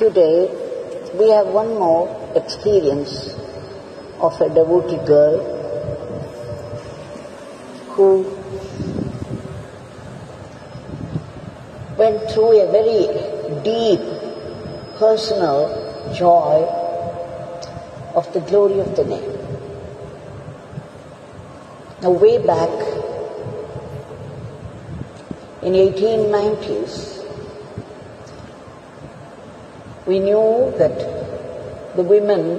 Today, we have one more experience of a devotee girl who went through a very deep personal joy of the glory of the name. Now, way back in 1890s, we knew that the women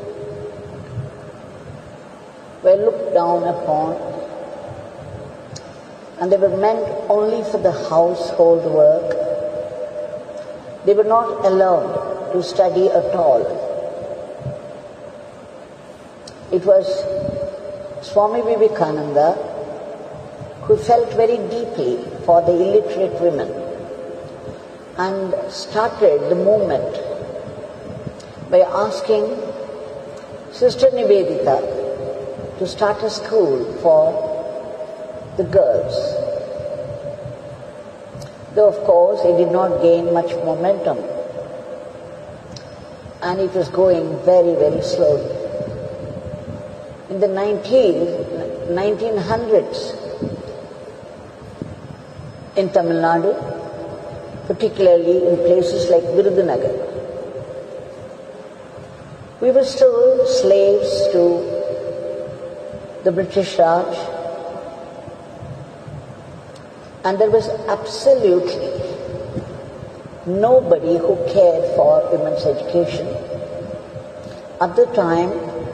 were looked down upon and they were meant only for the household work. They were not allowed to study at all. It was Swami Vivekananda who felt very deeply for the illiterate women and started the movement by asking Sister Nivedita to start a school for the girls. Though, of course, it did not gain much momentum and it was going very, very slowly. In the 19, 1900s, in Tamil Nadu, particularly in places like Virudunagar, we were still slaves to the British Raj, and there was absolutely nobody who cared for women's education. At the time,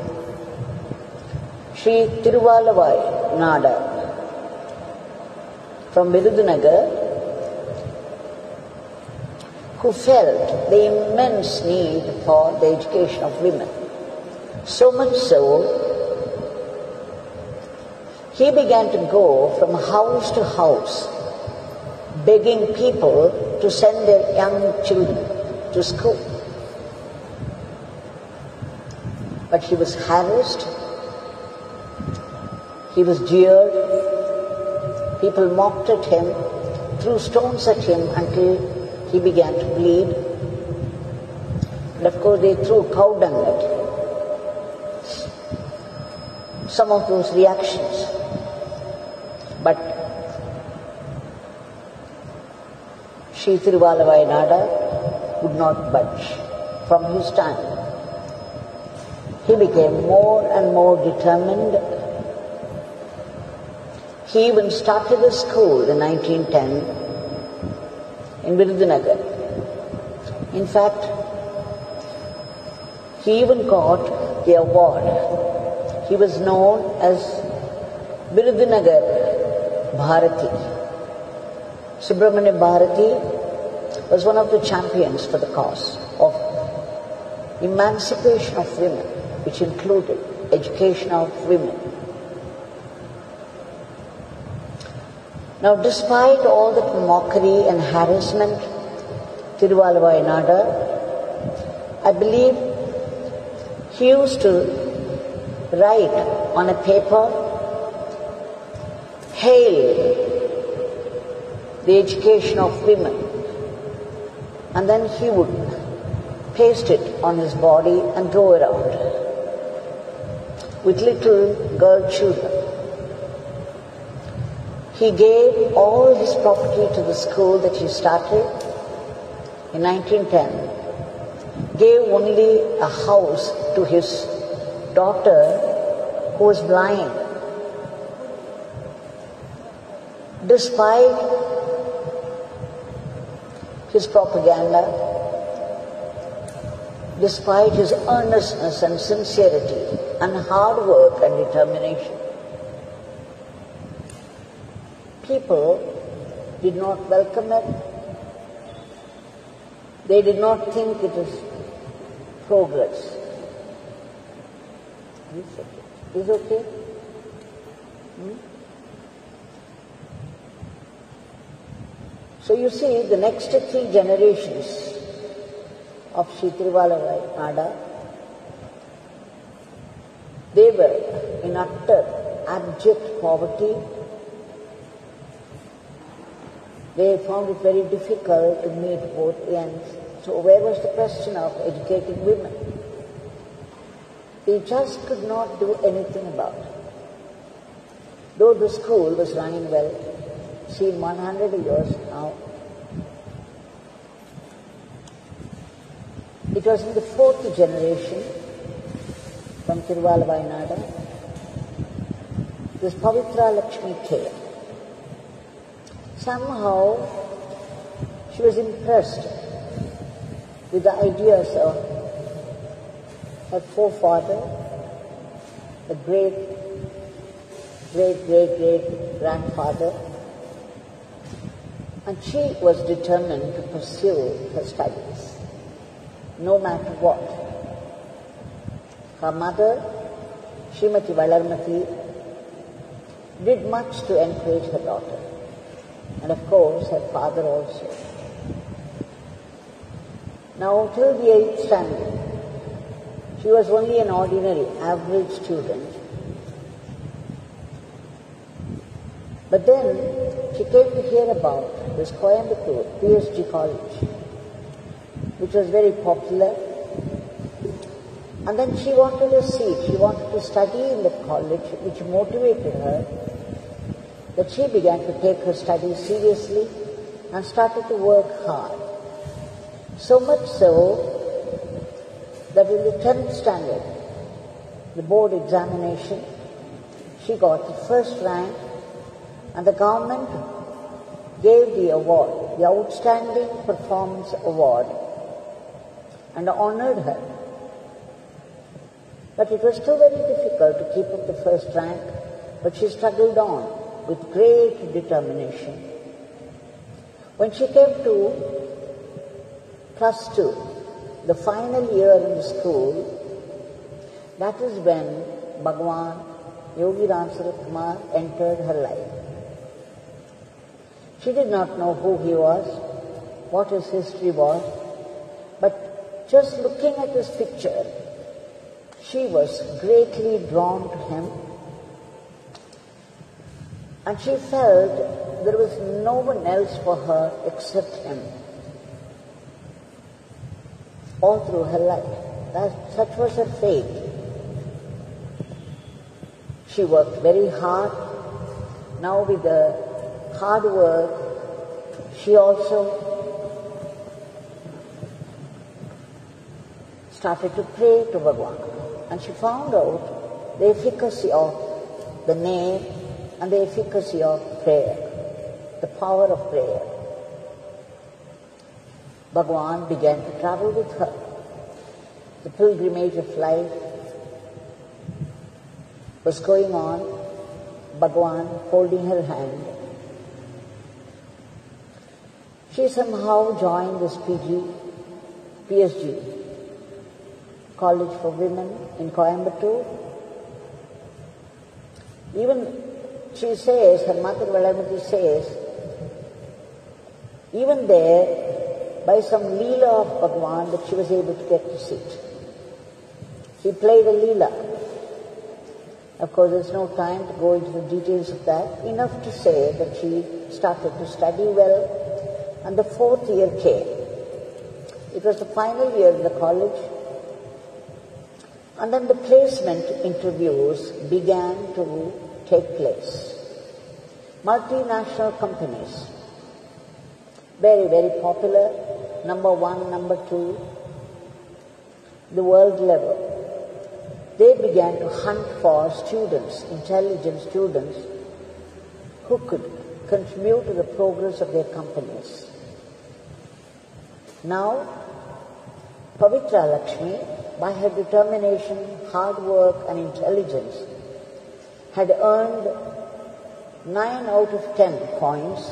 Sri Tiruvalavai Nada from Virudunagar, who felt the immense need for the education of women. So much so, he began to go from house to house begging people to send their young children to school. But he was harassed, he was jeered, people mocked at him, threw stones at him until he began to bleed. And of course, they threw cow dung at him. Some of those reactions. But Sri Tiruvalavai Nada would not budge from his stand. He became more and more determined. He even started a school in 1910 in Virudunagar. In fact, he even got the award. He was known as Virudunagar Bharati. Subramanya Bharati was one of the champions for the cause of emancipation of women, which included education of women. Now, despite all that mockery and harassment, Tiruvalavai Nada, I believe he used to write on a paper, Hail the education of women. And then he would paste it on his body and go around with little girl children. He gave all his property to the school that he started in 1910, gave only a house to his daughter who was blind. Despite his propaganda, despite his earnestness and sincerity and hard work and determination, people did not welcome it. They did not think it was progress. Is okay? Is okay? Hmm? So you see, the next three generations of Sri Tiruvalavai Nada, they were in utter, abject poverty. They found it very difficult to meet both ends. So where was the question of educating women? He just could not do anything about it. Though the school was running well, seen 100 years now, it was in the fourth generation from Tiruvala Vainada, this Pavitra Lakshmi K. Somehow she was impressed with the ideas of her forefather, the great, great, great, great grandfather, and she was determined to pursue her studies, no matter what. Her mother, Srimati Valarmati, did much to encourage her daughter, and of course her father also. Now, till the eighth standard, she was only an ordinary, average student. But then she came to hear about this Coimbatore PSG college, which was very popular. And then she wanted a seat, she wanted to study in the college, which motivated her that she began to take her studies seriously and started to work hard. So much so that in the 10th standard, the board examination, she got the first rank and the government gave the award, the Outstanding Performance Award, and honored her. But it was still very difficult to keep up the first rank, but she struggled on with great determination. When she came to plus two, the final year in the school, that is when Bhagwan Yogi Ram Sarat Kumar entered her life. She did not know who he was, what his history was, but just looking at his picture, she was greatly drawn to him and she felt there was no one else for her except him all through her life. That, such was her fate. She worked very hard. Now with the hard work, she also started to pray to Bhagwan. And she found out the efficacy of the name and the efficacy of prayer, the power of prayer. Bhagwan began to travel with her. The pilgrimage of life was going on, Bhagwan holding her hand. She somehow joined this PG, PSG, College for Women in Coimbatore. Even she says, her mother Valamati says, even there, by some leela of Bhagwan, that she was able to get to sit. He played a leela. Of course, there's no time to go into the details of that. Enough to say that she started to study well, and the fourth year came. It was the final year in the college, and then the placement interviews began to take place. Multinational companies, very, very popular, number one, number two, the world level. They began to hunt for students, intelligent students, who could contribute to the progress of their companies. Now, Pavitra Lakshmi, by her determination, hard work and intelligence, had earned 9 out of 10 points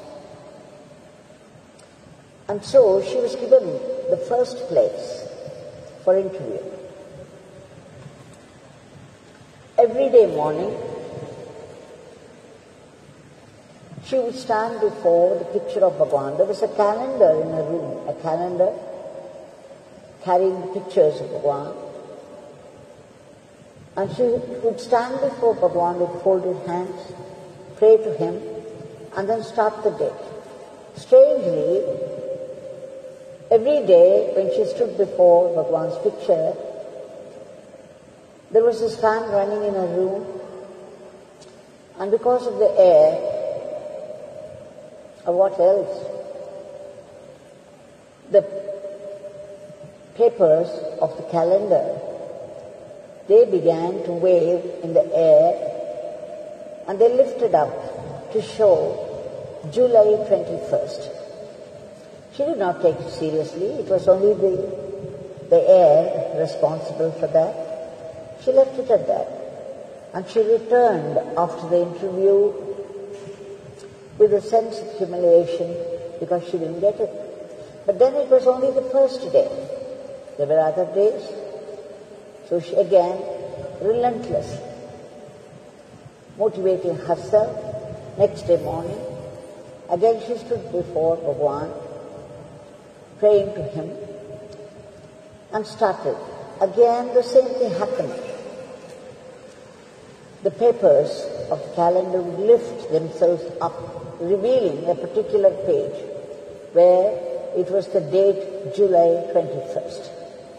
and so she was given the first place for interview. Every day morning, she would stand before the picture of Bhagwan. There was a calendar in her room, a calendar carrying the pictures of Bhagwan. And she would stand before Bhagwan with folded hands, pray to him, and then start the day. Strangely, Every day when she stood before Bhagwan's picture, there was this fan running in her room, and because of the air, or what else, the papers of the calendar, they began to wave in the air and they lifted up to show July 21st. She did not take it seriously. It was only the, the air responsible for that. She left it at that. And she returned after the interview with a sense of humiliation because she didn't get it. But then it was only the first day. There were other days. So she again, relentless, motivating herself. Next day morning, again she stood before Bhagwan, praying to him, and started. Again the same thing happened. The papers of the calendar would lift themselves up, revealing a particular page where it was the date July 21st.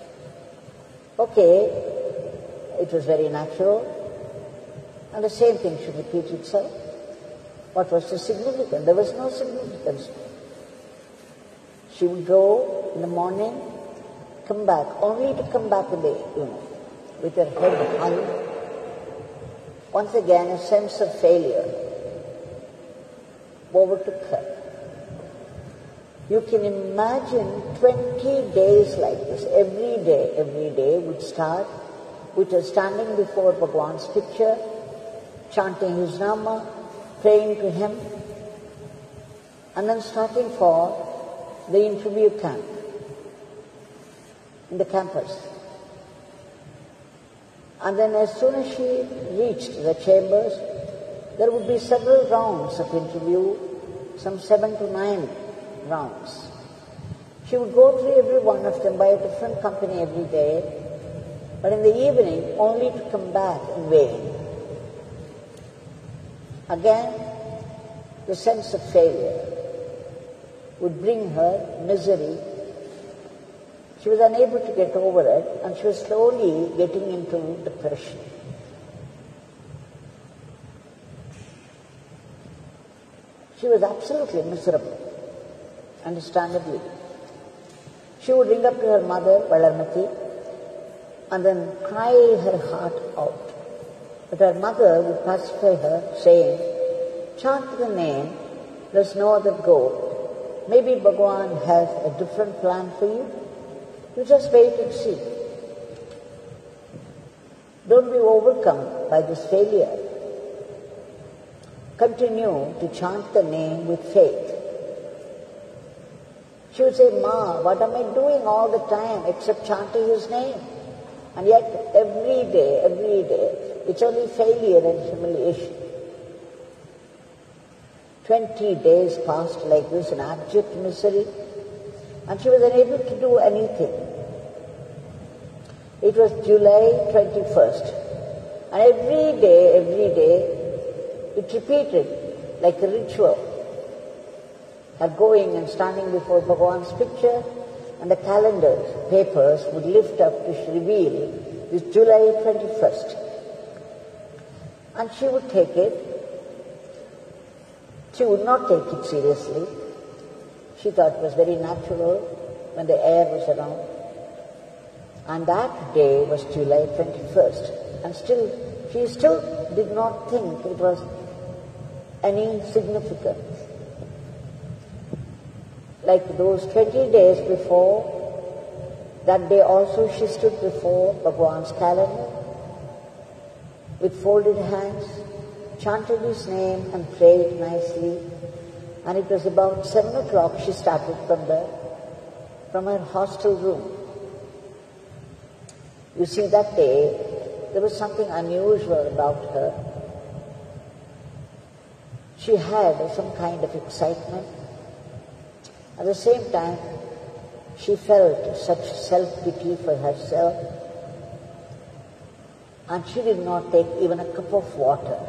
Okay, it was very natural, and the same thing should repeat itself. What was the significance? There was no significance. She would go in the morning, come back, only to come back in the evening, with her head hung. Once again, a sense of failure overtook her. You can imagine 20 days like this, every day, every day would start with her standing before Bhagwan's picture, chanting his Nama, praying to him, and then starting for the interview camp in the campus. And then as soon as she reached the chambers, there would be several rounds of interview, some seven to nine rounds. She would go through every one of them by a different company every day, but in the evening only to come back in vain. Again, the sense of failure would bring her misery. She was unable to get over it, and she was slowly getting into depression. She was absolutely miserable understandably. She would ring up to her mother, Valarmati, and then cry her heart out. But her mother would pacify her, saying, chant the name, there's no other goal. Maybe Bhagwan has a different plan for you. You just wait and see. Don't be overcome by this failure. Continue to chant the name with faith. She would say, Ma, what am I doing all the time except chanting his name? And yet every day, every day, it's only failure and humiliation. Twenty days passed like this in abject misery, and she was unable to do anything. It was July 21st, and every day, every day, it repeated like a ritual her going and standing before Bhagwan's picture, and the calendars, papers would lift up to reveal this July 21st. And she would take it. She would not take it seriously. She thought it was very natural when the air was around. And that day was July 21st. And still, she still did not think it was any significance like those 20 days before, that day also she stood before Bhagwan's calendar with folded hands, chanted his name and prayed nicely. And it was about seven o'clock she started from the from her hostel room. You see, that day there was something unusual about her. She had some kind of excitement. At the same time, she felt such self-pity for herself and she did not take even a cup of water.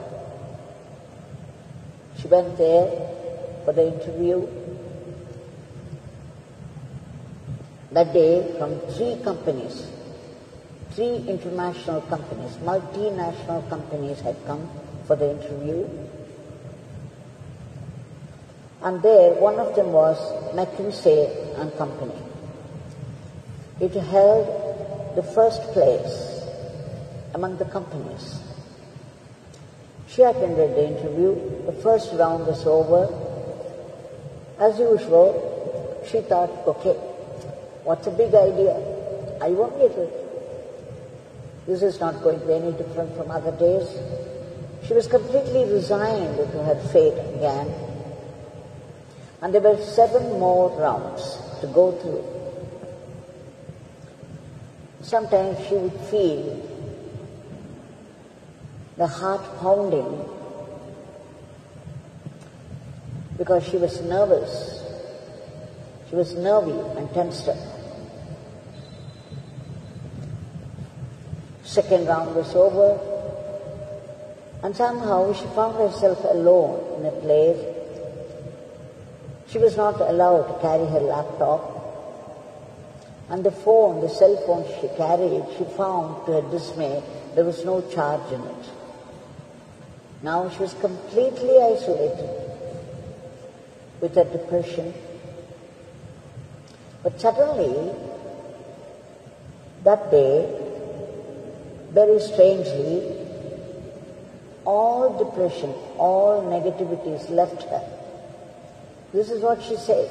She went there for the interview That day, from three companies, three international companies, multinational companies had come for the interview. And there, one of them was McKinsey and Company. It held the first place among the companies. She attended the interview. The first round was over. As usual, she thought, okay, what's a big idea? I won't get it. This is not going to be any different from other days. She was completely resigned to her fate again. And there were seven more rounds to go through. Sometimes she would feel the heart pounding because she was nervous. She was nervy and tensed up. Second round was over, and somehow she found herself alone in a place. She was not allowed to carry her laptop. And the phone, the cell phone she carried, she found to her dismay there was no charge in it. Now she was completely isolated with her depression. But suddenly, that day, very strangely, all depression, all negativities left her. This is what she says.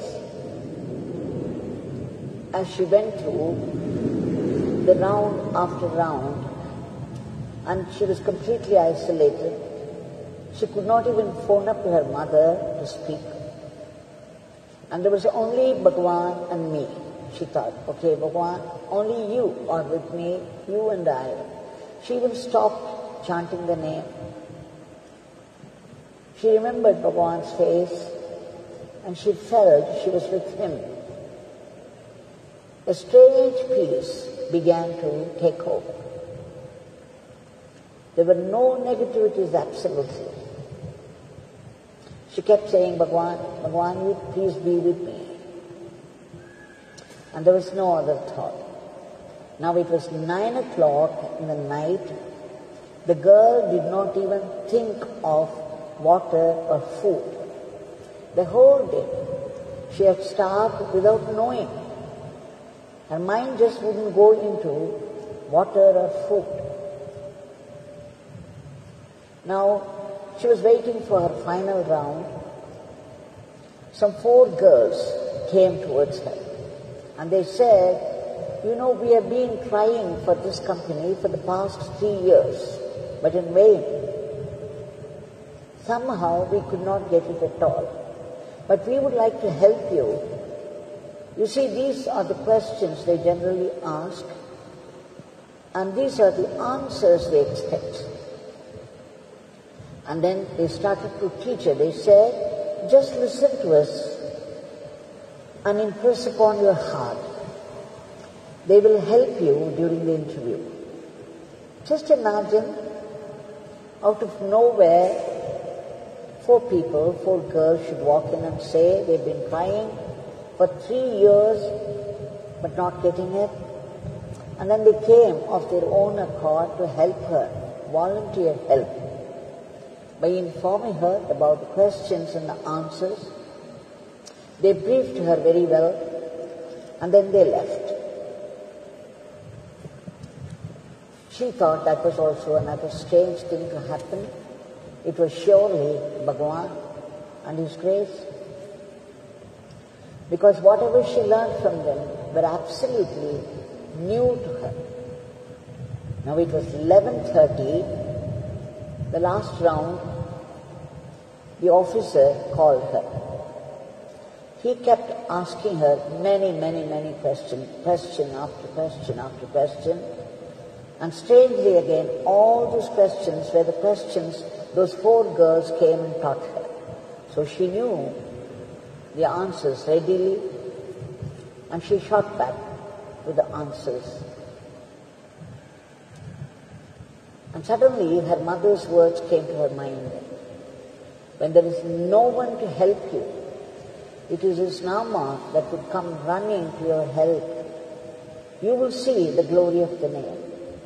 As she went through the round after round, and she was completely isolated, she could not even phone up to her mother to speak. And there was only Bhagwan and me. She thought, okay, Bhagwan, only you are with me, you and I. She even stopped chanting the name. She remembered Bhagwan's face and she felt she was with him. A strange peace began to take over. There were no negativities absolutely. She kept saying, Bhagwan, Bhagwan, you please be with me. And there was no other thought. Now it was nine o'clock in the night. The girl did not even think of water or food. The whole day she had starved without knowing. Her mind just wouldn't go into water or food. Now she was waiting for her final round. Some four girls came towards her and they said, you know, we have been trying for this company for the past three years, but in vain. Somehow we could not get it at all. But we would like to help you. You see, these are the questions they generally ask, and these are the answers they expect. And then they started to teach her. They said, just listen to us and impress upon your heart. They will help you during the interview. Just imagine, out of nowhere, four people, four girls should walk in and say they've been trying for three years but not getting it. And then they came of their own accord to help her, volunteer help by informing her about the questions and the answers. They briefed her very well and then they left. She thought that was also another strange thing to happen. It was surely Bhagwan and His grace. Because whatever she learned from them were absolutely new to her. Now it was 11.30, the last round, the officer called her. He kept asking her many, many, many questions, question after question after question. And strangely again, all those questions were the questions those four girls came and taught her. So she knew the answers readily, and she shot back with the answers. And suddenly her mother's words came to her mind. When there is no one to help you, it is his Nama that would come running to your help. You will see the glory of the name.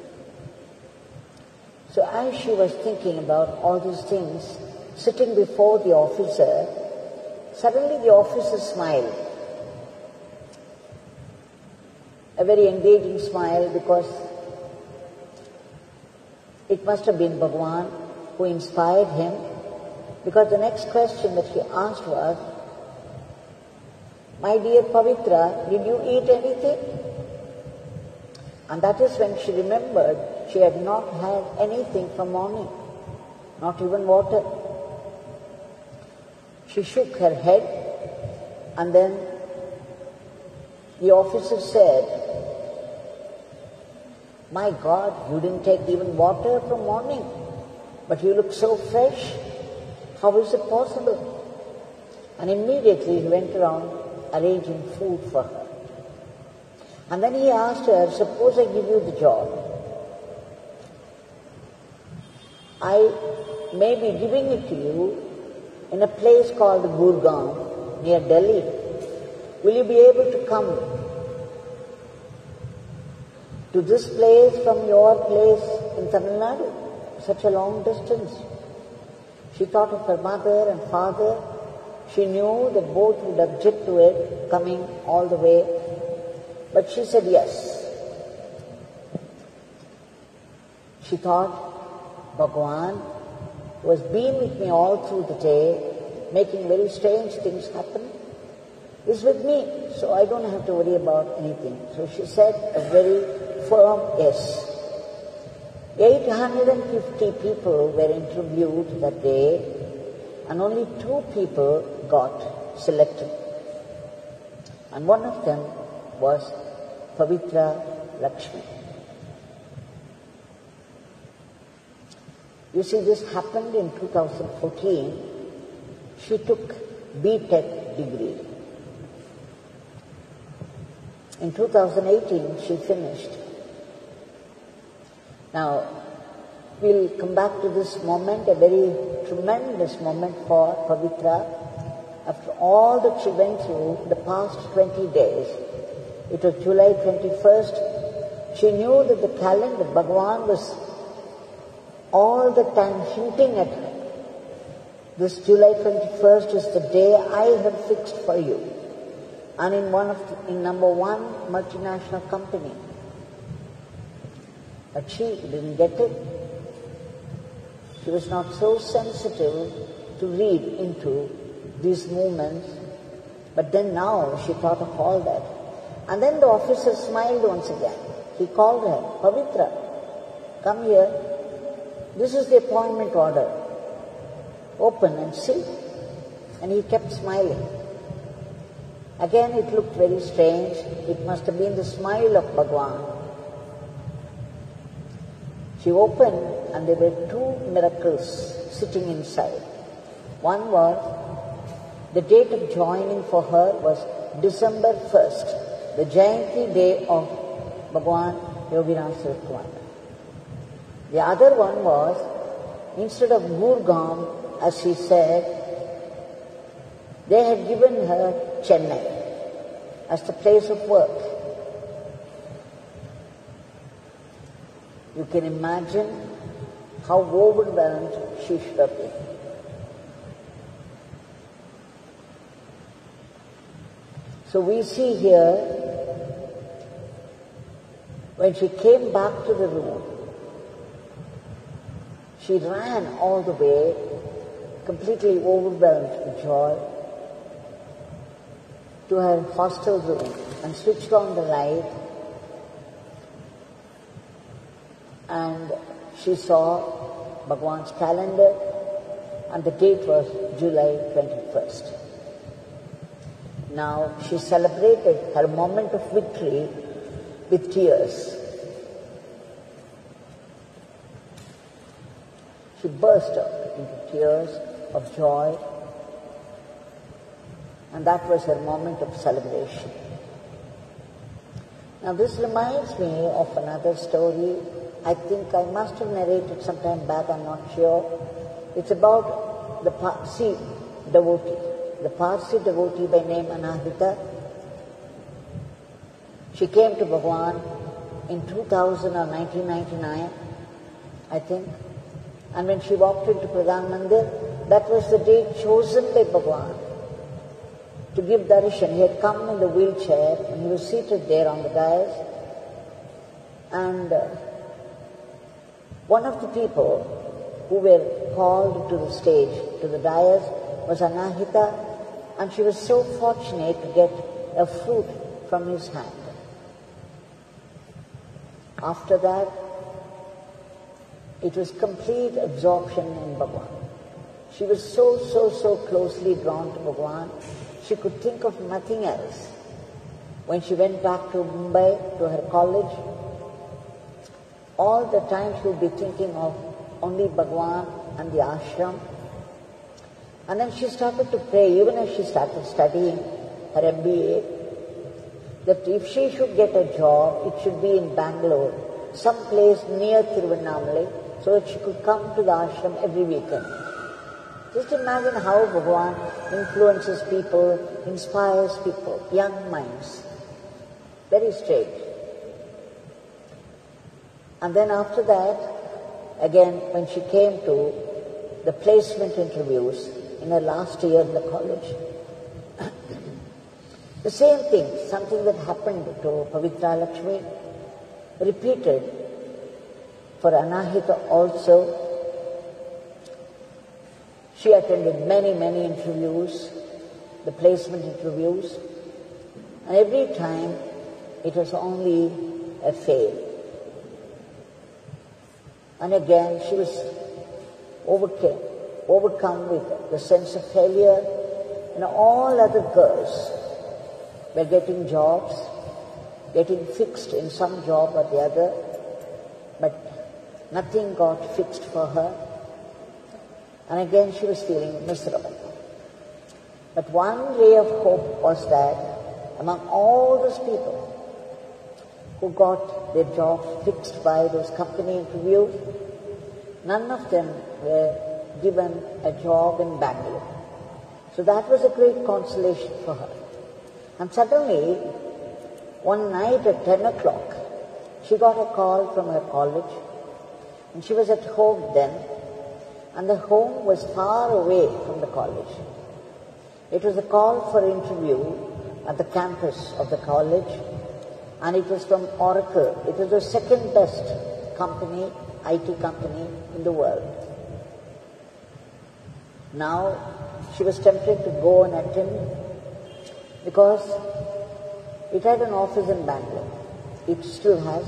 So as she was thinking about all these things, sitting before the officer, suddenly the officer smiled. A very engaging smile because it must have been Bhagwan who inspired him because the next question that he asked was, My dear Pavitra, did you eat anything? And that is when she remembered she had not had anything from morning, not even water. She shook her head and then the officer said, My God, you didn't take even water from morning, but you look so fresh. How is it possible? And immediately he went around arranging food for her. And then he asked her, suppose I give you the job. I may be giving it to you in a place called Gurgaon near Delhi. Will you be able to come to this place from your place in Tamil Nadu? Such a long distance. She thought of her mother and father. She knew that both would object to it coming all the way. But she said yes. She thought, Bhagwan, who has been with me all through the day, making very strange things happen, is with me, so I don't have to worry about anything. So she said a very firm yes. 850 people were interviewed that day, and only two people got selected. And one of them was Pavitra Lakshmi. You see, this happened in 2014. She took B.Tech degree. In 2018, she finished. Now, we'll come back to this moment, a very tremendous moment for Pavitra. After all that she went through the past 20 days, it was July 21st. She knew that the calendar, Bhagwan was all the time hinting at her. This July 21st is the day I have fixed for you. And in one of the, in number one multinational company. But she didn't get it. She was not so sensitive to read into these movements. But then now she thought of all that. And then the officer smiled once again. He called her, Pavitra, come here. This is the appointment order. Open and see. And he kept smiling. Again it looked very strange. It must have been the smile of Bhagwan. She opened and there were two miracles sitting inside. One was the date of joining for her was December 1st, the Jayanti day of Bhagwan Yoginatha Saraswati. The other one was, instead of Gurgaon, as she said, they had given her Chennai as the place of work. You can imagine how overwhelmed she should have been. So we see here, when she came back to the room, she ran all the way, completely overwhelmed with joy, to her hostel room and switched on the light and she saw Bhagwan's calendar and the date was July 21st. Now she celebrated her moment of victory with tears. She burst out into tears of joy and that was her moment of celebration. Now this reminds me of another story. I think I must have narrated some time back, I'm not sure. It's about the Parsi devotee. the Parsi devotee by name Anahita. She came to Bhagwan in 2000 or 1999, I think. And when she walked into Pradhan Mandir, that was the day chosen by Bhagwan to give darshan. He had come in the wheelchair and he was seated there on the dais. And uh, one of the people who were called to the stage, to the dais, was Anahita, and she was so fortunate to get a fruit from his hand. After that, it was complete absorption in Bhagwan. She was so, so, so closely drawn to Bhagwan, she could think of nothing else. When she went back to Mumbai, to her college, all the time she would be thinking of only Bhagwan and the ashram. And then she started to pray, even as she started studying her MBA, that if she should get a job, it should be in Bangalore, some place near Tiruvannamalai, so that she could come to the ashram every weekend. Just imagine how Bhagwan influences people, inspires people, young minds. Very strange. And then after that, again, when she came to the placement interviews in her last year in the college, the same thing, something that happened to Pavitra Lakshmi, repeated for Anahita also. She attended many, many interviews, the placement interviews, and every time it was only a fail. And again she was overcame, overcome with the sense of failure, and all other girls were getting jobs, getting fixed in some job or the other, but nothing got fixed for her. And again she was feeling miserable. But one ray of hope was that among all those people who got their jobs fixed by those company interviews, none of them were given a job in Bangalore. So that was a great consolation for her. And suddenly, one night at 10 o'clock, she got a call from her college, and she was at home then, and the home was far away from the college. It was a call for interview at the campus of the college, and it was from Oracle. It was the second best company, IT company in the world. Now, she was tempted to go and attend because it had an office in Bangalore. It still has.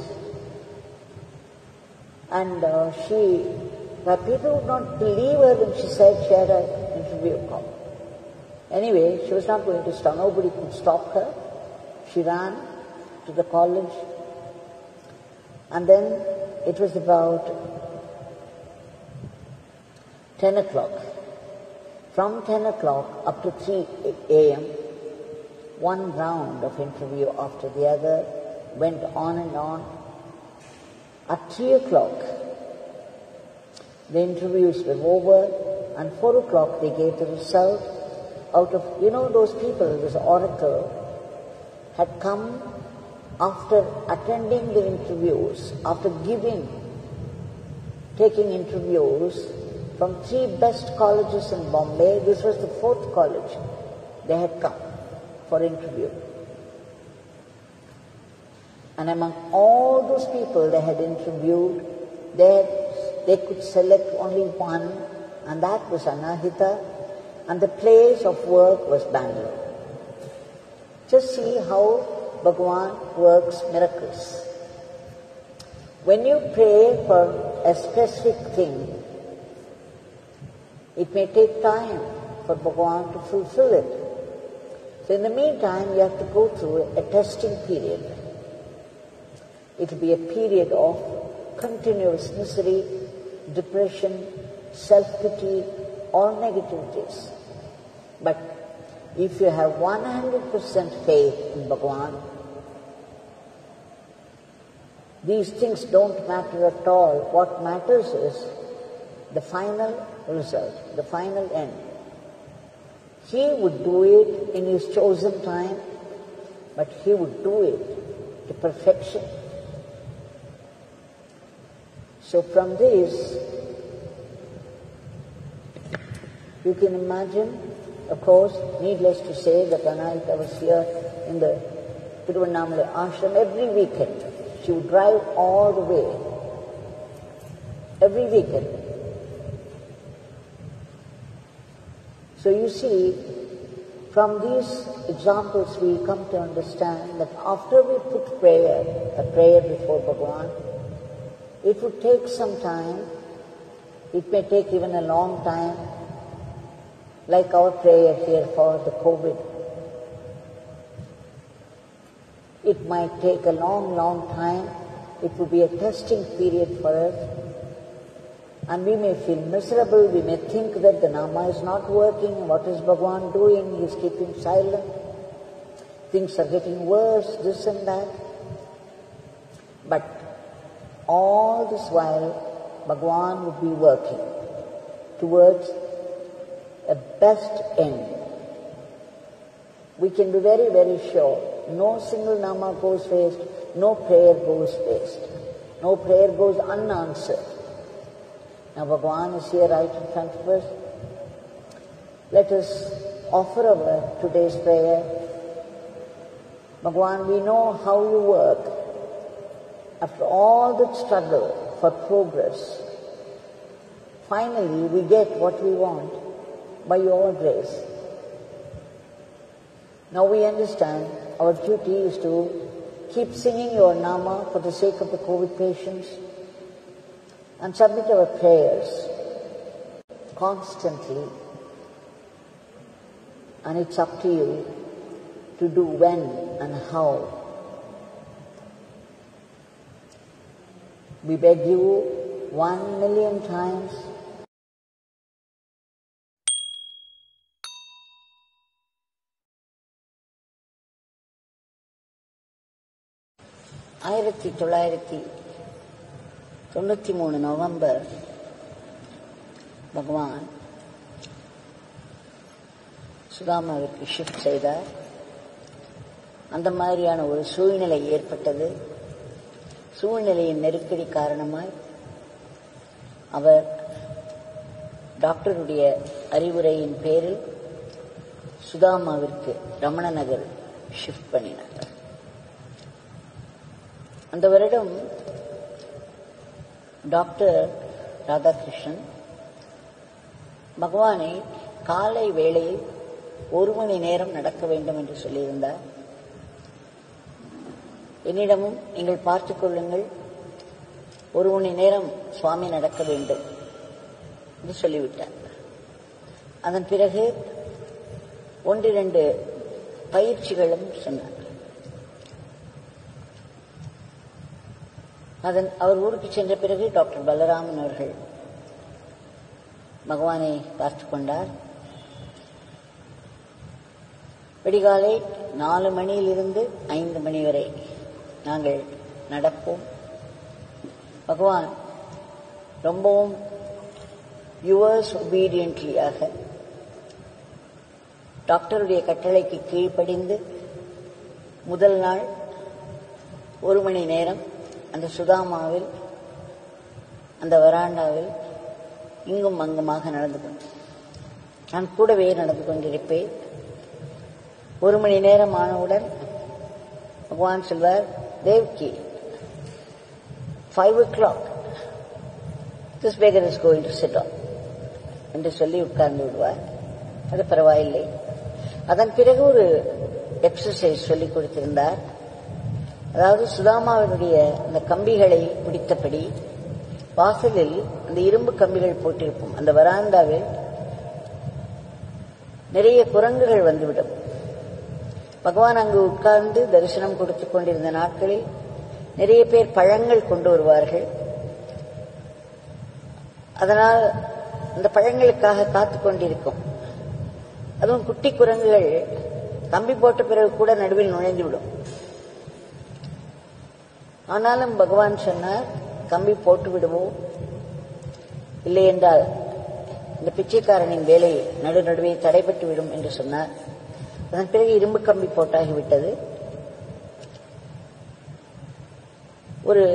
And uh, she, but people would not believe her when she said she had an interview call. Anyway, she was not going to stop. Nobody could stop her. She ran to the college. And then it was about 10 o'clock. From 10 o'clock up to 3 a.m., one round of interview after the other went on and on. At 3 o'clock, the interviews were over, and 4 o'clock they gave the result out of, you know, those people, this oracle, had come after attending the interviews, after giving, taking interviews from three best colleges in Bombay, this was the fourth college they had come for interview. And among all those people they had interviewed, they, had, they could select only one, and that was Anahita, and the place of work was Bangalore. Just see how Bhagwan works miracles. When you pray for a specific thing, it may take time for Bhagwan to fulfill it. So in the meantime, you have to go through a testing period. It will be a period of continuous misery, depression, self-pity, all negativities. But if you have 100% faith in Bhagwan, these things don't matter at all. What matters is the final result, the final end. He would do it in his chosen time, but he would do it to perfection. So from this, you can imagine, of course, needless to say that Anayika was here in the Tiruvannamalai ashram every weekend. She would drive all the way, every weekend. So you see, from these examples we come to understand that after we put prayer, a prayer before Bhagavan, it would take some time, it may take even a long time, like our prayer here for the COVID. It might take a long, long time. It would be a testing period for us. And we may feel miserable. We may think that the Nama is not working. What is Bhagwan doing? He is keeping silent. Things are getting worse, this and that. But all this while, Bhagwan would be working towards a best end. We can be very, very sure. No single Nama goes waste. No prayer goes waste. No prayer goes unanswered. Now Bhagwan is here right in front of us. Let us offer our today's prayer. Bhagwan, we know how you work. After all that struggle for progress, finally we get what we want by your grace. Now we understand our duty is to keep singing your Nama for the sake of the COVID patients and submit our prayers constantly. And it's up to you to do when and how. We beg you one million times ஆயிரத்தி தொள்ளாயிரத்தி தொண்ணூற்றி மூணு November பகவான் சுதாமாவிற்கு shift செய்தார் அந்த மாதிரியான ஒரு சூழ்நிலை ஏற்பட்டது சூழ்நிலையின் நெருக்கடி காரணமாய் அவர் டாக்டருடைய அறிவுரையின் பேரில் சுதாமாவிற்கு ரமண நகர் ஷிஃப்ட் பண்ணினார் அந்த வருடம் டாக்டர் ராதாகிருஷ்ணன் பகவானை காலை வேளையில் ஒரு மணி நேரம் நடக்க வேண்டும் என்று சொல்லியிருந்தார் என்னிடமும் நீங்கள் பார்த்துக் கொள்ளுங்கள் ஒரு மணி நேரம் சுவாமி நடக்க வேண்டும் என்று சொல்லிவிட்டார் அதன் பிறகு ஒன்றிரண்டு பயிற்சிகளும் சொன்னார் அதன் அவர் ஊருக்கு சென்ற பிறகு டாக்டர் பலராமன் அவர்கள் பகவானை பார்த்து கொண்டார் விடிகாலை நாலு மணியிலிருந்து ஐந்து மணி வரை நாங்கள் நடப்போம் பகவான் ரொம்பவும் யுவர்ஸ் ஒபீடியன்ட்லியாக டாக்டருடைய கட்டளைக்கு கீழ்ப்படிந்து முதல் நாள் ஒரு மணி நேரம் அந்த சுதாமாவில் அந்த வராண்டாவில் இங்கும் அங்குமாக நடந்து கொண்டு நான் கூடவே நடந்து கொண்டிருப்பேன் ஒரு மணி நேரம் ஆனவுடன் பகவான் சொல்வார் Devki five o'clock this beggar is going to sit என்று சொல்லி உட்கார்ந்து விடுவார் அது பரவாயில்லை அதன் பிறகு ஒரு எக்ஸசைஸ் சொல்லிக் கொடுத்திருந்தார் அதாவது சுதாமாவினுடைய அந்த கம்பிகளை பிடித்தபடி வாசலில் அந்த இரும்பு கம்பிகள் போட்டிருப்போம் அந்த வராந்தாவில் நிறைய குரங்குகள் வந்துவிடும் பகவான் அங்கு உட்கார்ந்து தரிசனம் கொடுத்துக் கொண்டிருந்த நாட்களில் நிறைய பேர் பழங்கள் கொண்டு வருவார்கள் அதனால் அந்த பழங்களுக்காக காத்து கொண்டிருக்கும் அதுவும் குட்டி குரங்குகள் கம்பி போட்ட பிறகு கூட நடுவில் நுழைந்துவிடும் ஆனாலும் பகவான் சொன்னார் கம்பி போட்டு விடுவோம் இல்லை என்றால் இந்த பிச்சைக்காரனின் வேலை நடு நடுவே தடைபட்டு விடும் என்று சொன்னார் அதன் பிறகு இரும்பு கம்பி போட்டாகிவிட்டது ஒரு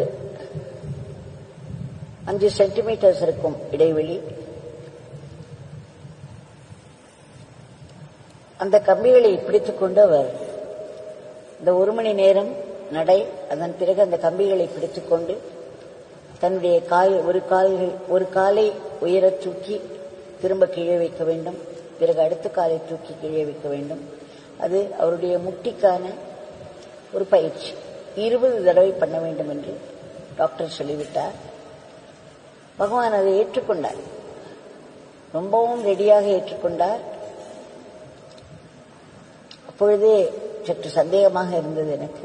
அஞ்சு சென்டிமீட்டர்ஸ் இருக்கும் இடைவெளி அந்த கம்பிகளை பிடித்துக் கொண்டு அவர் இந்த ஒரு மணி நேரம் நடை அதன் பிறகு அந்த கம்பிகளை பிடித்துக் கொண்டு தன்னுடைய கால் ஒரு கால்கள் ஒரு காலை உயரத் தூக்கி திரும்ப கீழே வைக்க வேண்டும் பிறகு அடுத்த காலை தூக்கி கீழே வைக்க வேண்டும் அது அவருடைய முட்டிக்கான ஒரு பயிற்சி இருபது தடவை பண்ண வேண்டும் என்று டாக்டர் சொல்லிவிட்டார் பகவான் அதை ஏற்றுக்கொண்டார் ரொம்பவும் ரெடியாக ஏற்றுக்கொண்டார் அப்பொழுதே சற்று சந்தேகமாக இருந்தது எனக்கு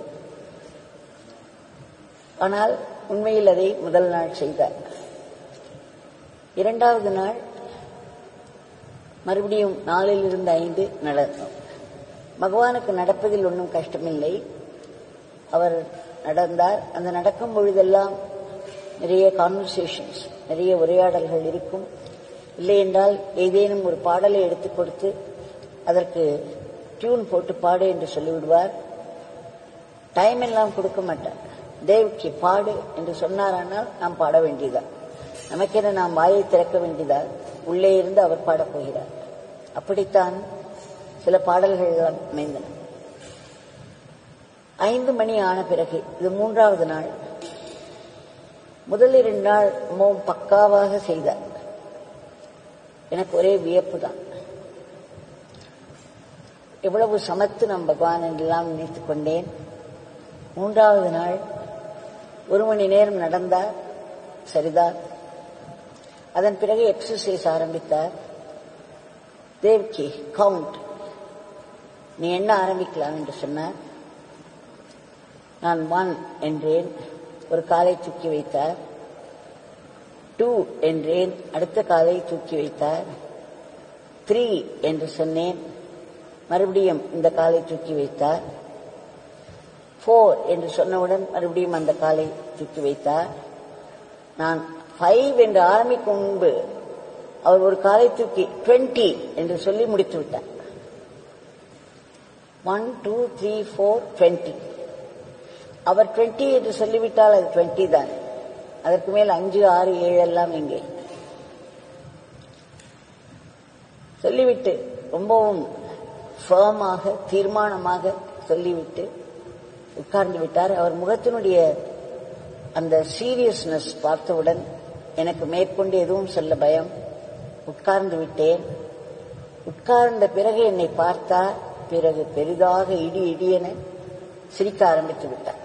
ஆனால் உண்மையில் அதை முதல் நாள் செய்தார் இரண்டாவது நாள் மறுபடியும் நாலில் இருந்து ஐந்து நடந்தோம் பகவானுக்கு நடப்பதில் ஒன்றும் கஷ்டமில்லை அவர் நடந்தார் அந்த நடக்கும் பொழுதெல்லாம் நிறைய கான்வர்சேஷன்ஸ் நிறைய உரையாடல்கள் இருக்கும் இல்லை என்றால் ஏதேனும் ஒரு பாடலை எடுத்துக் கொடுத்து அதற்கு டியூன் போட்டு பாடு என்று சொல்லிவிடுவார் டைம் எல்லாம் கொடுக்க மாட்டார் தேவ்கி பாடு என்று சொன்னாரானால் நாம் பாட வேண்டியதா நமக்கென நாம் வாயை திறக்க வேண்டியதா உள்ளே இருந்து அவர் பாடப் போகிறார் அப்படித்தான் சில பாடல்கள் அமைந்தன ஐந்து மணி ஆன பிறகு இது மூன்றாவது நாள் முதல் இரண்டு நாள் ரொம்பவும் பக்காவாக செய்தார் எனக்கு ஒரே வியப்பு தான் எவ்வளவு சமத்து நம் பகவான் என்றெல்லாம் நினைத்துக் கொண்டேன் மூன்றாவது நாள் ஒரு மணி நேரம் நடந்தார் சரிதான் அதன் பிறகு எக்ஸசைஸ் ஆரம்பித்தார் தேவ்கி கவுண்ட் நீ என்ன ஆரம்பிக்கலாம் என்று சொன்னார் நான் ஒன் என்றேன் ஒரு காலை தூக்கி வைத்தார் டூ என்றேன் அடுத்த காலை தூக்கி வைத்தார் த்ரீ என்று சொன்னேன் மறுபடியும் இந்த காலை தூக்கி வைத்தார் ஃபோர் என்று சொன்னவுடன் மறுபடியும் அந்த காலை தூக்கி வைத்தார் நான் ஃபைவ் என்று ஆரம்பிக்கும் முன்பு அவர் ஒரு காலை தூக்கி டுவெண்ட்டி என்று சொல்லி முடித்து விட்டார் one two three four twenty அவர் டுவெண்ட்டி என்று சொல்லிவிட்டால் அது டுவெண்ட்டி தான் அதற்கு மேல் அஞ்சு ஆறு ஏழு எல்லாம் எங்கே சொல்லிவிட்டு ரொம்பவும் ஃபேமாக தீர்மானமாக சொல்லிவிட்டு உட்கார்ந்து விட்டார் அவர் முகத்தினுடைய அந்த சீரியஸ்னஸ் பார்த்தவுடன் எனக்கு மேற்கொண்டு எதுவும் சொல்ல பயம் உட்கார்ந்து விட்டேன் உட்கார்ந்த பிறகு என்னை பார்த்தார் பிறகு பெரிதாக இடி இடியென சிரிக்க ஆரம்பித்து விட்டார்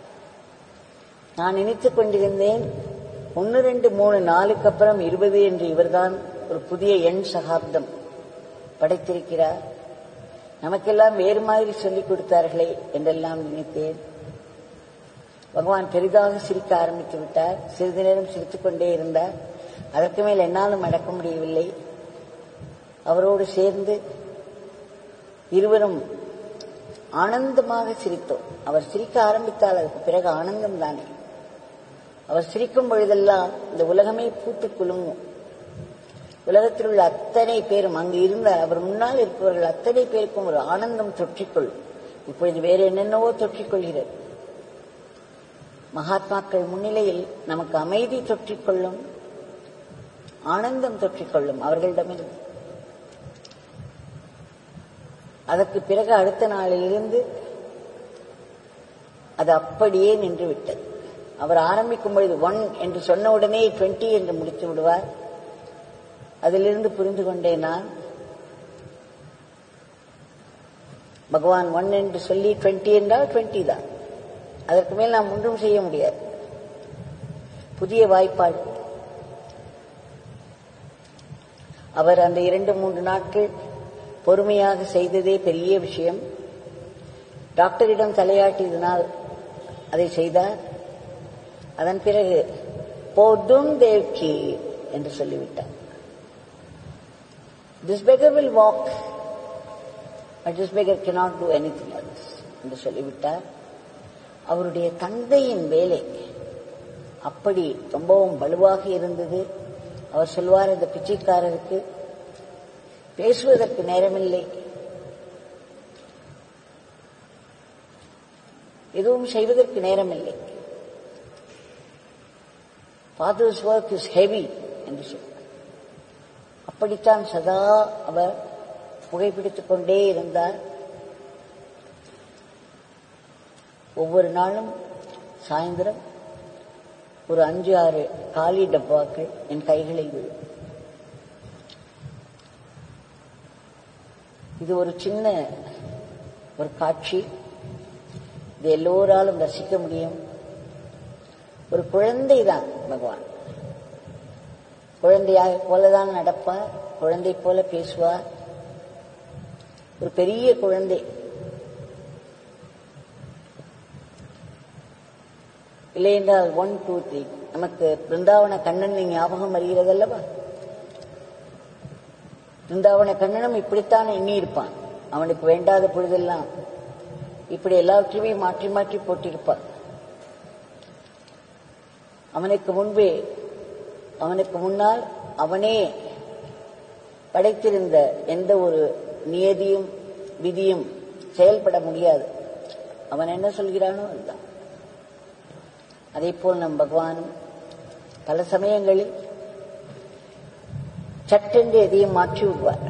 நான் நினைத்துக் கொண்டிருந்தேன் ஒன்று ரெண்டு மூணு நாலுக்கு அப்புறம் இருபது என்று இவர்தான் ஒரு புதிய எண் சகாப்தம் படைத்திருக்கிறார் நமக்கெல்லாம் வேறு மாதிரி சொல்லிக் கொடுத்தார்களே என்றெல்லாம் நினைத்தேன் பகவான் பெரிதாக சிரிக்க ஆரம்பித்து விட்டார் சிறிது நேரம் சிரித்துக் கொண்டே இருந்தார் அதற்கு மேல் என்னாலும் அடக்க முடியவில்லை அவரோடு சேர்ந்து இருவரும் ஆனந்தமாக சிரித்தோம் அவர் சிரிக்க ஆரம்பித்தால் அதற்கு பிறகு ஆனந்தம் தானே அவர் சிரிக்கும் பொழுதெல்லாம் இந்த உலகமே பூத்து குலுங்கும் உலகத்தில் உள்ள அத்தனை பேரும் அங்கு இருந்த அவர் முன்னால் இருப்பவர்கள் அத்தனை பேருக்கும் ஒரு ஆனந்தம் தொற்றிக்கொள்ளும் இப்பொழுது வேறு என்னென்னவோ தொற்றிக்கொள்கிறது மகாத்மாக்கள் முன்னிலையில் நமக்கு அமைதி தொற்றிக்கொள்ளும் ஆனந்தம் தொற்றிக்கொள்ளும் அவர்களிடமிருந்து அதற்கு பிறகு அடுத்த நாளிலிருந்து அது அப்படியே நின்று விட்டது அவர் ஆரம்பிக்கும் பொழுது ஒன் என்று சொன்ன உடனே டுவெண்ட்டி என்று முடித்து விடுவார் அதிலிருந்து புரிந்து கொண்டேன் நான் பகவான் ஒன் என்று சொல்லி டுவெண்ட்டி என்றால் டுவெண்ட்டி தான் அதற்கு மேல் நாம் ஒன்றும் செய்ய முடியாது புதிய வாய்ப்பாடு அவர் அந்த இரண்டு மூன்று நாட்கள் பொறுமையாக செய்ததே பெரிய விஷயம் டாக்டரிடம் தலையாட்டியதனால் அதை செய்தார் அதன் பிறகு போதும் தேவ்கி என்று சொல்லிவிட்டார் this beggar will walk but this beggar cannot do anything else என்று சொல்லிவிட்டார் அவருடைய தந்தையின் வேலை அப்படி ரொம்பவும் வலுவாக இருந்தது அவர் சொல்வார் இந்த பிச்சைக்காரருக்கு பேசுவதற்கு நேரமில்லை எதுவும் செய்வதற்கு நேரமில்லை ஃபாதர்ஸ் ஒர்க் இஸ் ஹெவி என்று சொல்வார் அப்படித்தான் சதா அவர் புகைப்பிடித்துக் கொண்டே இருந்தார் ஒவ்வொரு நாளும் சாயந்தரம் ஒரு அஞ்சு ஆறு காலி டப்பாக்கள் என் கைகளில் விழும் இது ஒரு சின்ன ஒரு காட்சி இது எல்லோராலும் ரசிக்க முடியும் ஒரு குழந்தை தான் பகவான் குழந்தையாக போலதான் நடப்பார் குழந்தை போல பேசுவார் ஒரு பெரிய குழந்தை இல்லை என்றால் ஒன் டூ த்ரீ நமக்கு பிருந்தாவன கண்ணன் ஞாபகம் வருகிறது அல்லவா பிருந்தாவன கண்ணனும் இப்படித்தான் எண்ணி இருப்பான் அவனுக்கு வேண்டாத பொழுதெல்லாம் இப்படி எல்லாவற்றையுமே மாற்றி மாற்றி போட்டிருப்பான் அவனுக்கு முன்பே அவனுக்கு முன்னால் அவனே படைத்திருந்த எந்த ஒரு நியதியும் விதியும் செயல்பட முடியாது அவன் என்ன சொல்கிறானோ அதுதான் அதே போல் நம் பகவானும் பல சமயங்களில் சட்டென்று எதையும் மாற்றி விடுவார்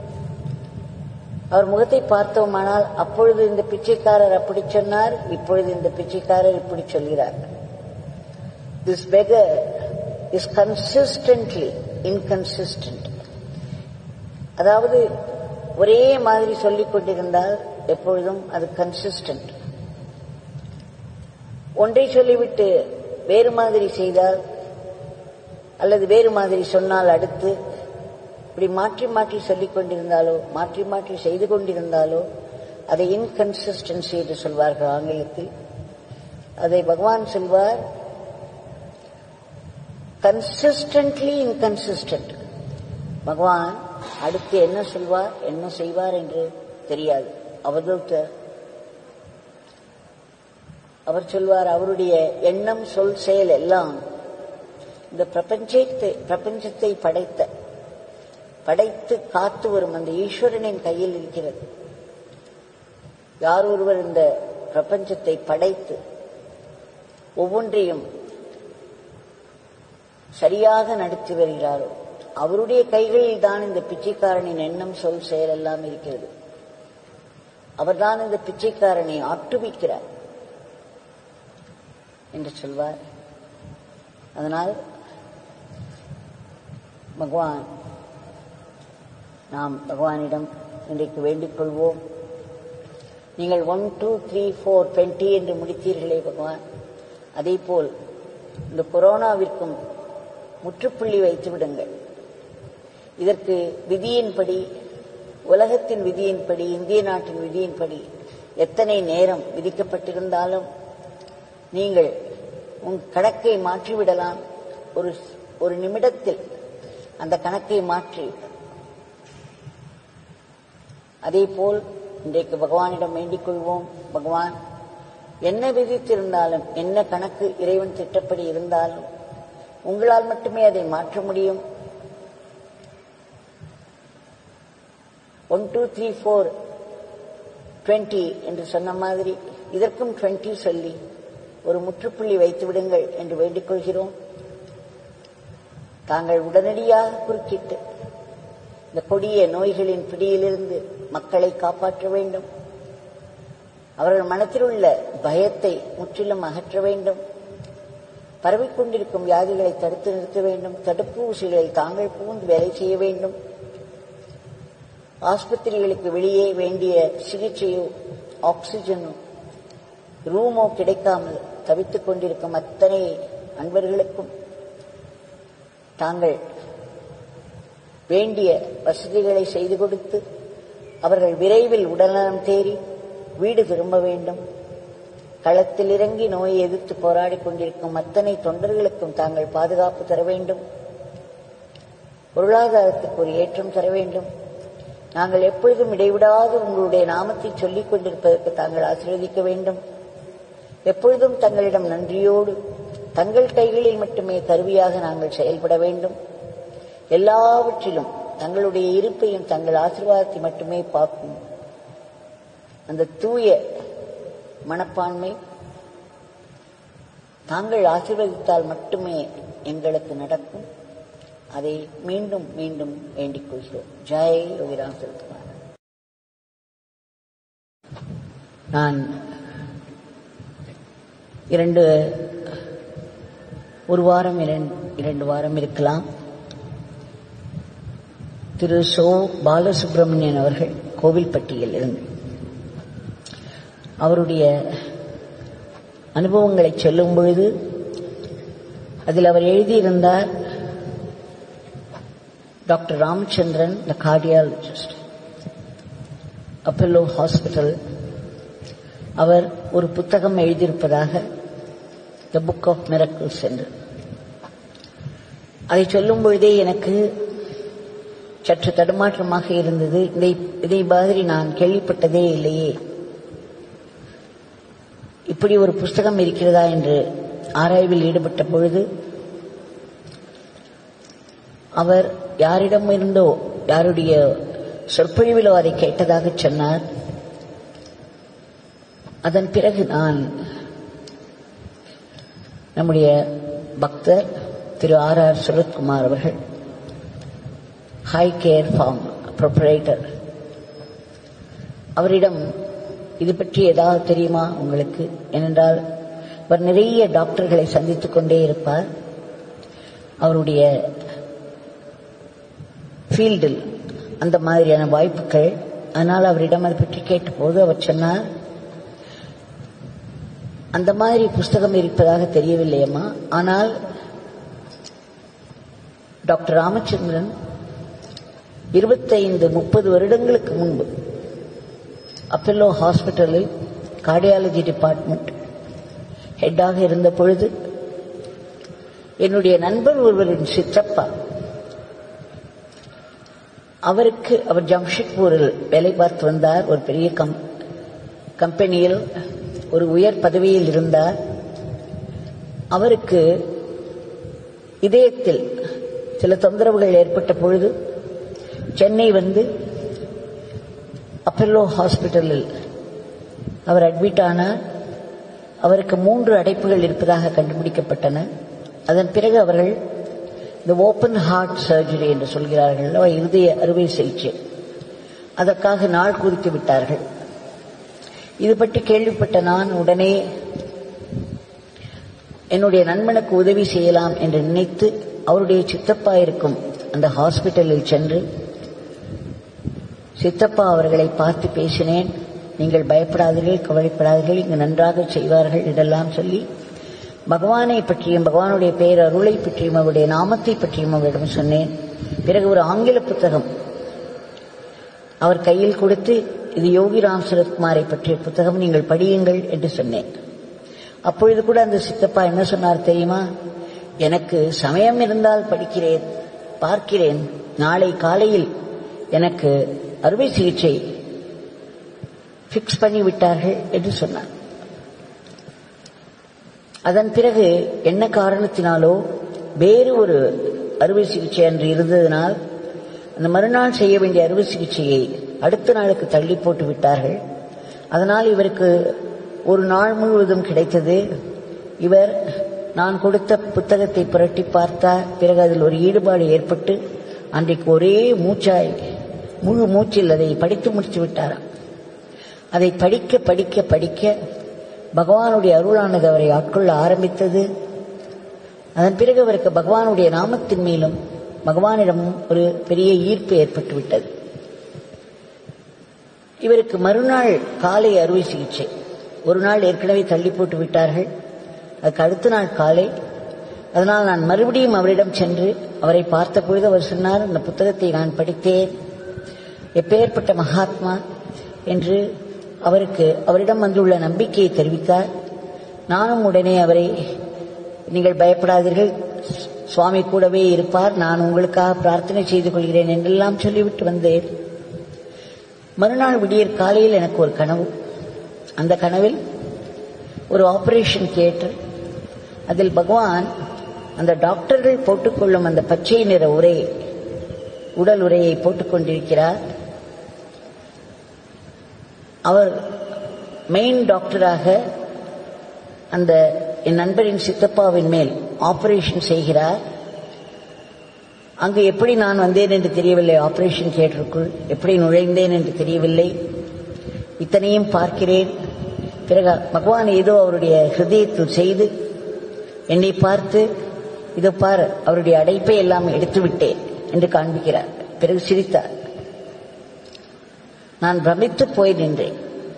அவர் முகத்தை பார்த்தோமானால் அப்பொழுது இந்த பிச்சைக்காரர் அப்படி சொன்னார் இப்பொழுது இந்த பிச்சைக்காரர் இப்படி சொல்கிறார் this beggar is consistently inconsistent அதாவது ஒரே மாதிரி சொல்லிக் கொண்டிருந்தால் எப்பொழுதும் அது கன்சிஸ்டன்ட் ஒன்றை சொல்லிவிட்டு வேறு மாதிரி செய்தால் அல்லது வேறு மாதிரி சொன்னால் அடுத்து இப்படி மாற்றி மாற்றி சொல்லிக் கொண்டிருந்தாலோ மாற்றி மாற்றி செய்து கொண்டிருந்தாலோ அதை இன்கன்சிஸ்டன்சி என்று சொல்வார்கள் ஆங்கிலத்தில் அதை பகவான் சொல்வார் கன்சிஸ்டன்ட்லி இன்கன்சிஸ்டன்ட் பகவான் அடுத்து என்ன சொல்வார் என்ன செய்வார் என்று தெரியாது அவதூத்தர் அவர் சொல்வார் அவருடைய எண்ணம் சொல் செயல் எல்லாம் இந்த பிரபஞ்சத்தை பிரபஞ்சத்தை படைத்த படைத்து காத்து வரும் அந்த ஈஸ்வரனின் கையில் இருக்கிறது யார் ஒருவர் இந்த பிரபஞ்சத்தை படைத்து ஒவ்வொன்றையும் சரியாக நடத்தி வருகிறாரோ அவருடைய கைகளில் தான் இந்த பிச்சைக்காரனின் எண்ணம் சொல் செயல் எல்லாம் இருக்கிறது அவர்தான் இந்த பிச்சைக்காரனை ஆட்டுவிக்கிறார் என்று சொல்வார் அதனால் பகவான் நாம் பகவானிடம் இன்றைக்கு வேண்டிக் கொள்வோம் நீங்கள் one two three four twenty என்று முடித்தீர்களே பகவான் அதே போல் இந்த கொரோனாவிற்கும் முற்றுப்புள்ளி வைத்து விடுங்கள் இதற்கு விதியின்படி உலகத்தின் விதியின்படி இந்திய நாட்டின் விதியின்படி எத்தனை நேரம் விதிக்கப்பட்டிருந்தாலும் நீங்கள் உன் கணக்கை மாற்றிவிடலாம் ஒரு ஒரு நிமிடத்தில் அந்த கணக்கை மாற்றி அதே போல் இன்றைக்கு பகவானிடம் வேண்டிக் கொள்வோம் பகவான் என்ன விதித்திருந்தாலும் என்ன கணக்கு இறைவன் திட்டப்படி இருந்தாலும் உங்களால் மட்டுமே அதை மாற்ற முடியும் one two three four twenty என்று சொன்ன மாதிரி இதற்கும் டுவெண்ட்டி சொல்லி ஒரு முற்றுப்புள்ளி வைத்து விடுங்கள் என்று வேண்டிக் கொள்கிறோம் தாங்கள் உடனடியாக குறுக்கிட்டு இந்த கொடிய நோய்களின் பிடியிலிருந்து மக்களை காப்பாற்ற வேண்டும் அவர்கள் மனத்தில் உள்ள பயத்தை முற்றிலும் அகற்ற வேண்டும் பரவிக்கொண்டிருக்கும் வியாதிகளை தடுத்து நிறுத்த வேண்டும் தடுப்பூசிகளை தாங்கள் பூந்து வேலை செய்ய வேண்டும் ஆஸ்பத்திரிகளுக்கு வெளியே வேண்டிய சிகிச்சையோ ஆக்சிஜனோ ரூமோ கிடைக்காமல் தவித்துக் கொண்டிருக்கும் அத்தனை அன்பர்களுக்கும் தாங்கள் வேண்டிய வசதிகளை செய்து கொடுத்து அவர்கள் விரைவில் உடல்நலம் தேறி வீடு திரும்ப வேண்டும் களத்தில் இறங்கி நோயை எதிர்த்து போராடிக் கொண்டிருக்கும் அத்தனை தொண்டர்களுக்கும் தாங்கள் பாதுகாப்பு தர வேண்டும் பொருளாதாரத்துக்கு ஒரு ஏற்றம் தர வேண்டும் நாங்கள் எப்பொழுதும் இடைவிடாது உங்களுடைய நாமத்தை சொல்லிக் கொண்டிருப்பதற்கு தாங்கள் ஆசீர்வதிக்க வேண்டும் எப்பொழுதும் தங்களிடம் நன்றியோடு தங்கள் கைகளில் மட்டுமே கருவியாக நாங்கள் செயல்பட வேண்டும் எல்லாவற்றிலும் தங்களுடைய இருப்பையும் தங்கள் ஆசீர்வாதத்தை மட்டுமே பார்க்கும் அந்த தூய மனப்பான்மை தாங்கள் ஆசீர்வதித்தால் மட்டுமே எங்களுக்கு நடக்கும் அதை மீண்டும் மீண்டும் வேண்டிக் கொள்கிறோம் ஜெய் யோகிராம் செலுத்துவார் நான் இரண்டு ஒரு வாரம் இரண்டு இரண்டு வாரம் இருக்கலாம் திரு சோ பாலசுப்ரமணியன் அவர்கள் கோவில்பட்டியில் இருந்து அவருடைய அனுபவங்களை சொல்லும் பொழுது அதில் அவர் எழுதியிருந்தார் doctor Ramachandran the cardiologist Apollo hospital அவர் ஒரு புத்தகம் எழுதியிருப்பதாக த புக் ஆஃப் மிரக்கிள்ஸ் என்று அதை சொல்லும் பொழுதே எனக்கு சற்று தடுமாற்றமாக இருந்தது இதை இதை மாதிரி நான் கேள்விப்பட்டதே இல்லையே இப்படி ஒரு புஸ்தகம் இருக்கிறதா என்று ஆராய்வில் ஈடுபட்ட பொழுது அவர் யாரிடம் இருந்தோ யாருடைய சொற்பொழிவிலோ அதை கேட்டதாக சொன்னார் அதன் பிறகு நான் நம்முடைய பக்தர் திரு ஆர் ஆர் சுரத்குமார் அவர்கள் ஹை கேர் ஃபார்ம் ப்ரொப்பரேட்டர் அவரிடம் இது பற்றி ஏதாவது தெரியுமா உங்களுக்கு ஏனென்றால் அவர் நிறைய டாக்டர்களை சந்தித்துக் கொண்டே இருப்பார் அவருடைய ஃபீல்டில் அந்த மாதிரியான வாய்ப்புகள் அதனால் அவரிடம் அதை பற்றி கேட்டபோது அவர் சொன்னார் அந்த மாதிரி புஸ்தகம் இருப்பதாக தெரியவில்லையம்மா ஆனால் டாக்டர் ராமச்சந்திரன் இருபத்தைந்து முப்பது வருடங்களுக்கு முன்பு அப்பல்லோ ஹாஸ்பிட்டலில் கார்டியாலஜி டிபார்ட்மெண்ட் ஹெட்டாக இருந்த பொழுது என்னுடைய நண்பர் ஒருவரின் சித்தப்பா அவருக்கு அவர் ஜம்ஷெட்பூரில் வேலை பார்த்து வந்தார் ஒரு பெரிய கம் கம்பெனியில் ஒரு உயர் பதவியில் இருந்தார் அவருக்கு இதயத்தில் சில தொந்தரவுகள் ஏற்பட்ட பொழுது சென்னை வந்து அப்பல்லோ ஹாஸ்பிட்டலில் அவர் அட்மிட் ஆனார் அவருக்கு மூன்று அடைப்புகள் இருப்பதாக கண்டுபிடிக்கப்பட்டன அதன் பிறகு அவர்கள் இந்த ஓப்பன் ஹார்ட் சர்ஜரி என்று சொல்கிறார்கள் இருதய அறுவை சிகிச்சை அதற்காக நாள் குறித்து விட்டார்கள் இது பற்றி கேள்விப்பட்ட நான் உடனே என்னுடைய நண்பனுக்கு உதவி செய்யலாம் என்று நினைத்து அவருடைய சித்தப்பா இருக்கும் அந்த ஹாஸ்பிட்டலில் சென்று சித்தப்பா அவர்களை பார்த்து பேசினேன் நீங்கள் பயப்படாதீர்கள் கவலைப்படாதீர்கள் இங்கு நன்றாக செய்வார்கள் இதெல்லாம் சொல்லி பகவானை பற்றியும் பகவானுடைய பெயர் அருளை பற்றியும் அவருடைய நாமத்தை பற்றியும் அவரிடம் சொன்னேன் பிறகு ஒரு ஆங்கில புத்தகம் அவர் கையில் கொடுத்து இது யோகிராம் சரத்குமாரை பற்றிய புத்தகம் நீங்கள் படியுங்கள் என்று சொன்னேன் அப்பொழுது கூட அந்த சித்தப்பா என்ன சொன்னார் தெரியுமா எனக்கு சமயம் இருந்தால் படிக்கிறேன் பார்க்கிறேன் நாளை காலையில் எனக்கு அறுவை சிகிச்சை பிக்ஸ் பண்ணி விட்டார்கள் என்று சொன்னார் அதன் பிறகு என்ன காரணத்தினாலோ வேறு ஒரு அறுவை சிகிச்சை அன்று இருந்ததினால் அந்த மறுநாள் செய்ய வேண்டிய அறுவை சிகிச்சையை அடுத்த நாளுக்கு தள்ளி போட்டு விட்டார்கள் அதனால் இவருக்கு ஒரு நாள் முழுவதும் கிடைத்தது இவர் நான் கொடுத்த புத்தகத்தை புரட்டி பார்த்தார் பிறகு அதில் ஒரு ஈடுபாடு ஏற்பட்டு அன்றைக்கு ஒரே மூச்சாய் முழு மூச்சில் அதை படித்து முடித்து விட்டாராம் அதை படிக்க படிக்க படிக்க பகவானுடைய அருளானது அவரை ஆட்கொள்ள ஆரம்பித்தது அதன் பிறகு அவருக்கு பகவானுடைய நாமத்தின் மேலும் பகவானிடம் ஒரு பெரிய ஈர்ப்பு ஏற்பட்டு விட்டது இவருக்கு மறுநாள் காலை அறுவை சிகிச்சை ஒரு நாள் ஏற்கனவே தள்ளி போட்டு விட்டார்கள் அதுக்கு அடுத்த நாள் காலை அதனால் நான் மறுபடியும் அவரிடம் சென்று அவரை பார்த்த பொழுது அவர் சொன்னார் இந்த புத்தகத்தை நான் படித்தேன் எப்பேற்பட்ட மகாத்மா என்று அவருக்கு அவரிடம் வந்துள்ள நம்பிக்கையை தெரிவித்தார் நானும் உடனே அவரை நீங்கள் பயப்படாதீர்கள் சுவாமி கூடவே இருப்பார் நான் உங்களுக்காக பிரார்த்தனை செய்து கொள்கிறேன் என்றெல்லாம் சொல்லிவிட்டு வந்தேன் மறுநாள் விடியற் காலையில் எனக்கு ஒரு கனவு அந்த கனவில் ஒரு ஆபரேஷன் தியேட்டர் அதில் பகவான் அந்த டாக்டர்கள் போட்டுக்கொள்ளும் அந்த பச்சை நிற உரை உடல் உரையை போட்டுக் கொண்டிருக்கிறார் அவர் மெயின் டாக்டராக அந்த என் நண்பரின் சித்தப்பாவின் மேல் ஆபரேஷன் செய்கிறார் அங்கு எப்படி நான் வந்தேன் என்று தெரியவில்லை ஆபரேஷன் தியேட்டருக்குள் எப்படி நுழைந்தேன் என்று தெரியவில்லை இத்தனையும் பார்க்கிறேன் பிறகு பகவான் ஏதோ அவருடைய ஹிருதயத்தில் செய்து என்னை பார்த்து இதோ பார் அவருடைய அடைப்பை எல்லாம் எடுத்து விட்டேன் என்று காண்பிக்கிறார் பிறகு சிரித்தார் நான் பிரமித்து போய் நின்றேன்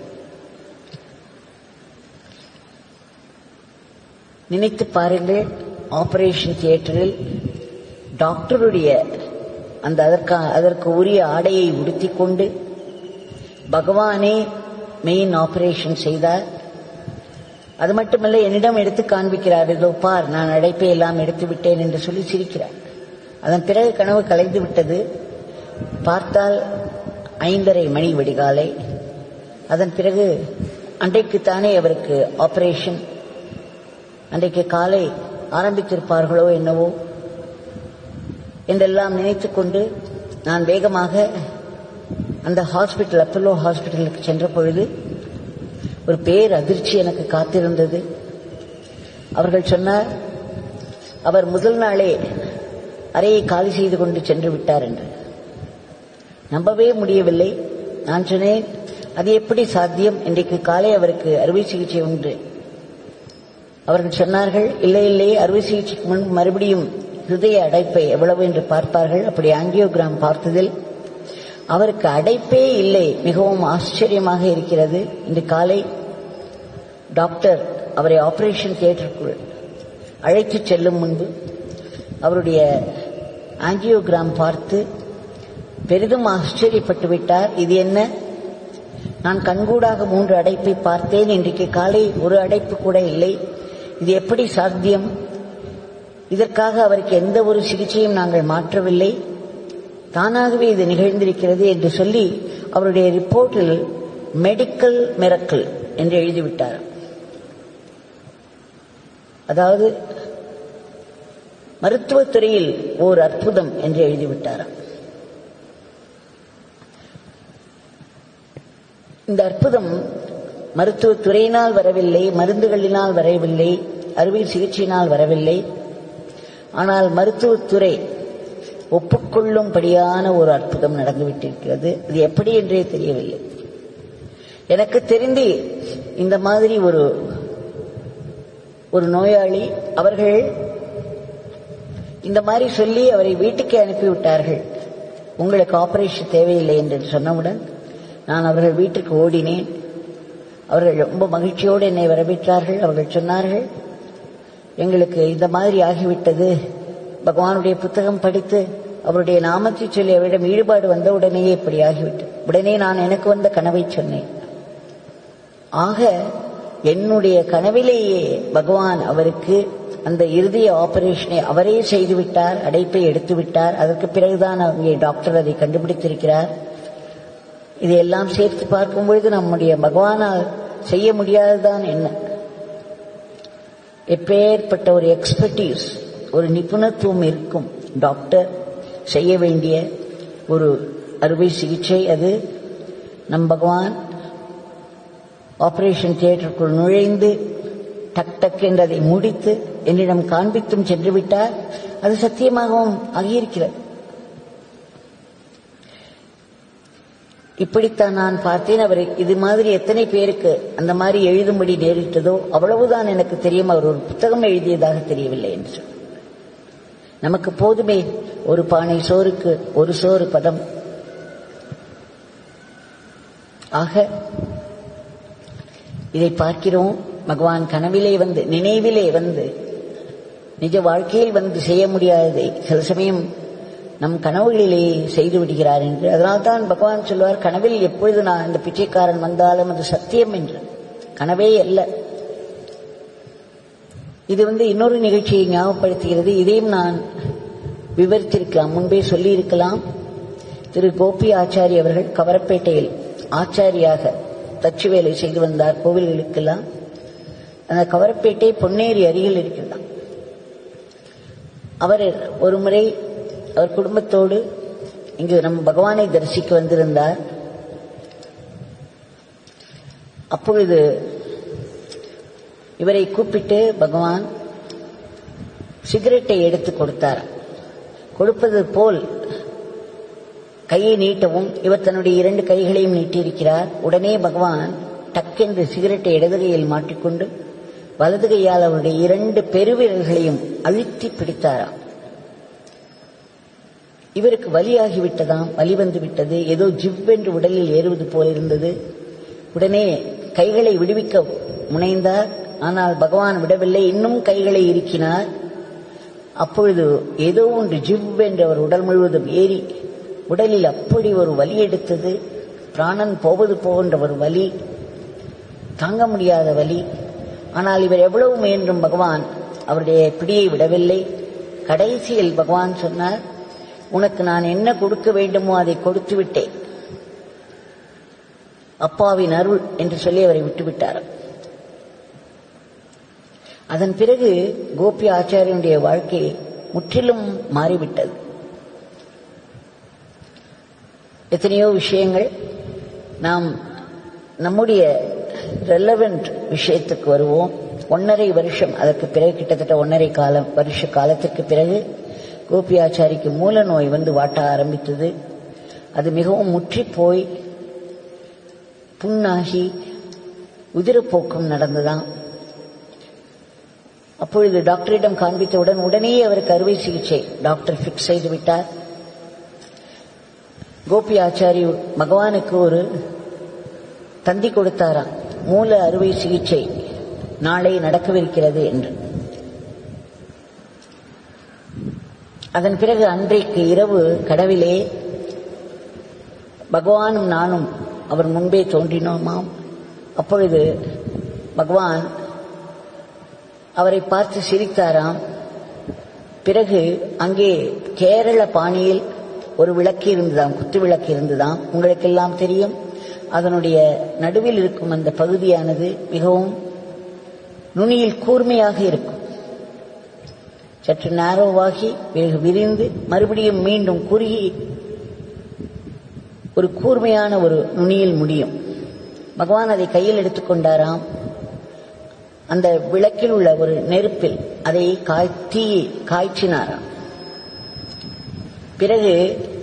நினைத்து பாருங்கள் ஆபரேஷன் தியேட்டரில் டாக்டருடைய அந்த அதற்கா அதற்கு உரிய ஆடையை உடுத்திக் கொண்டு பகவானே மெயின் ஆபரேஷன் செய்தார் அது மட்டுமல்ல என்னிடம் எடுத்து காண்பிக்கிறார் இதோ பார் நான் அழைப்பை எல்லாம் எடுத்து விட்டேன் என்று சொல்லி சிரிக்கிறார் அதன் பிறகு கனவு கலைந்து விட்டது பார்த்தால் ஐந்தரை மணி விடிகாலை அதன் பிறகு அன்றைக்குத்தானே அவருக்கு ஆபரேஷன் அன்றைக்கு காலை ஆரம்பித்திருப்பார்களோ என்னவோ என்றெல்லாம் நினைத்துக் கொண்டு நான் வேகமாக அந்த ஹாஸ்பிட்டல் அப்பல்லோ ஹாஸ்பிட்டலுக்கு சென்ற பொழுது ஒரு பேர் அதிர்ச்சி எனக்கு காத்திருந்தது அவர்கள் சொன்னார் அவர் முதல் நாளே அறையை காலி செய்து கொண்டு சென்று விட்டார் என்று நம்பவே முடியவில்லை நான் சொன்னேன் அது எப்படி சாத்தியம் இன்றைக்கு காலை அவருக்கு அறுவை சிகிச்சை உண்டு அவர்கள் சொன்னார்கள் இல்லை இல்லை அறுவை சிகிச்சைக்கு முன் மறுபடியும் ஹிருதய அடைப்பை எவ்வளவு என்று பார்ப்பார்கள் அப்படி ஆங்கியோகிராம் பார்த்ததில் அவருக்கு அடைப்பே இல்லை மிகவும் ஆச்சரியமாக இருக்கிறது இன்று காலை டாக்டர் அவரை ஆபரேஷன் தியேட்டருக்குள் அழைத்து செல்லும் முன்பு அவருடைய ஆங்கியோகிராம் பார்த்து பெரிதும் ஆச்சரியப்பட்டு விட்டார் இது என்ன நான் கண்கூடாக மூன்று அடைப்பை பார்த்தேன் இன்றைக்கு காலை ஒரு அடைப்பு கூட இல்லை இது எப்படி சாத்தியம் இதற்காக அவருக்கு எந்த ஒரு சிகிச்சையும் நாங்கள் மாற்றவில்லை தானாகவே இது நிகழ்ந்திருக்கிறது என்று சொல்லி அவருடைய ரிப்போர்ட்டில் மெடிக்கல் மிரக்கல் என்று எழுதிவிட்டார் அதாவது மருத்துவத்துறையில் ஓர் அற்புதம் என்று எழுதிவிட்டார் இந்த அற்புதம் மருத்துவத்துறையினால் வரவில்லை மருந்துகளினால் வரவில்லை அறுவை சிகிச்சையினால் வரவில்லை ஆனால் மருத்துவத்துறை ஒப்புக்கொள்ளும்படியான ஒரு அற்புதம் நடந்துவிட்டிருக்கிறது அது எப்படி என்றே தெரியவில்லை எனக்கு தெரிந்து இந்த மாதிரி ஒரு ஒரு நோயாளி அவர்கள் இந்த மாதிரி சொல்லி அவரை வீட்டுக்கு அனுப்பிவிட்டார்கள் உங்களுக்கு ஆபரேஷன் தேவையில்லை என்று சொன்னவுடன் நான் அவர்கள் வீட்டுக்கு ஓடினேன் அவர்கள் ரொம்ப மகிழ்ச்சியோடு என்னை வரவேற்றார்கள் அவர்கள் சொன்னார்கள் எங்களுக்கு இந்த மாதிரி ஆகிவிட்டது பகவானுடைய புத்தகம் படித்து அவருடைய நாமத்தை சொல்லி அவரிடம் ஈடுபாடு வந்த உடனேயே இப்படி ஆகிவிட்டது உடனே நான் எனக்கு வந்த கனவை சொன்னேன் ஆக என்னுடைய கனவிலேயே பகவான் அவருக்கு அந்த இறுதிய ஆபரேஷனை அவரே செய்து விட்டார் அடைப்பை எடுத்து விட்டார் அதற்கு பிறகுதான் அங்கே டாக்டர் அதை கண்டுபிடித்திருக்கிறார் இதையெல்லாம் சேர்த்து பார்க்கும் பொழுது நம்முடைய பகவானால் செய்ய முடியாததான் என்ன எப்பேற்பட்ட ஒரு எக்ஸ்பர்டீஸ் ஒரு நிபுணத்துவம் இருக்கும் டாக்டர் செய்ய வேண்டிய ஒரு அறுவை சிகிச்சை அது நம் பகவான் ஆபரேஷன் தியேட்டருக்குள் நுழைந்து டக் டக் என்று அதை முடித்து என்னிடம் காண்பித்தும் சென்று விட்டார் அது சத்தியமாகவும் ஆகியிருக்கிறது இப்படித்தான் நான் பார்த்தேன் அவர் இது மாதிரி எத்தனை பேருக்கு அந்த மாதிரி எழுதும்படி நேரிட்டதோ அவ்வளவுதான் எனக்கு தெரியும் அவர் ஒரு புத்தகம் எழுதியதாக தெரியவில்லை என்று சொன்னார். நமக்கு போதுமே ஒரு பானை சோறுக்கு ஒரு சோறு பதம் ஆக இதை பார்க்கிறோம் பகவான் கனவிலே வந்து நினைவிலே வந்து நிஜ வாழ்க்கையில் வந்து செய்ய முடியாததை சில சமயம் நம் கனவுகளிலே செய்து விடுகிறார் என்று அதனால்தான் பகவான் சொல்வார் கனவில் எப்பொழுது நான் இந்த பிச்சைக்காரன் வந்தாலும் அது சத்தியம் என்று கனவே அல்ல இது வந்து இன்னொரு நிகழ்ச்சியை ஞாபகப்படுத்துகிறது இதையும் நான் விவரித்திருக்கலாம் முன்பே சொல்லியிருக்கலாம் திரு கோபி ஆச்சாரி அவர்கள் கவரப்பேட்டையில் ஆச்சாரியாக தச்சு வேலை செய்து வந்தார் கோவில்களுக்கெல்லாம் அந்த கவரப்பேட்டை பொன்னேரி அருகில் இருக்கிறதாம் அவர் ஒரு முறை அவர் குடும்பத்தோடு இங்கு நம் பகவானை தரிசிக்க வந்திருந்தார் அப்பொழுது இவரை கூப்பிட்டு பகவான் சிகரெட்டை எடுத்து கொடுத்தார் கொடுப்பது போல் கையை நீட்டவும் இவர் தன்னுடைய இரண்டு கைகளையும் நீட்டியிருக்கிறார் உடனே பகவான் டக்கென்று சிகரெட்டை இடது கையில் மாட்டிக்கொண்டு வலது கையால் அவருடைய இரண்டு பெருவிரல்களையும் அழுத்தி பிடித்தாராம் இவருக்கு வலியாகிவிட்டதாம் வலி வந்து விட்டது ஏதோ ஜிவ்வென்று உடலில் ஏறுவது போல இருந்தது உடனே கைகளை விடுவிக்க முனைந்தார் ஆனால் பகவான் விடவில்லை இன்னும் கைகளை இருக்கினார் அப்பொழுது ஏதோ ஒன்று ஜிவ் என்று அவர் உடல் முழுவதும் ஏறி உடலில் அப்படி ஒரு வலி எடுத்தது பிராணன் போவது போகின்ற ஒரு வலி தாங்க முடியாத வலி ஆனால் இவர் எவ்வளவு முயன்றும் பகவான் அவருடைய பிடியை விடவில்லை கடைசியில் பகவான் சொன்னார் உனக்கு நான் என்ன கொடுக்க வேண்டுமோ அதை கொடுத்து விட்டேன் அப்பாவின் அருள் என்று சொல்லி அவரை விட்டுவிட்டார் அதன் பிறகு கோபி ஆச்சாரியனுடைய வாழ்க்கை முற்றிலும் மாறிவிட்டது எத்தனையோ விஷயங்கள் நாம் நம்முடைய ரெலவெண்ட் விஷயத்துக்கு வருவோம் ஒன்னரை வருஷம் அதற்கு பிறகு கிட்டத்தட்ட ஒன்னரை காலம் வருஷ காலத்திற்கு பிறகு கோபி ஆச்சாரிக்கு மூல நோய் வந்து வாட்ட ஆரம்பித்தது அது மிகவும் முற்றி போய் புண்ணாகி உதிரப்போக்கம் நடந்ததாம் அப்பொழுது டாக்டரிடம் காண்பித்தவுடன் உடனே அவருக்கு அறுவை சிகிச்சை டாக்டர் பிக்ஸ் செய்து விட்டார் கோபி ஆச்சாரி பகவானுக்கு ஒரு தந்தி கொடுத்தாராம் மூல அறுவை சிகிச்சை நாளை நடக்கவிருக்கிறது என்று அதன் பிறகு அன்றைக்கு இரவு கடவிலே பகவானும் நானும் அவர் முன்பே தோன்றினோமாம் அப்பொழுது பகவான் அவரை பார்த்து சிரித்தாராம் பிறகு அங்கே கேரள பாணியில் ஒரு விளக்கு இருந்ததாம் குத்து விளக்கு இருந்ததாம் உங்களுக்கெல்லாம் தெரியும் அதனுடைய நடுவில் இருக்கும் அந்த பகுதியானது மிகவும் நுனியில் கூர்மையாக இருக்கும் சற்று நேரோவாகி வெகு விரிந்து மறுபடியும் மீண்டும் குறுகி ஒரு கூர்மையான ஒரு நுனியில் முடியும் பகவான் அதை கையில் எடுத்துக்கொண்டாராம் அந்த விளக்கில் உள்ள ஒரு நெருப்பில் அதை காய் தீ காய்ச்சினாராம் பிறகு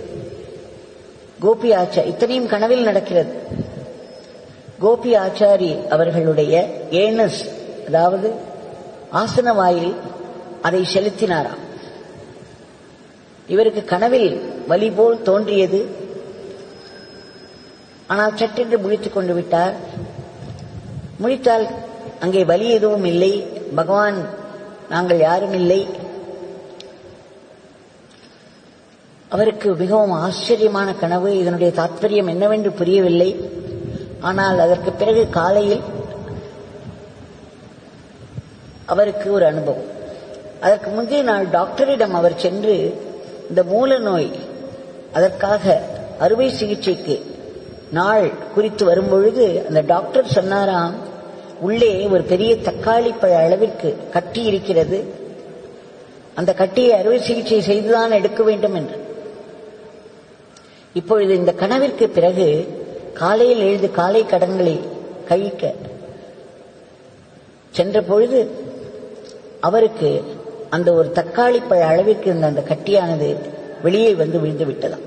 கோபி ஆச்சாரி இத்தனையும் கனவில் நடக்கிறது கோபி ஆச்சாரி அவர்களுடைய ஏனஸ் அதாவது ஆசன வாயில் அதை செலுத்தினாராம் இவருக்கு கனவில் வலி போல் தோன்றியது ஆனால் சட்டென்று முழித்துக் கொண்டு விட்டார் முழித்தால் அங்கே வலி எதுவும் இல்லை பகவான் நாங்கள் யாரும் இல்லை அவருக்கு மிகவும் ஆச்சரியமான கனவு இதனுடைய தாத்பரியம் என்னவென்று புரியவில்லை ஆனால் அதற்கு பிறகு காலையில் அவருக்கு ஒரு அனுபவம் அதற்கு முந்தைய நாள் டாக்டரிடம் அவர் சென்று இந்த மூல நோய் அதற்காக அறுவை சிகிச்சைக்கு நாள் குறித்து வரும்பொழுது அந்த டாக்டர் சொன்னாராம் உள்ளே ஒரு பெரிய தக்காளி பழ அளவிற்கு கட்டி இருக்கிறது அந்த கட்டியை அறுவை சிகிச்சை செய்துதான் எடுக்க வேண்டும் என்று இப்பொழுது இந்த கனவிற்கு பிறகு காலையில் எழுந்து காலை கடன்களை கழிக்க சென்ற பொழுது அவருக்கு அந்த ஒரு தக்காளி பழ அளவிற்கு இருந்த அந்த கட்டியானது வெளியே வந்து விழுந்து விட்டதாம்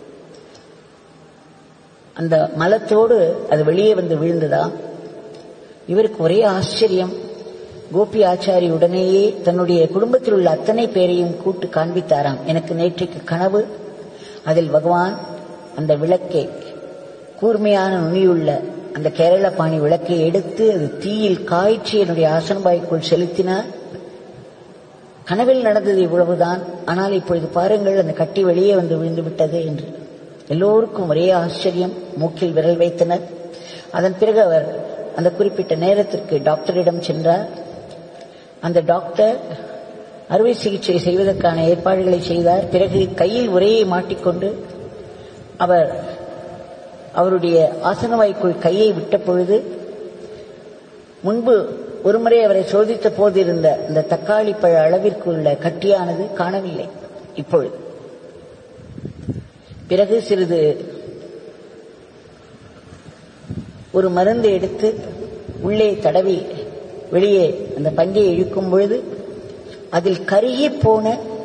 அந்த மலத்தோடு அது வெளியே வந்து விழுந்ததா இவருக்கு ஒரே ஆச்சரியம் கோபி ஆச்சாரி உடனேயே தன்னுடைய குடும்பத்தில் உள்ள அத்தனை பேரையும் கூட்டு காண்பித்தாராம் எனக்கு நேற்றைக்கு கனவு அதில் பகவான் அந்த விளக்கை கூர்மையான நுனியுள்ள அந்த கேரள பாணி விளக்கை எடுத்து அது தீயில் காய்ச்சி என்னுடைய ஆசனபாய்க்குள் செலுத்தினார் கனவில் நடந்தது இவ்வளவுதான் ஆனால் இப்பொழுது பாருங்கள் அந்த கட்டி வெளியே வந்து விழுந்து விட்டது என்று எல்லோருக்கும் ஒரே ஆச்சரியம் மூக்கில் விரல் வைத்தனர் அதன் பிறகு அவர் அந்த குறிப்பிட்ட நேரத்திற்கு டாக்டரிடம் சென்றார் அந்த டாக்டர் அறுவை சிகிச்சை செய்வதற்கான ஏற்பாடுகளை செய்தார் பிறகு கையில் உரையை மாட்டிக்கொண்டு அவர் அவருடைய ஆசனவாய்க்குள் கையை விட்ட பொழுது முன்பு ஒருமுறை அவரை சோதித்த போது இருந்த இந்த தக்காளி பழ அளவிற்கு உள்ள கட்டியானது காணவில்லை இப்பொழுது பிறகு சிறிது ஒரு மருந்து எடுத்து உள்ளே தடவி வெளியே அந்த பஞ்சை இழுக்கும் பொழுது அதில் கருகி போன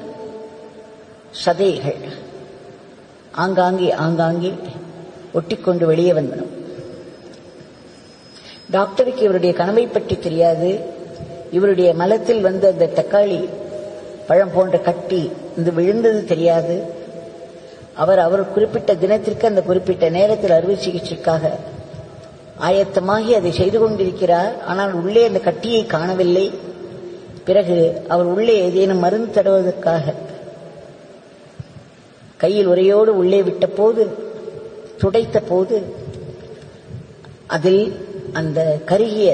சதைகள் ஆங்காங்கே ஆங்காங்கே ஒட்டிக்கொண்டு வெளியே வந்தன டாக்டருக்கு இவருடைய கனவை பற்றி தெரியாது இவருடைய மலத்தில் வந்து அந்த தக்காளி பழம் போன்ற கட்டி இந்த விழுந்தது தெரியாது அவர் அவர் குறிப்பிட்ட தினத்திற்கு அந்த குறிப்பிட்ட நேரத்தில் அறுவை சிகிச்சைக்காக ஆயத்தமாகி அதை செய்து கொண்டிருக்கிறார் ஆனால் உள்ளே அந்த கட்டியை காணவில்லை பிறகு அவர் உள்ளே ஏதேனும் மருந்து தடவுவதற்காக கையில் உரையோடு உள்ளே விட்ட போது துடைத்த போது அதில் அந்த கருகிய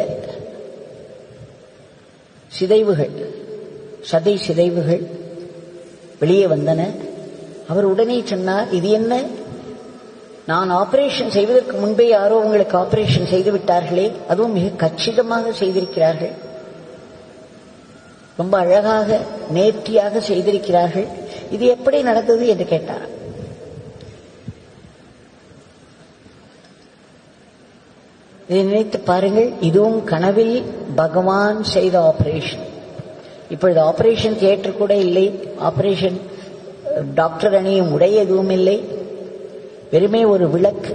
சிதைவுகள் சதை சிதைவுகள் வெளியே வந்தன அவர் உடனே சொன்னார் இது என்ன நான் ஆபரேஷன் செய்வதற்கு முன்பே யாரோ உங்களுக்கு ஆபரேஷன் செய்து விட்டார்களே அதுவும் மிக கச்சிதமாக செய்திருக்கிறார்கள் ரொம்ப அழகாக நேர்த்தியாக செய்திருக்கிறார்கள் இது எப்படி நடந்தது என்று கேட்டார் இதை நினைத்து பாருங்கள் இதுவும் கனவில் பகவான் செய்த ஆபரேஷன் இப்பொழுது ஆபரேஷன் தியேட்டர் கூட இல்லை ஆபரேஷன் டாக்டர் அணியும் உடை எதுவும் இல்லை வெறுமே ஒரு விளக்கு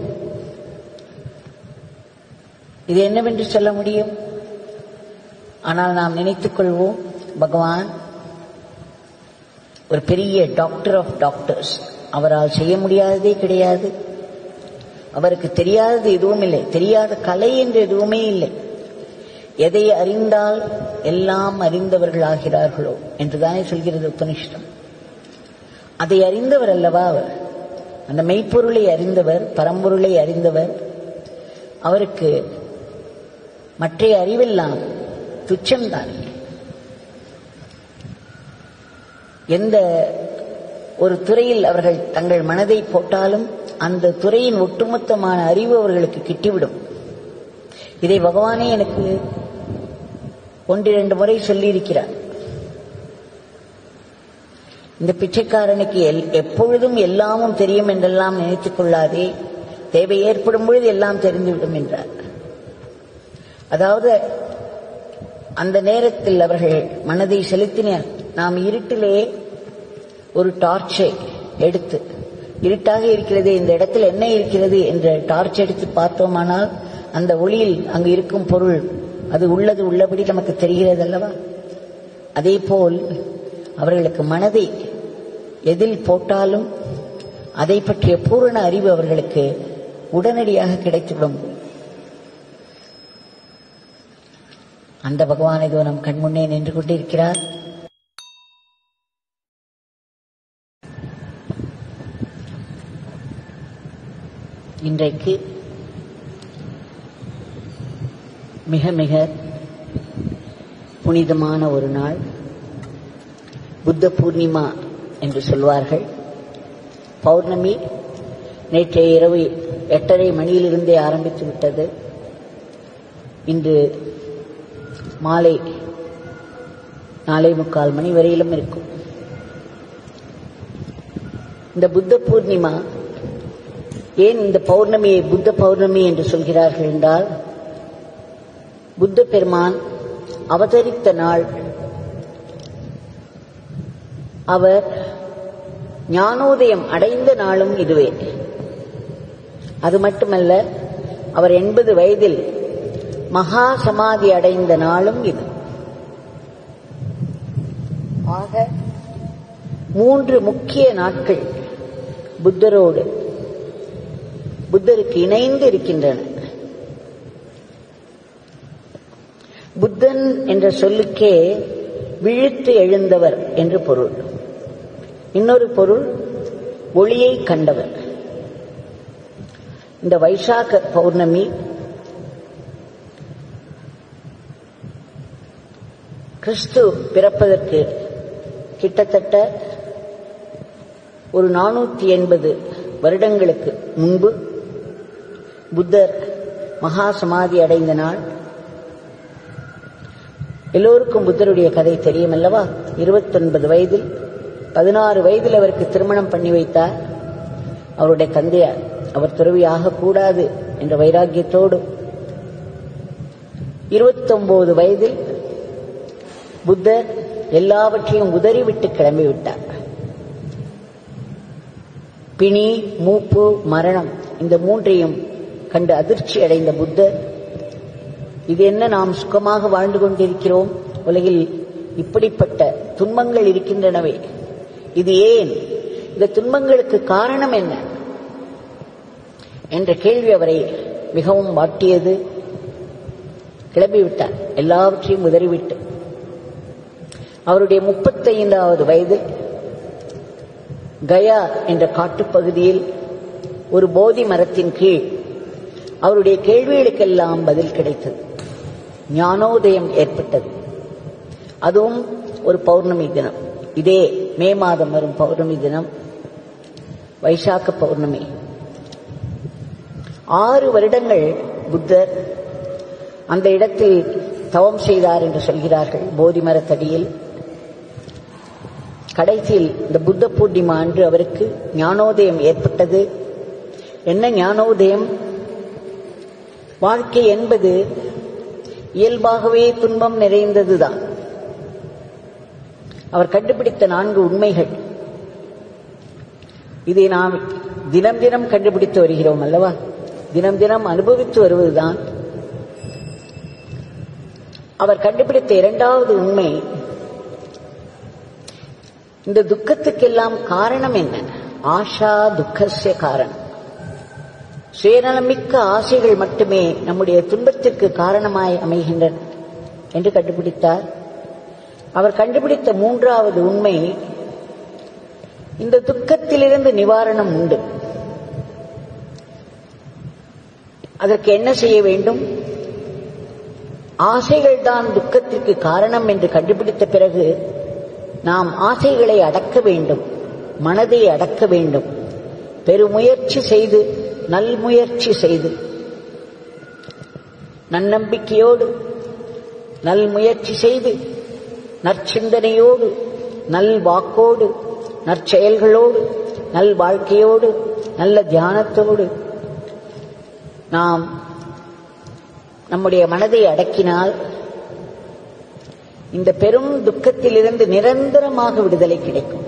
இது என்னவென்று சொல்ல முடியும் ஆனால் நாம் நினைத்துக் கொள்வோம் பகவான் ஒரு பெரிய டாக்டர் ஆஃப் டாக்டர்ஸ் அவரால் செய்ய முடியாததே கிடையாது அவருக்கு தெரியாதது எதுவும் இல்லை தெரியாத கலை என்று எதுவுமே இல்லை எதை அறிந்தால் எல்லாம் அறிந்தவர்கள் ஆகிறார்களோ என்றுதானே சொல்கிறது உபனிஷ்டம் அதை அறிந்தவர் அல்லவா அவர் அந்த மெய்ப்பொருளை அறிந்தவர் பரம்பொருளை அறிந்தவர் அவருக்கு மற்றைய அறிவெல்லாம் துச்சம்தானே எந்த ஒரு துறையில் அவர்கள் தங்கள் மனதை போட்டாலும் அந்த துறையின் ஒட்டுமொத்தமான அறிவு அவர்களுக்கு கிட்டிவிடும் இதை பகவானே எனக்கு ஒன்றிரண்டு முறை சொல்லியிருக்கிறார் இந்த பிச்சைக்காரனுக்கு எல் எப்பொழுதும் எல்லாமும் தெரியும் என்றெல்லாம் நினைத்துக் கொள்ளாதே தேவை ஏற்படும் பொழுது எல்லாம் தெரிந்துவிடும் என்றார் அதாவது அந்த நேரத்தில் அவர்கள் மனதை செலுத்தினர் நாம் இருட்டிலே ஒரு டார்ச்சை எடுத்து இருட்டாக இருக்கிறது இந்த இடத்தில் என்ன இருக்கிறது என்ற டார்ச் எடுத்து பார்த்தோமானால் அந்த ஒளியில் அங்கு இருக்கும் பொருள் அது உள்ளது உள்ளபடி நமக்கு தெரிகிறது அல்லவா அதே போல் அவர்களுக்கு மனதை எதில் போட்டாலும் அதை பற்றிய பூரண அறிவு அவர்களுக்கு உடனடியாக கிடைத்துவிடும் அந்த பகவான் இதோ நம் கண்முன்னே நின்று கொண்டிருக்கிறார் இன்றைக்கு மிக மிக புனிதமான ஒரு நாள் புத்த பூர்ணிமா என்று சொல்வார்கள் பௌர்ணமி நேற்றைய இரவு எட்டரை மணியிலிருந்தே ஆரம்பித்து விட்டது இன்று மாலை நாளை முக்கால் மணி வரையிலும் இருக்கும் இந்த புத்த பூர்ணிமா ஏன் இந்த பௌர்ணமியை புத்த பௌர்ணமி என்று சொல்கிறார்கள் என்றால் புத்த பெருமான் அவதரித்த நாள் அவர் ஞானோதயம் அடைந்த நாளும் இதுவே அது மட்டுமல்ல அவர் எண்பது வயதில் மகா சமாதி அடைந்த நாளும் இது ஆக மூன்று முக்கிய நாட்கள் புத்தரோடு புத்தருக்கு இணைந்து இருக்கின்றன புத்தன் என்ற சொல்லுக்கே விழித்து எழுந்தவர் என்று பொருள் இன்னொரு பொருள் ஒளியை கண்டவர் இந்த வைசாக பௌர்ணமி கிறிஸ்து பிறப்பதற்கு கிட்டத்தட்ட ஒரு நானூத்தி எண்பது வருடங்களுக்கு முன்பு புத்தர் மகா சமாதி அடைந்த நாள் எல்லோருக்கும் புத்தருடைய கதை தெரியும் அல்லவா இருபத்தொன்பது வயதில் பதினாறு வயதில் அவருக்கு திருமணம் பண்ணி வைத்தார் அவருடைய தந்தையார் அவர் துறவியாக கூடாது என்ற வைராக்கியத்தோடு இருபத்தொன்பது வயதில் புத்தர் எல்லாவற்றையும் உதறிவிட்டு கிளம்பிவிட்டார் பிணி மூப்பு மரணம் இந்த மூன்றையும் கண்டு அதிர்ச்சி அடைந்த புத்தர் இது என்ன நாம் சுகமாக வாழ்ந்து கொண்டிருக்கிறோம் உலகில் இப்படிப்பட்ட துன்பங்கள் இருக்கின்றனவே இது ஏன் இந்த துன்பங்களுக்கு காரணம் என்ன என்ற கேள்வி அவரை மிகவும் வாட்டியது கிளம்பிவிட்டார் எல்லாவற்றையும் உதறிவிட்டு அவருடைய முப்பத்தைந்தாவது வயதில் கயா என்ற காட்டுப்பகுதியில் ஒரு போதி மரத்தின் கீழ் அவருடைய கேள்விகளுக்கெல்லாம் பதில் கிடைத்தது ஞானோதயம் ஏற்பட்டது அதுவும் ஒரு பௌர்ணமி தினம் இதே மே மாதம் வரும் பௌர்ணமி தினம் வைசாக்க பௌர்ணமி ஆறு வருடங்கள் புத்தர் அந்த இடத்தில் தவம் செய்தார் என்று சொல்கிறார்கள் போதி மரத்தடியில் கடைசியில் இந்த புத்த பூர்ணிமா அன்று அவருக்கு ஞானோதயம் ஏற்பட்டது என்ன ஞானோதயம் வாழ்க்கை என்பது இயல்பாகவே துன்பம் நிறைந்ததுதான் அவர் கண்டுபிடித்த நான்கு உண்மைகள் இதை நாம் தினம் தினம் கண்டுபிடித்து வருகிறோம் அல்லவா தினம் தினம் அனுபவித்து வருவதுதான் அவர் கண்டுபிடித்த இரண்டாவது உண்மை இந்த துக்கத்துக்கெல்லாம் காரணம் என்ன ஆஷா துக்கசிய காரணம் சுயநலமிக்க ஆசைகள் மட்டுமே நம்முடைய துன்பத்திற்கு காரணமாய் அமைகின்றன என்று கண்டுபிடித்தார் அவர் கண்டுபிடித்த மூன்றாவது உண்மை இந்த துக்கத்திலிருந்து நிவாரணம் உண்டு அதற்கு என்ன செய்ய வேண்டும் ஆசைகள் தான் துக்கத்திற்கு காரணம் என்று கண்டுபிடித்த பிறகு நாம் ஆசைகளை அடக்க வேண்டும் மனதை அடக்க வேண்டும் பெருமுயற்சி செய்து நல்முயற்சி செய்து நன்னம்பிக்கையோடு நல்முயற்சி செய்து நற்சிந்தனையோடு நல் வாக்கோடு நற்செயல்களோடு நல் வாழ்க்கையோடு நல்ல தியானத்தோடு நாம் நம்முடைய மனதை அடக்கினால் இந்த பெரும் துக்கத்திலிருந்து நிரந்தரமாக விடுதலை கிடைக்கும்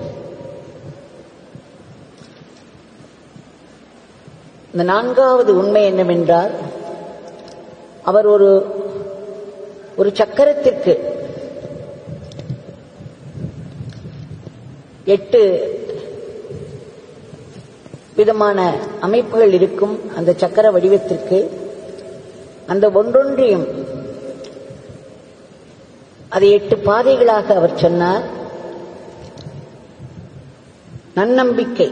இந்த நான்காவது உண்மை என்னவென்றால் அவர் ஒரு ஒரு சக்கரத்திற்கு எட்டு விதமான அமைப்புகள் இருக்கும் அந்த சக்கர வடிவத்திற்கு அந்த ஒன்றொன்றையும் அதை எட்டு பாதைகளாக அவர் சொன்னார் நன்னம்பிக்கை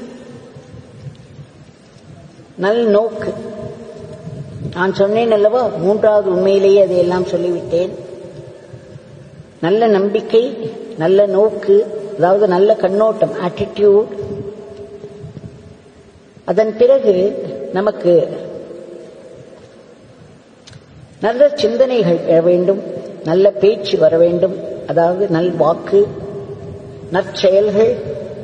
நல் நோக்கு நான் சொன்னேன் அல்லவா மூன்றாவது உண்மையிலேயே அதையெல்லாம் சொல்லிவிட்டேன் நல்ல நம்பிக்கை நல்ல நோக்கு அதாவது நல்ல கண்ணோட்டம் ஆட்டிடியூட் அதன் பிறகு நமக்கு நல்ல சிந்தனைகள் வர வேண்டும் நல்ல பேச்சு வர வேண்டும் அதாவது நல் வாக்கு நற்செயல்கள்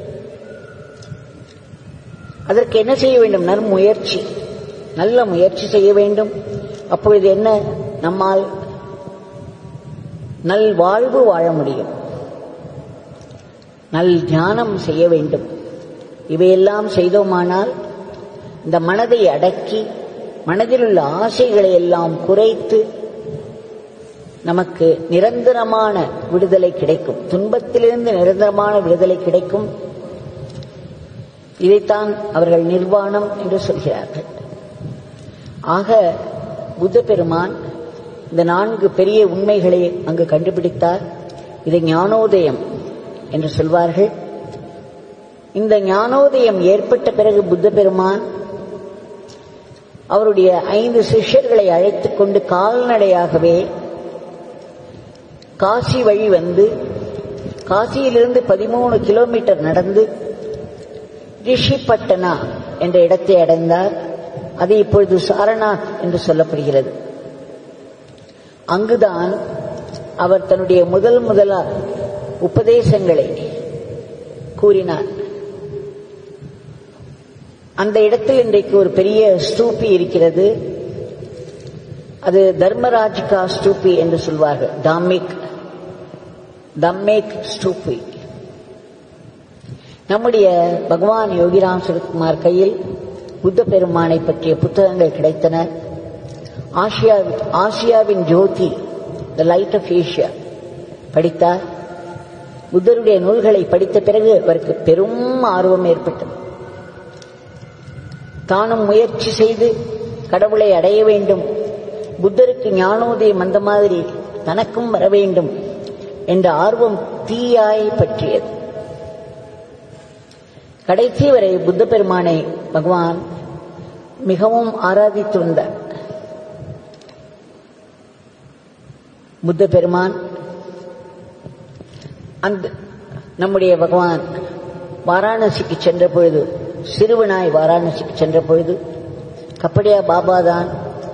அதற்கு என்ன செய்ய வேண்டும் நற்முயற்சி நல்ல முயற்சி செய்ய வேண்டும் அப்பொழுது என்ன நம்மால் நல் வாழ்வு வாழ முடியும் நல் தியானம் செய்ய வேண்டும் இவையெல்லாம் செய்தோமானால் இந்த மனதை அடக்கி மனதில் உள்ள ஆசைகளை எல்லாம் குறைத்து நமக்கு நிரந்தரமான விடுதலை கிடைக்கும் துன்பத்திலிருந்து நிரந்தரமான விடுதலை கிடைக்கும் இதைத்தான் அவர்கள் நிர்வாணம் என்று சொல்கிறார்கள் ஆக புத்த பெருமான் இந்த நான்கு பெரிய உண்மைகளை அங்கு கண்டுபிடித்தார் இதை ஞானோதயம் என்று சொல்வார்கள் இந்த ஞானோதயம் ஏற்பட்ட பிறகு புத்த பெருமான் அவருடைய ஐந்து சிஷ்யர்களை அழைத்துக் கொண்டு கால்நடையாகவே காசி வழி வந்து காசியிலிருந்து பதிமூணு கிலோமீட்டர் நடந்து ரிஷிபட்டனா என்ற இடத்தை அடைந்தார் அது இப்பொழுது சாரநாத் என்று சொல்லப்படுகிறது அங்குதான் அவர் தன்னுடைய முதல் முதல உபதேசங்களை கூறினார் அந்த இடத்தில் இன்றைக்கு ஒரு பெரிய ஸ்தூபி இருக்கிறது அது தர்மராஜிகா ஸ்தூபி என்று சொல்வார்கள் தாமிக் தம்மேக் ஸ்தூபி நம்முடைய பகவான் யோகிராம் சுரத்குமார் கையில் புத்த பெருமானை பற்றிய புத்தகங்கள் கிடைத்தன ஆசியா ஆசியாவின் ஜோதி த லைட் ஆஃப் ஏஷியா படித்தார் புத்தருடைய நூல்களை படித்த பிறகு அவருக்கு பெரும் ஆர்வம் ஏற்பட்டது தானும் முயற்சி செய்து கடவுளை அடைய வேண்டும் புத்தருக்கு ஞானோதயம் அந்த மாதிரி தனக்கும் வர வேண்டும் என்ற ஆர்வம் தீயாய் பற்றியது கடைசி வரை புத்த பெருமானை பகவான் மிகவும் ஆராதித்து வந்தார் புத்த பெருமான் அந்த நம்முடைய பகவான் வாராணசிக்கு சென்ற பொழுது சிறுவனாய் வாராணசிக்கு சென்ற பொழுது கப்படியா பாபா தான்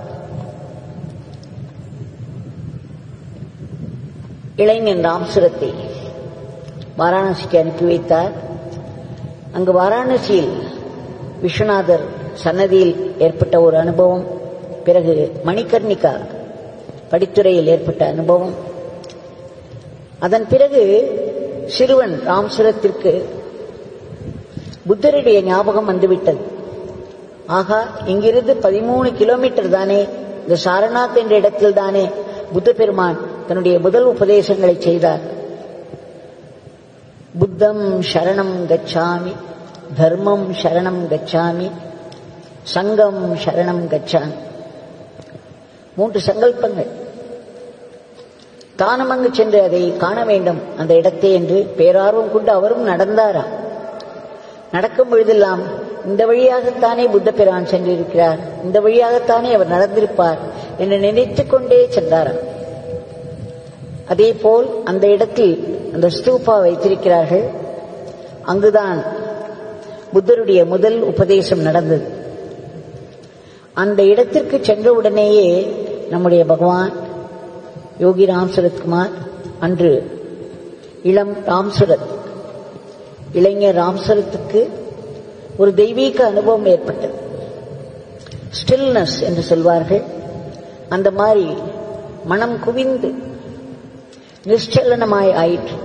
இளைஞன் ராம்சுரத்தை வாராணசிக்கு அனுப்பி வைத்தார் அங்கு வாராணசியில் விஸ்வநாதர் சன்னதியில் ஏற்பட்ட ஒரு அனுபவம் பிறகு மணிகர்ணிகா படித்துறையில் ஏற்பட்ட அனுபவம் அதன் பிறகு சிறுவன் ராம்சுரத்திற்கு புத்தருடைய ஞாபகம் வந்துவிட்டது ஆகா இங்கிருந்து பதிமூணு கிலோமீட்டர் தானே இந்த சாரநாத் என்ற இடத்தில் தானே புத்த பெருமான் தன்னுடைய முதல் உபதேசங்களை செய்தார் புத்தம் சரணம் கச்சாமி தர்மம் சரணம் கச்சாமி சங்கம் சரணம் கச்சாமி மூன்று சங்கல்பங்கள் தானும் அங்கு சென்று அதை காண வேண்டும் அந்த இடத்தை என்று பேரார்வம் கொண்டு அவரும் நடந்தாராம் நடக்கும் பொழுதெல்லாம் இந்த வழியாகத்தானே புத்த பிரான் சென்றிருக்கிறார் இந்த வழியாகத்தானே அவர் நடந்திருப்பார் என்று நினைத்துக் கொண்டே சென்றாராம் அதே போல் அந்த இடத்தில் அந்த ஸ்தூபா வைத்திருக்கிறார்கள் அங்குதான் புத்தருடைய முதல் உபதேசம் நடந்தது அந்த இடத்திற்கு சென்றவுடனேயே நம்முடைய பகவான் யோகி ராம் சுரத்குமார் அன்று இளம் ராம் சுரத் இளைஞர் ராம் சுரத்துக்கு ஒரு தெய்வீக அனுபவம் ஏற்பட்டது ஸ்டில்னஸ் என்று சொல்வார்கள் அந்த மாதிரி மனம் குவிந்து நிశ్చலனமாய் ஆயிற்று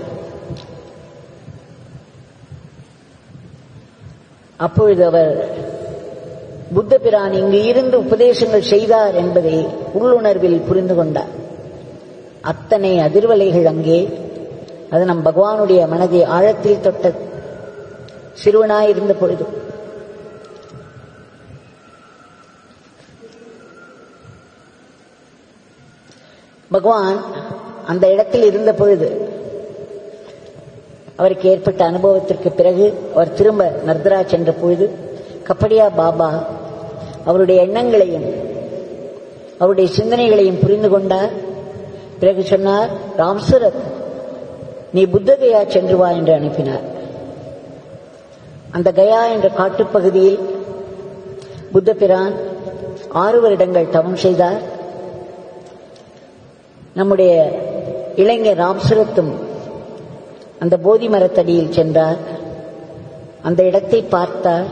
அப்பொழுது அவர் புத்த பிரான் இங்கு இருந்து உபதேசங்கள் செய்தார் என்பதை உள்ளுணர்வில் புரிந்து கொண்டார் அத்தனை அதிர்வலைகள் அங்கே அது நம் பகவானுடைய மனதை ஆழத்தில் தொட்டது சிறுவனாய் இருந்த பொழுது பகவான் அந்த இடத்தில் இருந்த பொழுது அவருக்கு ஏற்பட்ட அனுபவத்திற்கு பிறகு அவர் திரும்ப நர்தரா சென்ற பொழுது கப்படியா பாபா அவருடைய எண்ணங்களையும் அவருடைய சிந்தனைகளையும் புரிந்து கொண்டார் பிறகு சொன்னார் ராம்சரத் நீ புத்த கயா சென்று வா என்று அனுப்பினார் அந்த கயா என்ற காட்டுப்பகுதியில் புத்த பிரான் ஆறு வருடங்கள் தவம் செய்தார் நம்முடைய இளைஞர் ராம்சுரத்தும் அந்த போதி மரத்தடியில் சென்றார் அந்த இடத்தை பார்த்தார்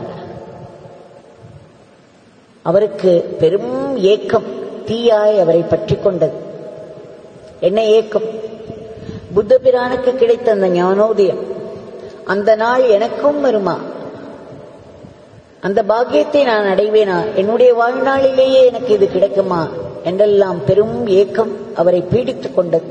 அவருக்கு பெரும் ஏக்கம் தீயாய் அவரை பற்றி கொண்டது என்ன ஏக்கம் புத்த பிரானுக்கு கிடைத்த அந்த ஞானோதயம் அந்த நாள் எனக்கும் வருமா அந்த பாக்கியத்தை நான் அடைவேனா என்னுடைய வாழ்நாளிலேயே எனக்கு இது கிடைக்குமா என்றெல்லாம் பெரும் ஏக்கம் அவரை பீடித்துக் கொண்டது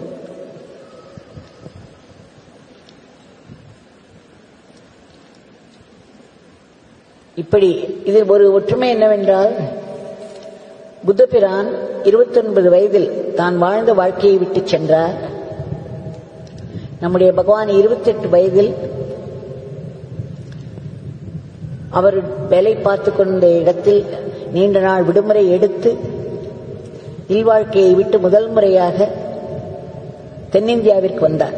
இப்படி இதில் ஒரு ஒற்றுமை என்னவென்றால் புத்த பிரான் இருபத்தொன்பது வயதில் தான் வாழ்ந்த வாழ்க்கையை விட்டு சென்றார் நம்முடைய பகவான் இருபத்தெட்டு வயதில் அவர் வேலை பார்த்து கொண்ட இடத்தில் நீண்ட நாள் விடுமுறை எடுத்து இல்வாழ்க்கையை விட்டு முதல் முறையாக தென்னிந்தியாவிற்கு வந்தார்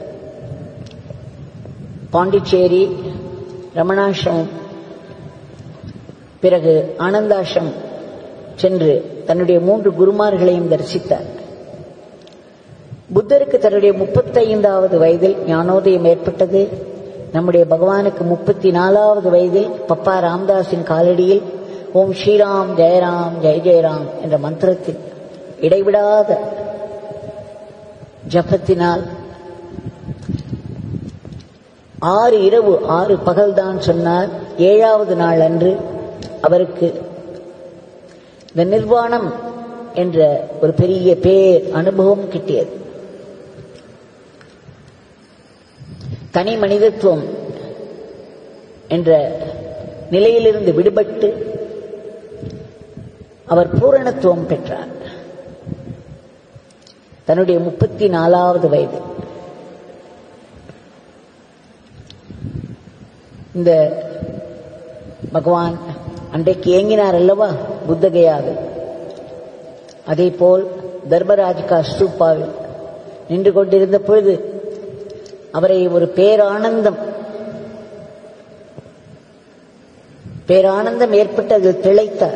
பாண்டிச்சேரி ரமணாசிரமம் பிறகு ஆனந்தாசிரம் சென்று தன்னுடைய மூன்று குருமார்களையும் தரிசித்தார் புத்தருக்கு தன்னுடைய முப்பத்தைந்தாவது வயதில் ஞானோதயம் ஏற்பட்டது நம்முடைய பகவானுக்கு முப்பத்தி நாலாவது வயதில் பப்பா ராம்தாஸின் காலடியில் ஓம் ஸ்ரீராம் ஜெயராம் ஜெய ஜெயராம் என்ற மந்திரத்தில் இடைவிடாத ஜபத்தினால் ஆறு இரவு ஆறு பகல்தான் சொன்னார் ஏழாவது நாள் அன்று அவருக்கு இந்த நிர்வாணம் என்ற ஒரு பெரிய பேர் அனுபவம் கிட்டியது தனி மனிதத்துவம் என்ற நிலையிலிருந்து விடுபட்டு அவர் பூரணத்துவம் பெற்றார் தன்னுடைய முப்பத்தி நாலாவது வயது இந்த பகவான் அன்றைக்கு ஏங்கினார் அல்லவா புத்தகையாவில் அதே போல் தர்மராஜிகா ஸ்தூப்பாவில் நின்று கொண்டிருந்த பொழுது அவரை ஒரு பேரானந்தம் பேரானந்தம் ஏற்பட்டது திளைத்தார்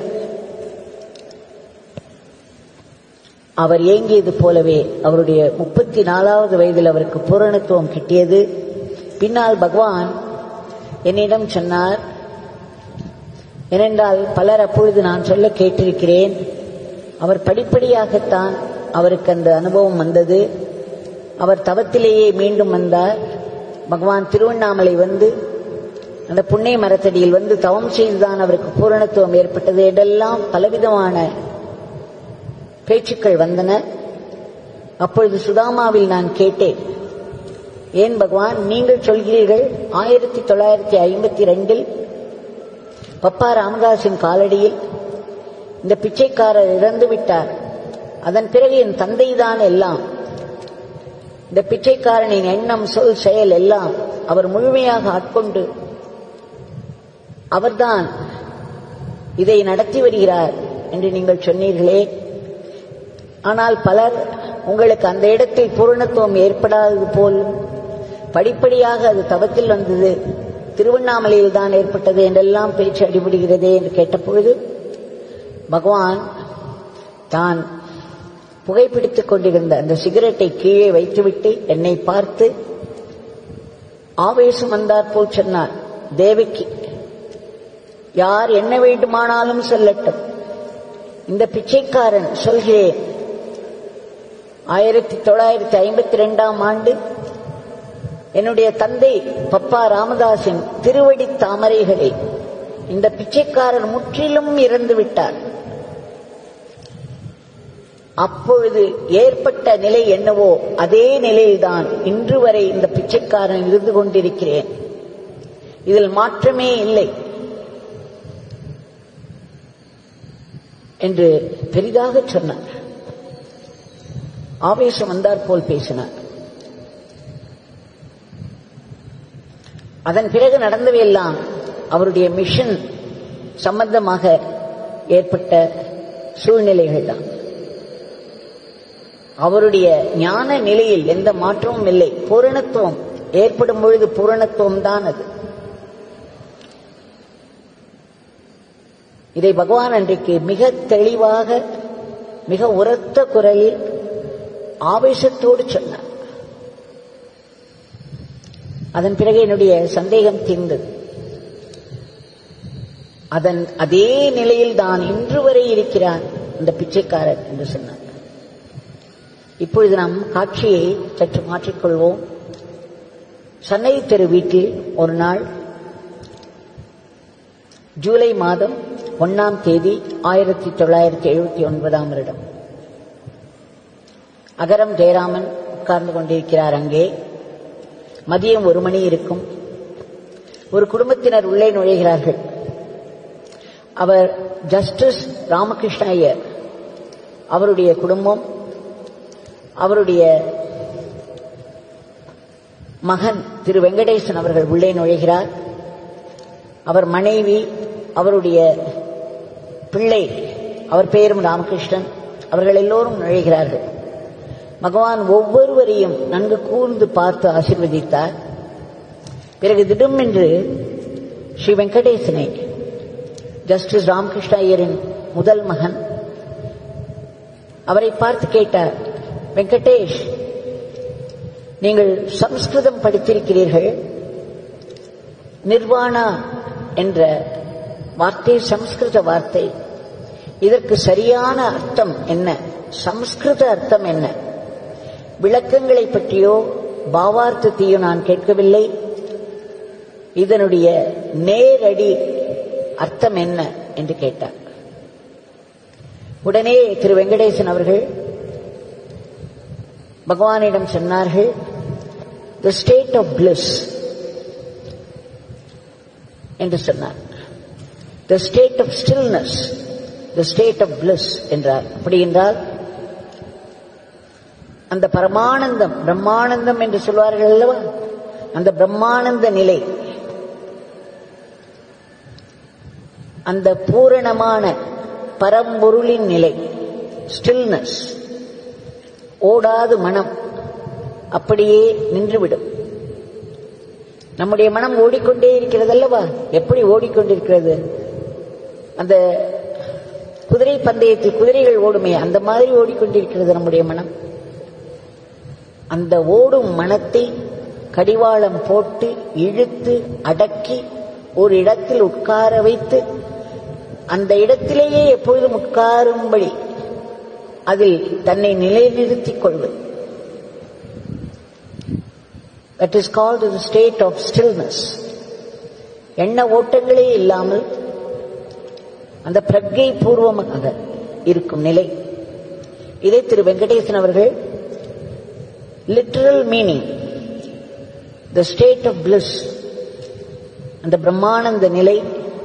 அவர் ஏங்கியது போலவே அவருடைய முப்பத்தி நாலாவது வயதில் அவருக்கு பூரணத்துவம் கிட்டியது பின்னால் பகவான் என்னிடம் சொன்னார் ஏனென்றால் பலர் அப்பொழுது நான் சொல்ல கேட்டிருக்கிறேன் அவர் படிப்படியாகத்தான் அவருக்கு அந்த அனுபவம் வந்தது அவர் தவத்திலேயே மீண்டும் வந்தார் பகவான் திருவண்ணாமலை வந்து அந்த புண்ணிய மரத்தடியில் வந்து தவம் செய்துதான் அவருக்கு பூரணத்துவம் ஏற்பட்டது என்றெல்லாம் பலவிதமான பேச்சுக்கள் வந்தன அப்பொழுது சுதாமாவில் நான் கேட்டேன் ஏன் பகவான் நீங்கள் சொல்கிறீர்கள் ஆயிரத்தி தொள்ளாயிரத்தி ஐம்பத்தி ரெண்டில் பப்பா ராமதாஸின் காலடியில் இந்த பிச்சைக்காரர் இறந்து விட்டார் அதன் பிறகு என் தந்தைதான் எல்லாம் இந்த பிச்சைக்காரனின் எண்ணம் சொல் செயல் எல்லாம் அவர் முழுமையாக ஆட்கொண்டு அவர்தான் இதை நடத்தி வருகிறார் என்று நீங்கள் சொன்னீர்களே ஆனால் பலர் உங்களுக்கு அந்த இடத்தில் பூரணத்துவம் ஏற்படாதது போல் படிப்படியாக அது தவத்தில் வந்தது திருவண்ணாமலையில் தான் ஏற்பட்டது என்றெல்லாம் பேச்சு அடிபடுகிறதே என்று கேட்டபொழுது பகவான் தான் புகைப்பிடித்துக் கொண்டிருந்த அந்த சிகரெட்டை கீழே வைத்துவிட்டு என்னை பார்த்து ஆவேசம் வந்தார் போல் சொன்னார் தேவிக்கு யார் என்ன வேண்டுமானாலும் சொல்லட்டும் இந்த பிச்சைக்காரன் சொல்கிறேன் ஆயிரத்தி தொள்ளாயிரத்தி ஐம்பத்தி ரெண்டாம் ஆண்டு என்னுடைய தந்தை பப்பா ராமதாசின் திருவடி தாமரைகளை இந்த பிச்சைக்காரர் முற்றிலும் இறந்து விட்டார் அப்பொழுது ஏற்பட்ட நிலை என்னவோ அதே நிலையில்தான் இன்று வரை இந்த பிச்சைக்காரன் இருந்து கொண்டிருக்கிறேன் இதில் மாற்றமே இல்லை என்று பெரிதாக சொன்னார் ஆவேசம் வந்தார் போல் பேசினார் அதன் பிறகு நடந்தவையெல்லாம் அவருடைய மிஷன் சம்பந்தமாக ஏற்பட்ட சூழ்நிலைகள் தான் அவருடைய ஞான நிலையில் எந்த மாற்றமும் இல்லை பூரணத்துவம் ஏற்படும் பொழுது பூரணத்துவம் தான் அது இதை பகவான் அன்றைக்கு மிக தெளிவாக மிக உரத்த குரலில் ஆவேசத்தோடு சொன்னார் அதன் பிறகு என்னுடைய சந்தேகம் தீர்ந்தது அதன் அதே நிலையில் தான் இன்று வரை இருக்கிறான் இந்த பிச்சைக்காரன் என்று சொன்னார் இப்பொழுது நாம் காட்சியை சற்று மாற்றிக்கொள்வோம் சென்னை தெரு வீட்டில் ஒரு நாள் ஜூலை மாதம் ஒன்னாம் தேதி ஆயிரத்தி தொள்ளாயிரத்தி எழுபத்தி ஒன்பதாம் வருடம் அகரம் ஜெயராமன் உட்கார்ந்து கொண்டிருக்கிறார் அங்கே மதியம் ஒரு மணி இருக்கும் ஒரு குடும்பத்தினர் உள்ளே நுழைகிறார்கள் அவர் ஜஸ்டிஸ் ராமகிருஷ்ண ஐயர் அவருடைய குடும்பம் அவருடைய மகன் திரு வெங்கடேசன் அவர்கள் உள்ளே நுழைகிறார் அவர் மனைவி அவருடைய பிள்ளை அவர் பெயரும் ராமகிருஷ்ணன் அவர்கள் எல்லோரும் நுழைகிறார்கள் பகவான் ஒவ்வொருவரையும் நன்கு கூர்ந்து பார்த்து ஆசீர்வதித்தார் பிறகு திடும் என்று ஸ்ரீ வெங்கடேசனை ஜஸ்டிஸ் ராமகிருஷ்ண ஐயரின் முதல் மகன் அவரை பார்த்து கேட்டார் வெங்கடேஷ் நீங்கள் சம்ஸ்கிருதம் படித்திருக்கிறீர்கள் நிர்வாணா என்ற வார்த்தை சம்ஸ்கிருத வார்த்தை இதற்கு சரியான அர்த்தம் என்ன சம்ஸ்கிருத அர்த்தம் என்ன விளக்கங்களை பற்றியோ பாவார்த்தத்தையோ நான் கேட்கவில்லை இதனுடைய நேரடி அர்த்தம் என்ன என்று கேட்டார் உடனே திரு வெங்கடேசன் அவர்கள் பகவானிடம் சொன்னார்கள் த ஸ்டேட் ஆஃப் பிளிஸ் என்று சொன்னார் the state of stillness the state of bliss என்றார் அப்படி என்றால் அந்த பரமானந்தம் பிரம்மானந்தம் என்று சொல்வார்கள் அல்லவா அந்த பிரம்மானந்த நிலை அந்த பூரணமான பரம்பொருளின் நிலை ஸ்டில்னஸ் ஓடாது மனம் அப்படியே நின்றுவிடும் நம்முடைய மனம் ஓடிக்கொண்டே இருக்கிறது அல்லவா எப்படி ஓடிக்கொண்டிருக்கிறது அந்த குதிரை பந்தயத்தில் குதிரைகள் ஓடுமே அந்த மாதிரி ஓடிக்கொண்டிருக்கிறது நம்முடைய மனம் அந்த ஓடும் மனத்தை கடிவாளம் போட்டு இழுத்து அடக்கி ஒரு இடத்தில் உட்கார வைத்து அந்த இடத்திலேயே எப்பொழுதும் உட்காரும்படி அதில் தன்னை நிலைநிறுத்திக் கொள்வது that is called the state of stillness எண்ண ஓட்டங்களே இல்லாமல் அந்த பிரக்கை பூர்வமாக இருக்கும் நிலை இதை திரு வெங்கடேசன் அவர்கள் literal meaning the state of bliss அந்த பிரம்மானந்த நிலை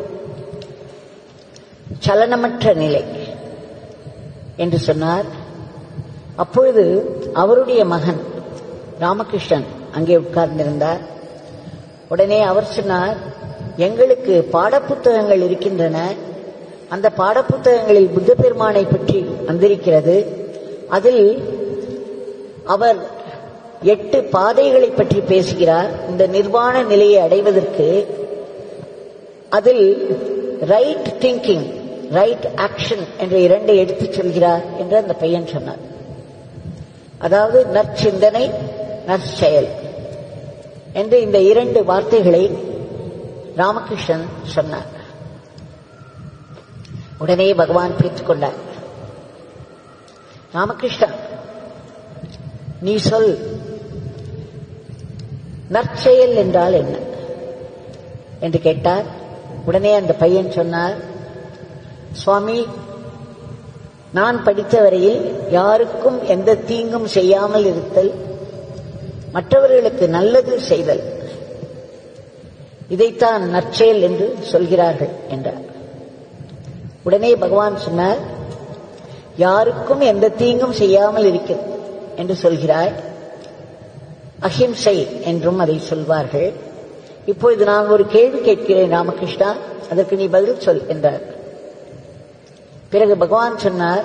சலனமற்ற நிலை என்று சொன்னார் அப்பொழுது அவருடைய மகன் ராமகிருஷ்ணன் அங்கே உட்கார்ந்திருந்தார் உடனே அவர் சொன்னார் எங்களுக்கு பாடப்புத்தகங்கள் இருக்கின்றன அந்த பாடப்புத்தகங்களில் புத்த பெருமானை பற்றி வந்திருக்கிறது அதில் அவர் எட்டு பாதைகளை பற்றி பேசுகிறார் இந்த நிர்வாண நிலையை அடைவதற்கு அதில் ரைட் திங்கிங் ரைட் ஆக்ஷன் என்ற இரண்டை எடுத்துச் சொல்கிறார் என்று அந்த பையன் சொன்னார் அதாவது நற்சிந்தனை நற்செயல் என்று இந்த இரண்டு வார்த்தைகளை ராமகிருஷ்ணன் சொன்னார் உடனே பகவான் பிடித்துக் கொண்டார் ராமகிருஷ்ணா நீ சொல் நற்செயல் என்றால் என்ன என்று கேட்டார் உடனே அந்த பையன் சொன்னார் சுவாமி நான் படித்த வரையில் யாருக்கும் எந்த தீங்கும் செய்யாமல் இருத்தல் மற்றவர்களுக்கு நல்லது செய்தல் இதைத்தான் நற்செயல் என்று சொல்கிறார்கள் என்றார் உடனே பகவான் சொன்னார் யாருக்கும் எந்த தீங்கும் செய்யாமல் இருக்கிறது என்று சொல்கிறாய் அஹிம்சை என்றும் அதை சொல்வார்கள் இப்பொழுது நான் ஒரு கேள்வி கேட்கிறேன் ராமகிருஷ்ணா அதற்கு நீ பதில் சொல் என்றார் பிறகு பகவான் சொன்னார்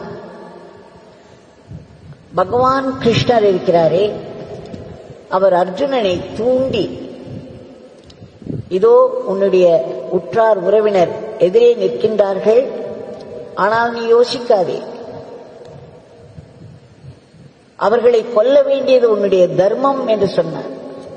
பகவான் கிருஷ்ணர் இருக்கிறாரே அவர் அர்ஜுனனை தூண்டி இதோ உன்னுடைய உற்றார் உறவினர் எதிரே நிற்கின்றார்கள் ஆனால் நீ யோசிக்காதே அவர்களை கொல்ல வேண்டியது உன்னுடைய தர்மம் என்று சொன்னார்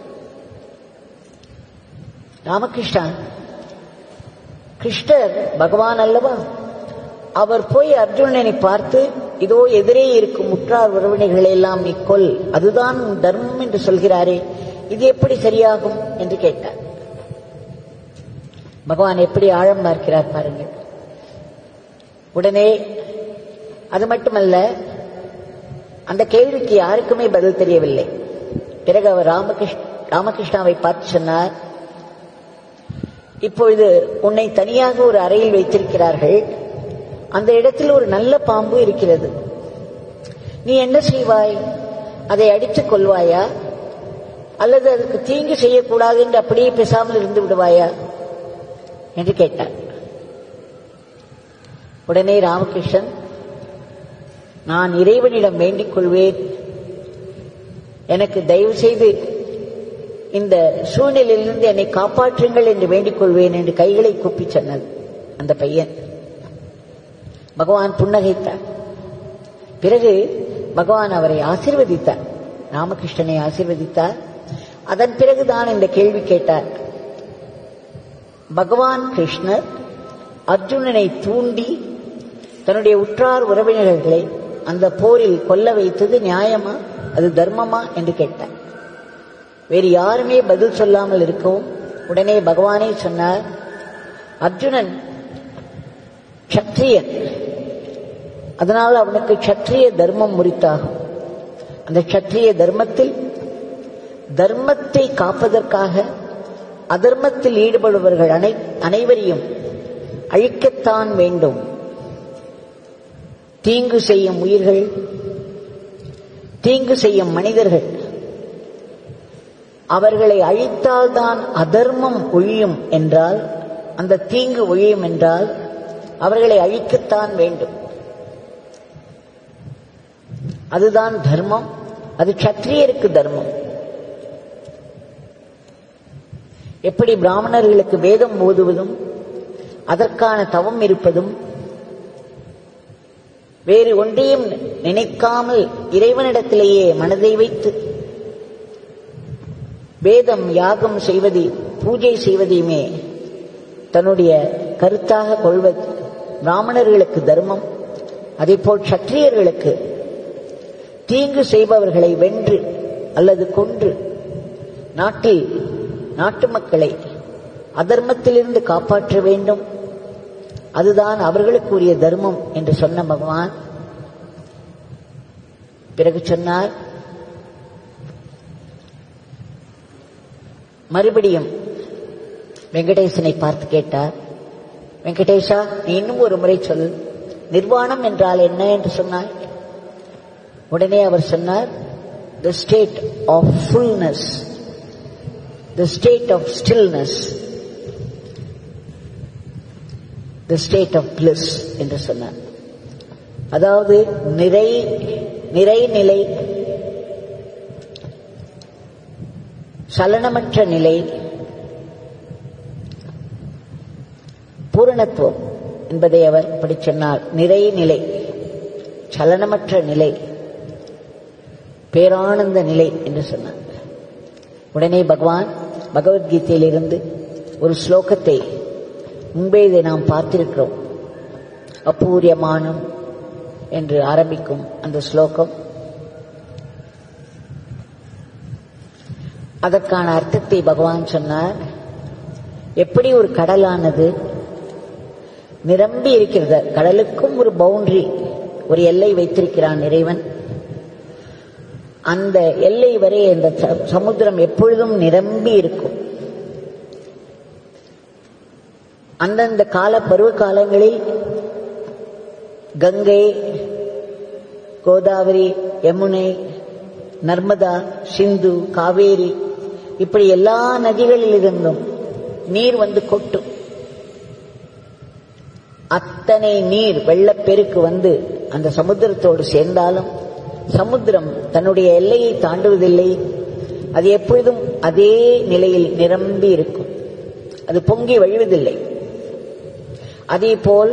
ராமகிருஷ்ணா கிருஷ்ணர் பகவான் அல்லவா அவர் போய் அர்ஜுனனை பார்த்து இதோ எதிரே இருக்கும் உற்றார் உறவினர்களை எல்லாம் நீ கொல் அதுதான் உன் தர்மம் என்று சொல்கிறாரே இது எப்படி சரியாகும் என்று கேட்டார் பகவான் எப்படி ஆழம் பார்க்கிறார் பாருங்கள் உடனே அது மட்டுமல்ல அந்த கேள்விக்கு யாருக்குமே பதில் தெரியவில்லை பிறகு அவர் ராமகிருஷ்ண ராமகிருஷ்ணாவை பார்த்து சொன்னார் இப்பொழுது உன்னை தனியாக ஒரு அறையில் வைத்திருக்கிறார்கள் அந்த இடத்தில் ஒரு நல்ல பாம்பு இருக்கிறது நீ என்ன செய்வாய் அதை அடித்துக் கொள்வாயா அல்லது அதுக்கு தீங்கு செய்யக்கூடாது என்று அப்படியே பேசாமல் இருந்து விடுவாயா என்று கேட்டார் உடனே ராமகிருஷ்ணன் நான் இறைவனிடம் வேண்டிக் கொள்வேன் எனக்கு தயவு செய்து இந்த சூழ்நிலையிலிருந்து என்னை காப்பாற்றுங்கள் என்று வேண்டிக் கொள்வேன் என்று கைகளை கூப்பி சொன்னது அந்த பையன் பகவான் புன்னகைத்தார் பிறகு பகவான் அவரை ஆசிர்வதித்தார் ராமகிருஷ்ணனை ஆசிர்வதித்தார் அதன் பிறகுதான் இந்த கேள்வி கேட்டார் பகவான் கிருஷ்ணர் அர்ஜுனனை தூண்டி தன்னுடைய உற்றார் உறவினர்களை அந்த போரில் கொல்ல வைத்தது நியாயமா அது தர்மமா என்று கேட்டார் வேறு யாருமே பதில் சொல்லாமல் இருக்கவும் உடனே பகவானே சொன்னார் அர்ஜுனன் சத்திரியன் அதனால் அவனுக்கு சத்திரிய தர்மம் முறித்தாகும் அந்த சத்திரிய தர்மத்தில் தர்மத்தை காப்பதற்காக அதர்மத்தில் ஈடுபடுபவர்கள் அனை அனைவரையும் அழிக்கத்தான் வேண்டும் தீங்கு செய்யும் உயிர்கள் தீங்கு செய்யும் மனிதர்கள் அவர்களை அழித்தால்தான் அதர்மம் ஒழியும் என்றால் அந்த தீங்கு ஒழியும் என்றால் அவர்களை அழிக்கத்தான் வேண்டும் அதுதான் தர்மம் அது சத்திரியருக்கு தர்மம் எப்படி பிராமணர்களுக்கு வேதம் ஓதுவதும் அதற்கான தவம் இருப்பதும் வேறு ஒன்றையும் நினைக்காமல் இறைவனிடத்திலேயே மனதை வைத்து வேதம் யாகம் செய்வது பூஜை செய்வதையுமே தன்னுடைய கருத்தாக கொள்வது பிராமணர்களுக்கு தர்மம் அதேபோல் சத்திரியர்களுக்கு தீங்கு செய்பவர்களை வென்று அல்லது கொன்று நாட்டில் நாட்டு மக்களை அதர்மத்திலிருந்து காப்பாற்ற வேண்டும் அதுதான் அவர்களுக்குரிய தர்மம் என்று சொன்ன பகவான் பிறகு சொன்னார் மறுபடியும் வெங்கடேசனை பார்த்து கேட்டார் வெங்கடேஷா நீ இன்னும் ஒரு முறை சொல் நிர்வாணம் என்றால் என்ன என்று சொன்னார் உடனே அவர் சொன்னார் the state of fullness the state of stillness the state of bliss என்று சொன்னார் அதாவது நிறை நிறைநிலை சலனமற்ற நிலை பூரணத்துவம் என்பதை அவர் அப்படி சொன்னார் நிறைநிலை சலனமற்ற நிலை பேரானந்த நிலை என்று சொன்னார் உடனே பகவான் பகவத்கீதையிலிருந்து ஒரு ஸ்லோகத்தை முன்பே இதை நாம் பார்த்திருக்கிறோம் அப்பூரியமானம் என்று ஆரம்பிக்கும் அந்த ஸ்லோகம் அதற்கான அர்த்தத்தை பகவான் சொன்னார் எப்படி ஒரு கடலானது நிரம்பி இருக்கிறது கடலுக்கும் ஒரு பவுண்டரி ஒரு எல்லை வைத்திருக்கிறான் இறைவன் அந்த எல்லை வரை அந்த ச- சமுத்திரம் எப்பொழுதும் நிரம்பி இருக்கும் அந்தந்த கால பருவ காலங்களில் கங்கை கோதாவரி யமுனை நர்மதா சிந்து காவேரி இப்படி எல்லா நதிகளிலிருந்தும் நீர் வந்து கொட்டும் அத்தனை நீர் வெள்ளப்பெருக்கு வந்து அந்த சமுத்திரத்தோடு சேர்ந்தாலும் சமுத்திரம் தன்னுடைய எல்லையை தாண்டுவதில்லை அது எப்பொழுதும் அதே நிலையில் நிரம்பி இருக்கும் அது பொங்கி வழிவதில்லை அதேபோல்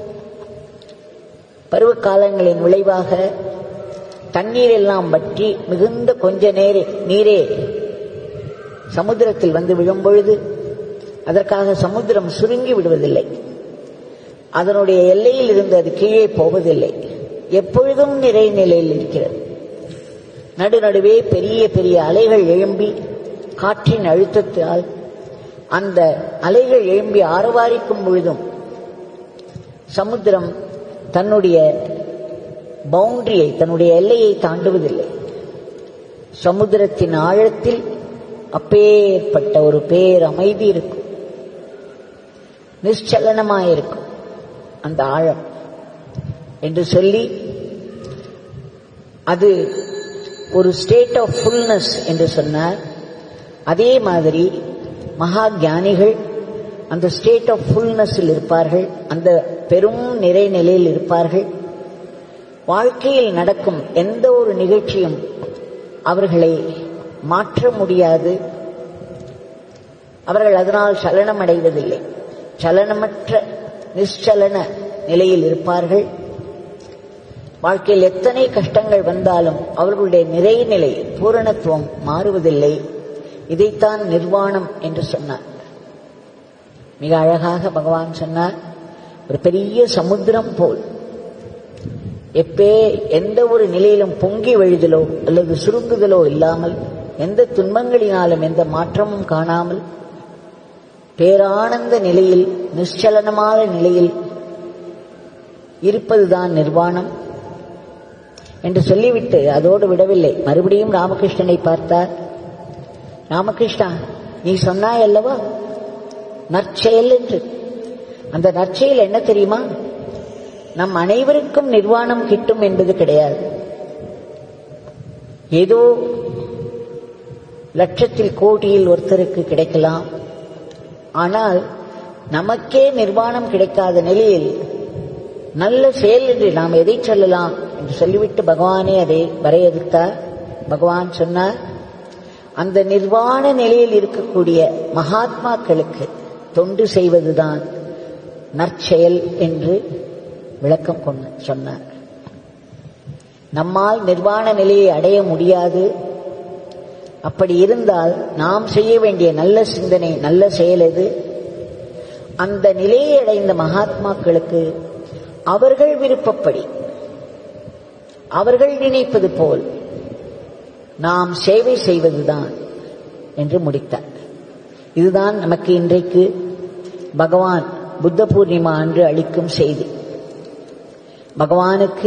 பருவ காலங்களின் விளைவாக தண்ணீர் எல்லாம் வற்றி மிகுந்த கொஞ்ச நேரே நீரே சமுத்திரத்தில் வந்து விழும் பொழுது அதற்காக சமுத்திரம் சுருங்கி விடுவதில்லை அதனுடைய எல்லையில் இருந்து அது கீழே போவதில்லை எப்பொழுதும் நிறை நிலையில் இருக்கிறது நடுநடுவே பெரிய பெரிய அலைகள் எழும்பி காற்றின் அழுத்தத்தால் அந்த அலைகள் எழும்பி ஆரவாரிக்கும் பொழுதும் சமுத்திரம் தன்னுடைய பவுண்டரியை தன்னுடைய எல்லையை தாண்டுவதில்லை சமுத்திரத்தின் ஆழத்தில் அப்பேற்பட்ட ஒரு பேர் அமைதி இருக்கும் நிశ్చலனமாயிருக்கும் அந்த ஆழம் என்று சொல்லி அது ஒரு ஸ்டேட் ஆஃப் ஃபுல்னஸ் என்று சொன்னார் அதே மாதிரி மகா ஞானிகள் அந்த ஸ்டேட் ஆஃப் ஃபுல்னஸில் இருப்பார்கள் அந்த பெரும் நிறைநிலையில் இருப்பார்கள் வாழ்க்கையில் நடக்கும் எந்த ஒரு நிகழ்ச்சியும் அவர்களை மாற்ற முடியாது அவர்கள் அதனால் சலனம் அடைவதில்லை சலனமற்ற நிశ్చலன நிலையில் இருப்பார்கள் வாழ்க்கையில் எத்தனை கஷ்டங்கள் வந்தாலும் அவர்களுடைய நிறைநிலை பூரணத்துவம் மாறுவதில்லை இதைத்தான் நிர்வாணம் என்று சொன்னார் மிக அழகாக பகவான் சொன்னார் ஒரு பெரிய சமுத்திரம் போல் எப்பே எந்த ஒரு நிலையிலும் பொங்கி வழிதலோ அல்லது சுருங்குதலோ இல்லாமல் எந்த துன்பங்களினாலும் எந்த மாற்றமும் காணாமல் பேரானந்த நிலையில் நிశ్చலனமான நிலையில் இருப்பதுதான் நிர்வாணம் என்று சொல்லிவிட்டு அதோடு விடவில்லை மறுபடியும் ராமகிருஷ்ணனை பார்த்தார் ராமகிருஷ்ணா நீ சொன்னாய் அல்லவா நற்செயல் என்று அந்த நற்செயல் என்ன தெரியுமா நம் அனைவருக்கும் நிர்வாணம் கிட்டும் என்பது கிடையாது ஏதோ லட்சத்தில் கோடியில் ஒருத்தருக்கு கிடைக்கலாம் ஆனால் நமக்கே நிர்வாணம் கிடைக்காத நிலையில் நல்ல செயல் என்று நாம் எதை சொல்லலாம் என்று சொல்லிவிட்டு பகவானே அதை வரையறுத்தார் பகவான் சொன்னார் அந்த நிர்வாண நிலையில் இருக்கக்கூடிய மகாத்மாக்களுக்கு தொண்டு செய்வதுதான் நற்செயல் என்று விளக்கம் கொண்டு சொன்னார் நம்மால் நிர்வாண நிலையை அடைய முடியாது அப்படி இருந்தால் நாம் செய்ய வேண்டிய நல்ல சிந்தனை நல்ல செயல் எது அந்த நிலையை அடைந்த மகாத்மாக்களுக்கு அவர்கள் விருப்பப்படி அவர்கள் நினைப்பது போல் நாம் சேவை செய்வதுதான் என்று முடித்தார் இதுதான் நமக்கு இன்றைக்கு பகவான் புத்த பூர்ணிமா அன்று அளிக்கும் செய்தி பகவானுக்கு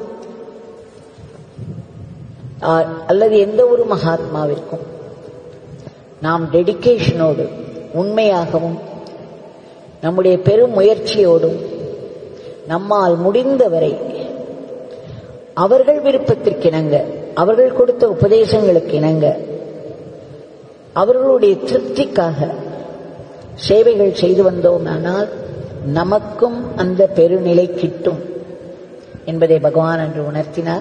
அல்லது எந்த ஒரு மகாத்மாவிற்கும் நாம் டெடிக்கேஷனோடு உண்மையாகவும் நம்முடைய பெரும் முயற்சியோடும் நம்மால் முடிந்தவரை அவர்கள் விருப்பத்திற்கிணங்க அவர்கள் கொடுத்த உபதேசங்களுக்கு இணங்க அவர்களுடைய திருப்திக்காக சேவைகள் செய்து வந்தோமானால் நமக்கும் அந்த பெருநிலை கிட்டும் என்பதை பகவான் என்று உணர்த்தினார்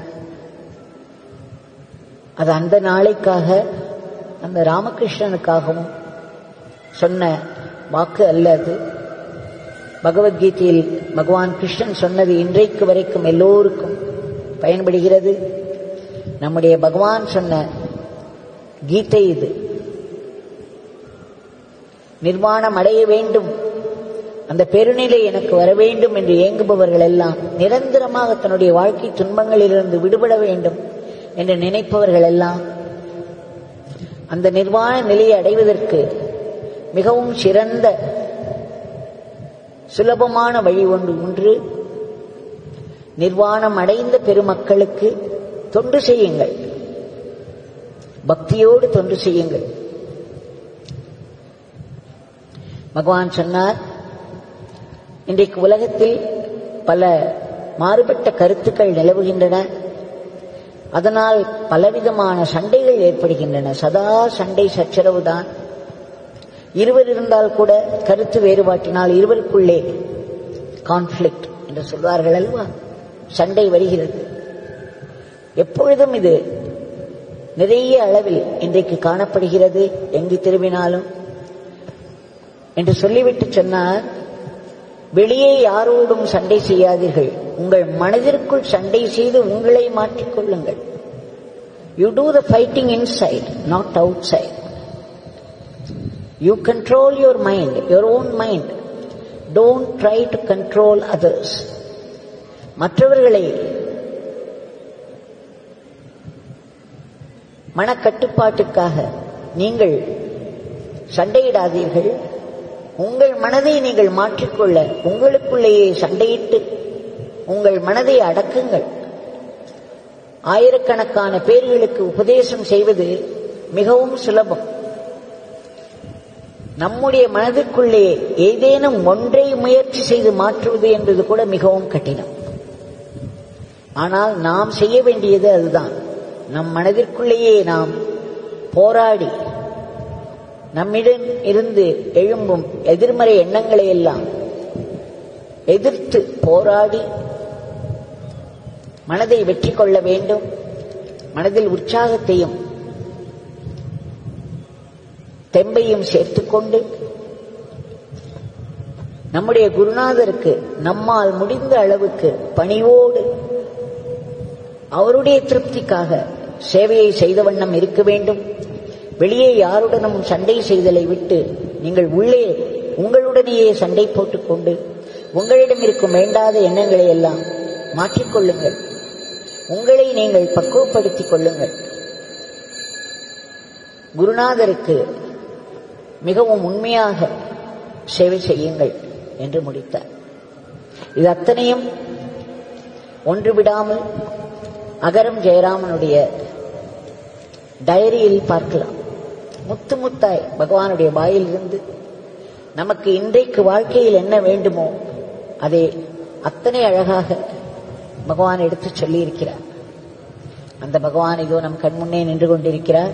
அது அந்த நாளைக்காக அந்த ராமகிருஷ்ணனுக்காகவும் சொன்ன வாக்கு அல்ல அது பகவத்கீதையில் பகவான் கிருஷ்ணன் சொன்னது இன்றைக்கு வரைக்கும் எல்லோருக்கும் பயன்படுகிறது நம்முடைய பகவான் சொன்ன கீதை இது நிர்வாணம் அடைய வேண்டும் அந்த பெருநிலை எனக்கு வர வேண்டும் என்று ஏங்குபவர்கள் எல்லாம் நிரந்தரமாக தன்னுடைய வாழ்க்கை துன்பங்களிலிருந்து விடுபட வேண்டும் என்று நினைப்பவர்கள் எல்லாம் அந்த நிர்வாண நிலையை அடைவதற்கு மிகவும் சிறந்த சுலபமான வழி ஒன்று ஒன்று நிர்வாணம் அடைந்த பெருமக்களுக்கு தொண்டு செய்யுங்கள் பக்தியோடு தொண்டு செய்யுங்கள் பகவான் சொன்னார் இன்றைக்கு உலகத்தில் பல மாறுபட்ட கருத்துக்கள் நிலவுகின்றன அதனால் பலவிதமான சண்டைகள் ஏற்படுகின்றன சதா சண்டை சச்சரவுதான் இருவர் இருந்தால் கூட கருத்து வேறுபாட்டினால் இருவருக்குள்ளே கான்ஃபிளிக்ட் என்று சொல்வார்கள் அல்லவா சண்டை வருகிறது எப்பொழுதும் இது நிறைய அளவில் இன்றைக்கு காணப்படுகிறது எங்கு திரும்பினாலும் என்று சொல்லிவிட்டு சொன்னார் வெளியே யாரோடும் சண்டை செய்யாதீர்கள் உங்கள் மனதிற்குள் சண்டை செய்து உங்களை மாற்றிக்கொள்ளுங்கள் you do the fighting inside not outside you control your mind your own mind don't try to control others மற்றவர்களை மனக்கட்டுப்பாட்டுக்காக நீங்கள் சண்டையிடாதீர்கள் உங்கள் மனதை நீங்கள் மாற்றிக்கொள்ள உங்களுக்குள்ளேயே சண்டையிட்டு உங்கள் மனதை அடக்குங்கள் ஆயிரக்கணக்கான பேர்களுக்கு உபதேசம் செய்வது மிகவும் சுலபம் நம்முடைய மனதிற்குள்ளே ஏதேனும் ஒன்றை முயற்சி செய்து மாற்றுவது என்பது கூட மிகவும் கடினம் ஆனால் நாம் செய்ய வேண்டியது அதுதான் நம் மனதிற்குள்ளேயே நாம் போராடி நம்மிடம் இருந்து எழும்பும் எதிர்மறை எண்ணங்களை எல்லாம் எதிர்த்து போராடி மனதை வெற்றி கொள்ள வேண்டும் மனதில் உற்சாகத்தையும் தெம்பையும் சேர்த்துக்கொண்டு நம்முடைய குருநாதருக்கு நம்மால் முடிந்த அளவுக்கு பணிவோடு அவருடைய திருப்திக்காக சேவையை செய்த வண்ணம் இருக்க வேண்டும் வெளியே யாருடனும் சண்டை செய்தலை விட்டு நீங்கள் உள்ளே உங்களுடனேயே சண்டை போட்டுக்கொண்டு உங்களிடம் இருக்கும் வேண்டாத எண்ணங்களை எல்லாம் மாற்றிக்கொள்ளுங்கள் உங்களை நீங்கள் பக்குவப்படுத்திக் கொள்ளுங்கள் குருநாதருக்கு மிகவும் உண்மையாக சேவை செய்யுங்கள் என்று முடித்தார் இது அத்தனையும் ஒன்று விடாமல் அகரம் ஜெயராமனுடைய டைரியில் பார்க்கலாம் முத்து முத்தாய் பகவானுடைய வாயிலிருந்து நமக்கு இன்றைக்கு வாழ்க்கையில் என்ன வேண்டுமோ அதை அத்தனை அழகாக பகவான் எடுத்து சொல்லியிருக்கிறார் அந்த பகவான் இதோ நம் கண்முன்னே நின்று கொண்டிருக்கிறார்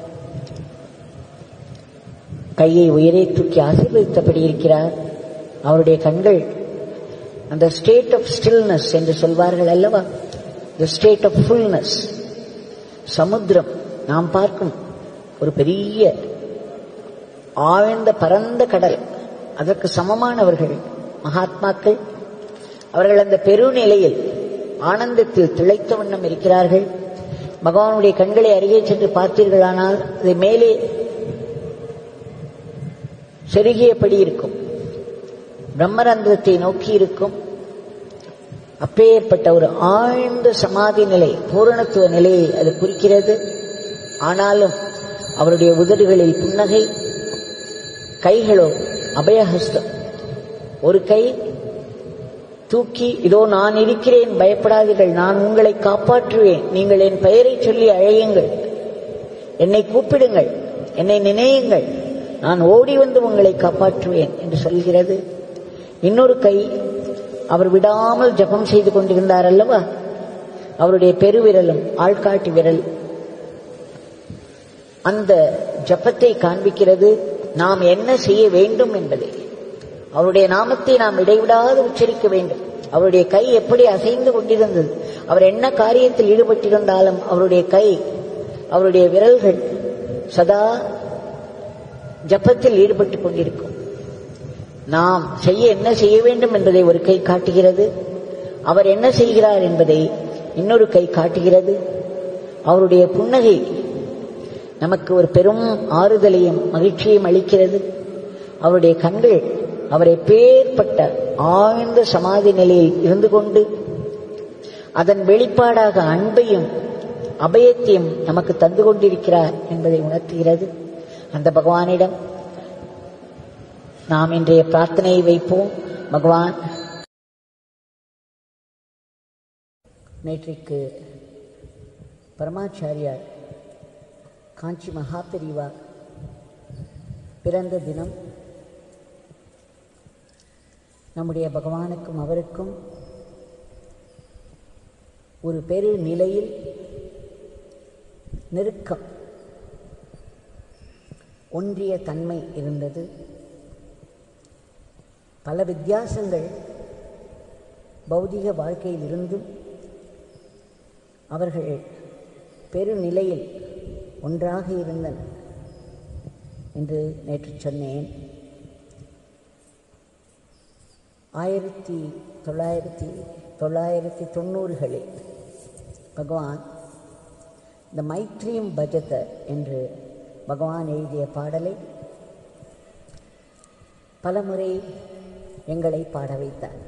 கையை உயரே தூக்கி ஆசீர்வதித்தபடி இருக்கிறார் அவருடைய கண்கள் அந்த ஸ்டேட் ஆஃப் ஸ்டில்னஸ் என்று சொல்வார்கள் அல்லவா த ஸ்டேட் ஆஃப் ஃபுல்னஸ் சமுத்திரம் நாம் பார்க்கும் ஒரு பெரிய ஆழ்ந்த பரந்த கடல் அதற்கு சமமானவர்கள் மகாத்மாக்கள் அவர்கள் அந்த பெருநிலையில் ஆனந்தத்தில் திளைத்த வண்ணம் இருக்கிறார்கள் பகவானுடைய கண்களை அருகே சென்று பார்த்தீர்களானால் அது மேலே செருகியபடி இருக்கும் பிரம்மரந்திரத்தை நோக்கி இருக்கும் அப்பேற்பட்ட ஒரு ஆழ்ந்த சமாதி நிலை பூரணத்துவ நிலையை அது குறிக்கிறது ஆனாலும் அவருடைய உதடுகளில் புன்னகை கைகளோ அபயஹஸ்தம் ஒரு கை தூக்கி இதோ நான் இருக்கிறேன் பயப்படாதீர்கள் நான் உங்களை காப்பாற்றுவேன் நீங்கள் என் பெயரை சொல்லி அழையுங்கள் என்னை கூப்பிடுங்கள் என்னை நினையுங்கள் நான் ஓடி வந்து உங்களை காப்பாற்றுவேன் என்று சொல்கிறது இன்னொரு கை அவர் விடாமல் ஜபம் செய்து கொண்டிருந்தார் அல்லவா அவருடைய பெருவிரலும் ஆள்காட்டி விரல் அந்த ஜபத்தை காண்பிக்கிறது நாம் என்ன செய்ய வேண்டும் என்பதை அவருடைய நாமத்தை நாம் இடைவிடாது உச்சரிக்க வேண்டும் அவருடைய கை எப்படி அசைந்து கொண்டிருந்தது அவர் என்ன காரியத்தில் ஈடுபட்டிருந்தாலும் அவருடைய கை அவருடைய விரல்கள் சதா ஜப்பத்தில் ஈடுபட்டுக் கொண்டிருக்கும் நாம் செய்ய என்ன செய்ய வேண்டும் என்பதை ஒரு கை காட்டுகிறது அவர் என்ன செய்கிறார் என்பதை இன்னொரு கை காட்டுகிறது அவருடைய புன்னகை நமக்கு ஒரு பெரும் ஆறுதலையும் மகிழ்ச்சியையும் அளிக்கிறது அவருடைய கண்கள் அவரை பேர்பட்ட ஆழ்ந்த சமாதி நிலையில் இருந்து கொண்டு அதன் வெளிப்பாடாக அன்பையும் அபயத்தையும் நமக்கு தந்து கொண்டிருக்கிறார் என்பதை உணர்த்துகிறது அந்த பகவானிடம் நாம் இன்றைய பிரார்த்தனையை வைப்போம் பகவான் நேற்றைக்கு பரமாச்சாரியார் காஞ்சி மகாபெரிவா பிறந்த தினம் நம்முடைய பகவானுக்கும் அவருக்கும் ஒரு பெரு நிலையில் நெருக்கம் ஒன்றிய தன்மை இருந்தது பல வித்தியாசங்கள் பௌதிக வாழ்க்கையில் இருந்தும் அவர்கள் பெருநிலையில் ஒன்றாக இருந்தனர் என்று நேற்று சொன்னேன் ஆயிரத்தி தொள்ளாயிரத்தி தொள்ளாயிரத்தி தொண்ணூறுகளில் பகவான் இந்த மைத்ரீம் பஜத என்று பகவான் எழுதிய பாடலை பலமுறை எங்களை பாட வைத்தார்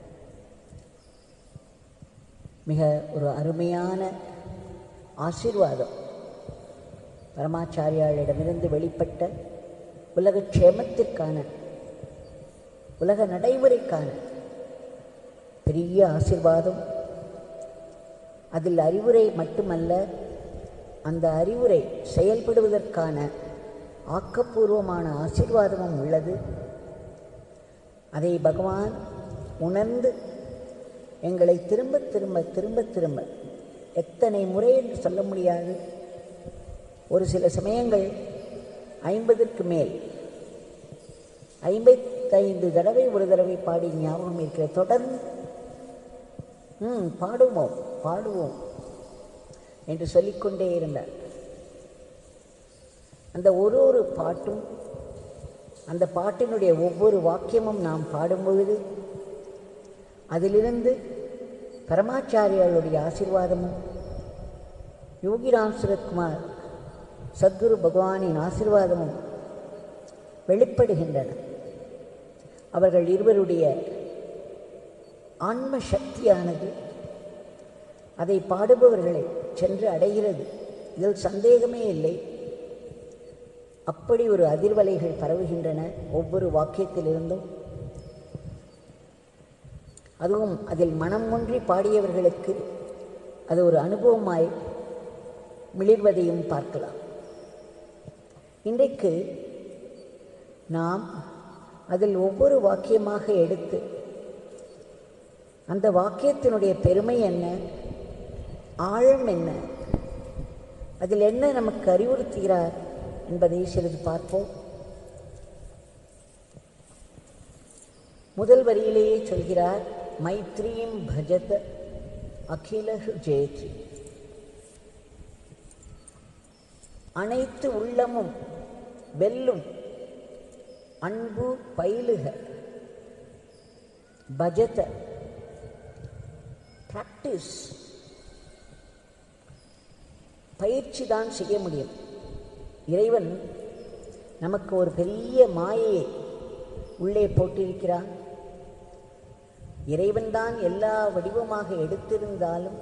மிக ஒரு அருமையான ஆசீர்வாதம் பரமாச்சாரியாளிடமிருந்து வெளிப்பட்ட உலக க்ஷேமத்திற்கான உலக நடைமுறைக்கான பெரிய ஆசீர்வாதம் அதில் அறிவுரை மட்டுமல்ல அந்த அறிவுரை செயல்படுவதற்கான ஆக்கப்பூர்வமான ஆசீர்வாதமும் உள்ளது அதை பகவான் உணர்ந்து எங்களை திரும்ப திரும்ப திரும்ப திரும்ப எத்தனை முறை என்று சொல்ல முடியாது ஒரு சில சமயங்கள் ஐம்பதற்கு மேல் ஐம்பத்தைந்து தடவை ஒரு தடவை பாடி ஞாபகம் இருக்கிற தொடர்ந்து ம் பாடுவோம் பாடுவோம் என்று சொல்லிக்கொண்டே இருந்தார் அந்த ஒரு ஒரு பாட்டும் அந்த பாட்டினுடைய ஒவ்வொரு வாக்கியமும் நாம் பாடும் பொழுது அதிலிருந்து பரமாச்சாரியாளுடைய ஆசீர்வாதமும் யோகிராம் சுரத்குமார் சத்குரு பகவானின் ஆசீர்வாதமும் வெளிப்படுகின்றன அவர்கள் இருவருடைய ஆன்ம சக்தியானது அதை பாடுபவர்களை சென்று அடைகிறது இதில் சந்தேகமே இல்லை அப்படி ஒரு அதிர்வலைகள் பரவுகின்றன ஒவ்வொரு வாக்கியத்திலிருந்தும் அதுவும் அதில் மனம் ஒன்றி பாடியவர்களுக்கு அது ஒரு அனுபவமாய் மிளிர்வதையும் பார்க்கலாம் இன்றைக்கு நாம் அதில் ஒவ்வொரு வாக்கியமாக எடுத்து அந்த வாக்கியத்தினுடைய பெருமை என்ன ஆழம் என்ன அதில் என்ன நமக்கு அறிவுறுத்துகிறார் என்பதை சிறிது பார்ப்போம் முதல் வரியிலேயே சொல்கிறார் மைத்ரீம் பஜத அகில ஜெயதி அனைத்து உள்ளமும் வெல்லும் அன்பு பயிலுக பஜத பிராக்டிஸ் பயிற்சி தான் செய்ய முடியும் இறைவன் நமக்கு ஒரு பெரிய மாயையை உள்ளே போட்டிருக்கிறான் இறைவன்தான் எல்லா வடிவமாக எடுத்திருந்தாலும்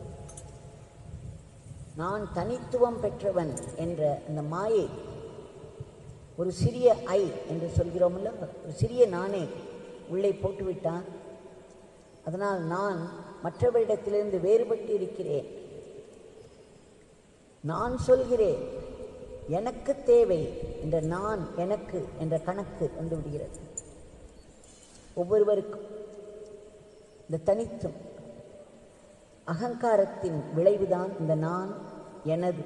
நான் தனித்துவம் பெற்றவன் என்ற அந்த மாயை ஒரு சிறிய ஐ என்று சொல்கிறோம்ல ஒரு சிறிய நானே உள்ளே போட்டுவிட்டான் அதனால் நான் மற்றவரிடத்திலிருந்து வேறுபட்டு இருக்கிறேன் நான் சொல்கிறேன் எனக்கு தேவை என்ற நான் எனக்கு என்ற கணக்கு வந்து விடுகிறது ஒவ்வொருவருக்கும் இந்த தனித்துவம் அகங்காரத்தின் விளைவுதான் இந்த நான் எனது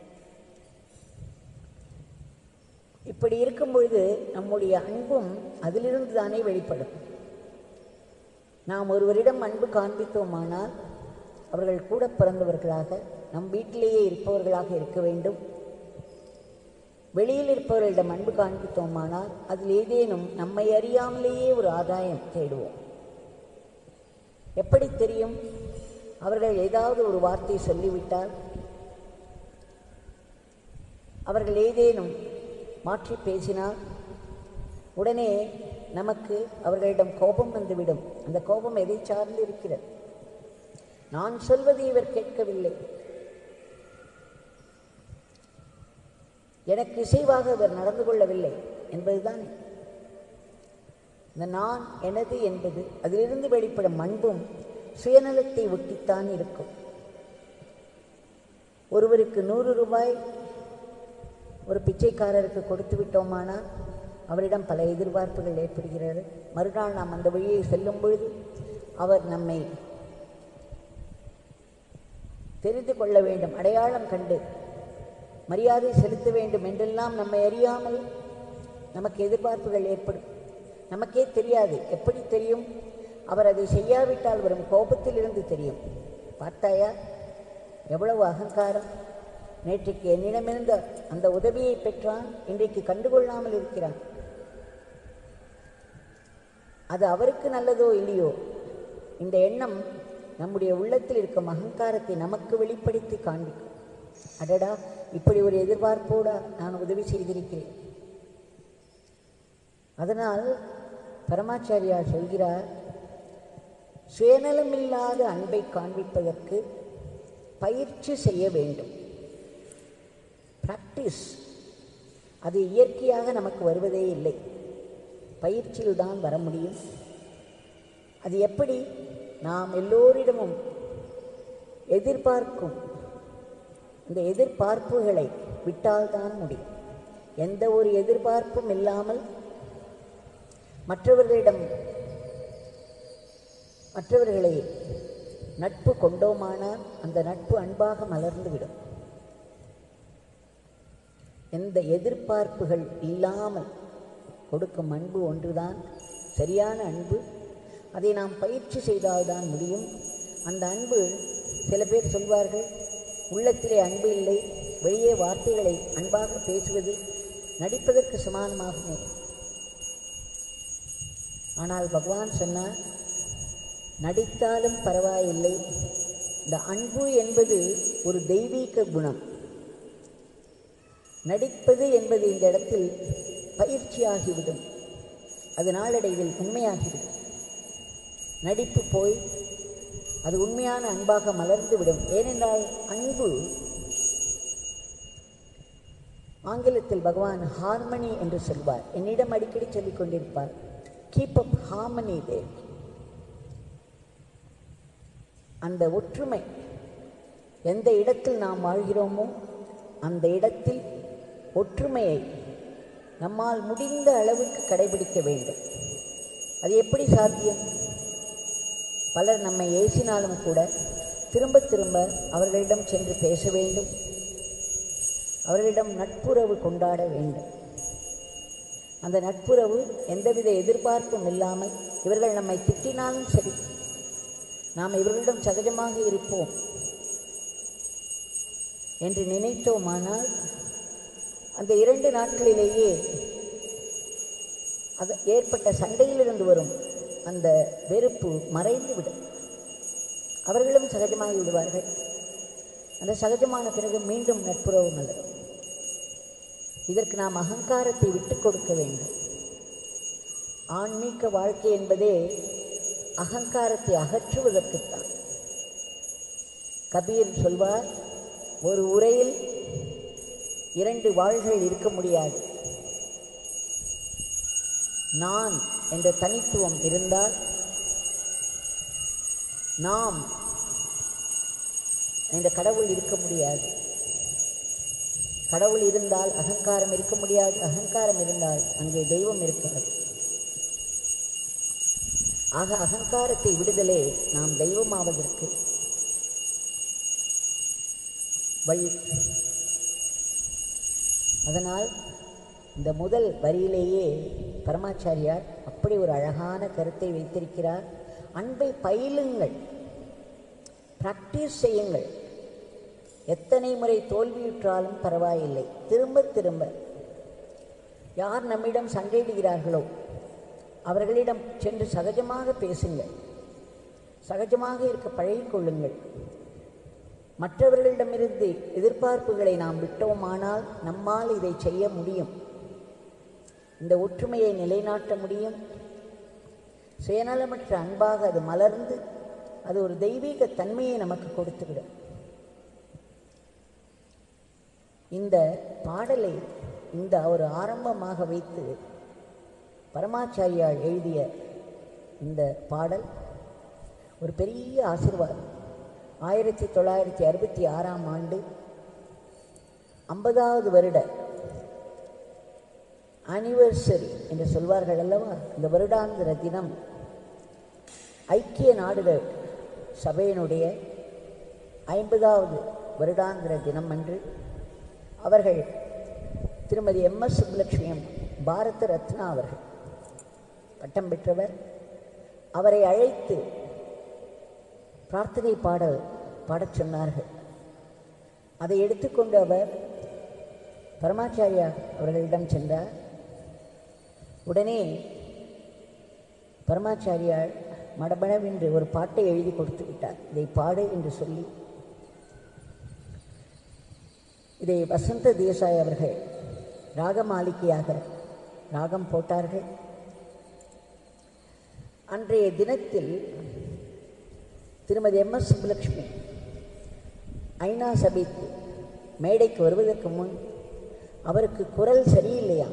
இப்படி இருக்கும் பொழுது நம்முடைய அன்பும் அதிலிருந்து தானே வெளிப்படும் நாம் ஒருவரிடம் அன்பு காண்பித்தோமானால் அவர்கள் கூட பிறந்தவர்களாக நம் வீட்டிலேயே இருப்பவர்களாக இருக்க வேண்டும் வெளியில் இருப்பவர்களிடம் அன்பு காண்பித்தோமானால் அதில் ஏதேனும் நம்மை அறியாமலேயே ஒரு ஆதாயம் தேடுவோம் எப்படி தெரியும் அவர்கள் ஏதாவது ஒரு வார்த்தை சொல்லிவிட்டால் அவர்கள் ஏதேனும் மாற்றி பேசினால் உடனே நமக்கு அவர்களிடம் கோபம் வந்துவிடும் அந்த கோபம் எதை சார்ந்து இருக்கிறது நான் சொல்வதை இவர் கேட்கவில்லை எனக்கு இசைவாக இவர் நடந்து கொள்ளவில்லை என்பதுதான் இந்த நான் எனது என்பது அதிலிருந்து வெளிப்படும் அன்பும் சுயநலத்தை ஒட்டித்தான் இருக்கும் ஒருவருக்கு நூறு ரூபாய் ஒரு பிச்சைக்காரருக்கு கொடுத்து விட்டோமானால் அவரிடம் பல எதிர்பார்ப்புகள் ஏற்படுகிறது மறுநாள் நாம் அந்த வழியை செல்லும் பொழுது அவர் நம்மை தெரிந்து கொள்ள வேண்டும் அடையாளம் கண்டு மரியாதை செலுத்த வேண்டும் என்றெல்லாம் நம்மை அறியாமல் நமக்கு எதிர்பார்ப்புகள் ஏற்படும் நமக்கே தெரியாது எப்படி தெரியும் அவர் அதை செய்யாவிட்டால் வரும் கோபத்திலிருந்து தெரியும் பார்த்தாயா எவ்வளவு அகங்காரம் நேற்றைக்கு என்னிடமிருந்த அந்த உதவியை பெற்றான் இன்றைக்கு கண்டுகொள்ளாமல் இருக்கிறான் அது அவருக்கு நல்லதோ இல்லையோ இந்த எண்ணம் நம்முடைய உள்ளத்தில் இருக்கும் அகங்காரத்தை நமக்கு வெளிப்படுத்தி காண்பிக்கும் அடடா இப்படி ஒரு எதிர்பார்ப்போடு நான் உதவி செய்திருக்கிறேன் அதனால் பரமாச்சாரியார் சொல்கிறார் சுயநலமில்லாத அன்பை காண்பிப்பதற்கு பயிற்சி செய்ய வேண்டும் ப்ராக்டிஸ் அது இயற்கையாக நமக்கு வருவதே இல்லை பயிற்சியில் தான் வர முடியும் அது எப்படி நாம் எல்லோரிடமும் எதிர்பார்க்கும் இந்த எதிர்பார்ப்புகளை விட்டால்தான் முடியும் எந்த ஒரு எதிர்பார்ப்பும் இல்லாமல் மற்றவர்களிடம் மற்றவர்களை நட்பு கொண்டோமானால் அந்த நட்பு அன்பாக மலர்ந்துவிடும் எந்த எதிர்பார்ப்புகள் இல்லாமல் கொடுக்கும் அன்பு ஒன்றுதான் சரியான அன்பு அதை நாம் பயிற்சி செய்தால்தான் முடியும் அந்த அன்பு சில பேர் சொல்வார்கள் உள்ளத்திலே அன்பு இல்லை வெளியே வார்த்தைகளை அன்பாக பேசுவது நடிப்பதற்கு சமானமாகுமே ஆனால் பகவான் சொன்னார் நடித்தாலும் பரவாயில்லை இந்த அன்பு என்பது ஒரு தெய்வீக குணம் நடிப்பது என்பது இந்த இடத்தில் பயிற்சியாகிவிடும் அது நாளடைவில் உண்மையாகிவிடும் நடிப்பு போய் அது உண்மையான அன்பாக மலர்ந்து விடும் ஏனென்றால் அன்பு ஆங்கிலத்தில் பகவான் ஹார்மனி என்று சொல்வார் என்னிடம் அடிக்கடி சொல்லிக் கொண்டிருப்பார் கீப் அப் ஹார்மனி தேர் அந்த ஒற்றுமை எந்த இடத்தில் நாம் வாழ்கிறோமோ அந்த இடத்தில் ஒற்றுமையை நம்மால் முடிந்த அளவுக்கு கடைபிடிக்க வேண்டும் அது எப்படி சாத்தியம் பலர் நம்மை ஏசினாலும் கூட திரும்ப திரும்ப அவர்களிடம் சென்று பேச வேண்டும் அவர்களிடம் நட்புறவு கொண்டாட வேண்டும் அந்த நட்புறவு எந்தவித எதிர்பார்ப்பும் இல்லாமல் இவர்கள் நம்மை திட்டினாலும் சரி நாம் இவர்களிடம் சகஜமாக இருப்போம் என்று நினைத்தோமானால் அந்த இரண்டு நாட்களிலேயே அது ஏற்பட்ட சண்டையிலிருந்து வரும் அந்த வெறுப்பு மறைந்து விடும் அவர்களும் சகஜமாகி விடுவார்கள் அந்த சகஜமான பிறகு மீண்டும் நட்புறவு மலரும் இதற்கு நாம் அகங்காரத்தை விட்டுக் கொடுக்க வேண்டும் ஆன்மீக வாழ்க்கை என்பதே அகங்காரத்தை அகற்றுவதற்குத்தான் கபீர் சொல்வார் ஒரு உரையில் இரண்டு வாள்கள் இருக்க முடியாது நான் என்ற தனித்துவம் இருந்தால் நாம் என்ற கடவுள் இருக்க முடியாது கடவுள் இருந்தால் அகங்காரம் இருக்க முடியாது அகங்காரம் இருந்தால் அங்கே தெய்வம் இருக்காது ஆக அகங்காரத்தை விடுதலே நாம் தெய்வமாவதற்கு வழி அதனால் இந்த முதல் வரியிலேயே பரமாச்சாரியார் அப்படி ஒரு அழகான கருத்தை வைத்திருக்கிறார் அன்பை பயிலுங்கள் ப்ராக்டிஸ் செய்யுங்கள் எத்தனை முறை தோல்வியுற்றாலும் பரவாயில்லை திரும்ப திரும்ப யார் நம்மிடம் சண்டையிடுகிறார்களோ அவர்களிடம் சென்று சகஜமாக பேசுங்கள் சகஜமாக இருக்க பழகிக்கொள்ளுங்கள் மற்றவர்களிடமிருந்து எதிர்பார்ப்புகளை நாம் விட்டோமானால் நம்மால் இதை செய்ய முடியும் இந்த ஒற்றுமையை நிலைநாட்ட முடியும் சுயநலமற்ற அன்பாக அது மலர்ந்து அது ஒரு தெய்வீக தன்மையை நமக்கு கொடுத்துவிடும் இந்த பாடலை இந்த ஒரு ஆரம்பமாக வைத்து பரமாச்சாரியால் எழுதிய இந்த பாடல் ஒரு பெரிய ஆசிர்வாதம் ஆயிரத்தி தொள்ளாயிரத்தி அறுபத்தி ஆறாம் ஆண்டு ஐம்பதாவது வருட ஆனிவர்சரி என்று சொல்வார்கள் அல்லவா இந்த வருடாந்திர தினம் ஐக்கிய நாடுகள் சபையினுடைய ஐம்பதாவது வருடாந்திர தினம் அன்று அவர்கள் திருமதி எம் எஸ் சுப்புலட்சுமியம் பாரத ரத்னா அவர்கள் பட்டம் பெற்றவர் அவரை அழைத்து பிரார்த்தனை பாடல் பாடச் சொன்னார்கள் அதை எடுத்துக்கொண்டு அவர் பரமாச்சாரியா அவர்களிடம் சென்றார் உடனே பரமாச்சாரியார் மடமடவென்று ஒரு பாட்டை எழுதி கொடுத்து விட்டார் இதை பாடு என்று சொல்லி இதை வசந்த தேசாய் அவர்கள் ராகமாலிகையாக ராகம் போட்டார்கள் அன்றைய தினத்தில் திருமதி எம் எஸ் சுப்புலட்சுமி ஐநா சபைக்கு மேடைக்கு வருவதற்கு முன் அவருக்கு குரல் சரியில்லையா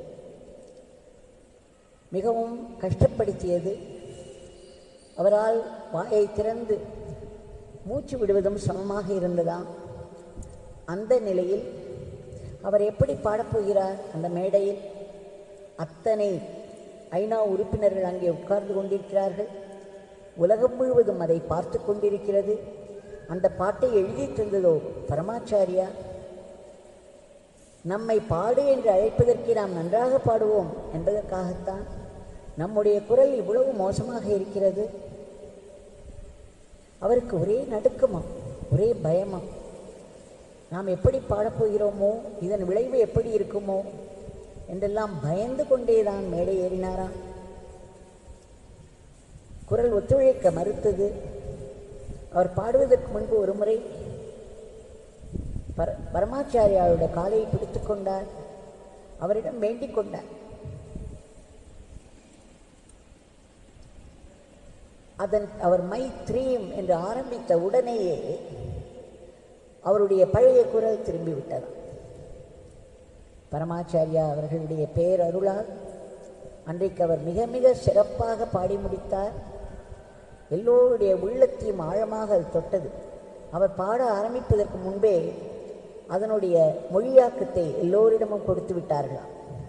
மிகவும் கஷ்டப்படுத்தியது அவரால் வாயை திறந்து மூச்சு விடுவதும் சமமாக இருந்ததாம் அந்த நிலையில் அவர் எப்படி பாடப்போகிறார் அந்த மேடையில் அத்தனை ஐநா உறுப்பினர்கள் அங்கே உட்கார்ந்து கொண்டிருக்கிறார்கள் உலகம் முழுவதும் அதை பார்த்து கொண்டிருக்கிறது அந்த பாட்டை எழுதி தந்ததோ பரமாச்சாரியா நம்மை பாடு என்று அழைப்பதற்கு நாம் நன்றாக பாடுவோம் என்பதற்காகத்தான் நம்முடைய குரல் இவ்வளவு மோசமாக இருக்கிறது அவருக்கு ஒரே நடுக்கமாம் ஒரே பயமாம் நாம் எப்படி பாடப்போகிறோமோ இதன் விளைவு எப்படி இருக்குமோ என்றெல்லாம் பயந்து கொண்டேதான் மேடை ஏறினாராம் குரல் ஒத்துழைக்க மறுத்தது அவர் பாடுவதற்கு முன்பு ஒரு முறை பர பரமாச்சாரியாருடைய காலை பிடித்து கொண்டார் அவரிடம் வேண்டிக் கொண்டார் அதன் அவர் மை த்ரீம் என்று ஆரம்பித்த உடனேயே அவருடைய பழைய குரல் திரும்பிவிட்டது பரமாச்சாரியா அவர்களுடைய பேரருளால் அன்றைக்கு அவர் மிக மிக சிறப்பாக பாடி முடித்தார் எல்லோருடைய உள்ளத்தையும் ஆழமாக அது தொட்டது அவர் பாட ஆரம்பிப்பதற்கு முன்பே அதனுடைய மொழியாக்கத்தை எல்லோரிடமும் கொடுத்து விட்டார்களாம்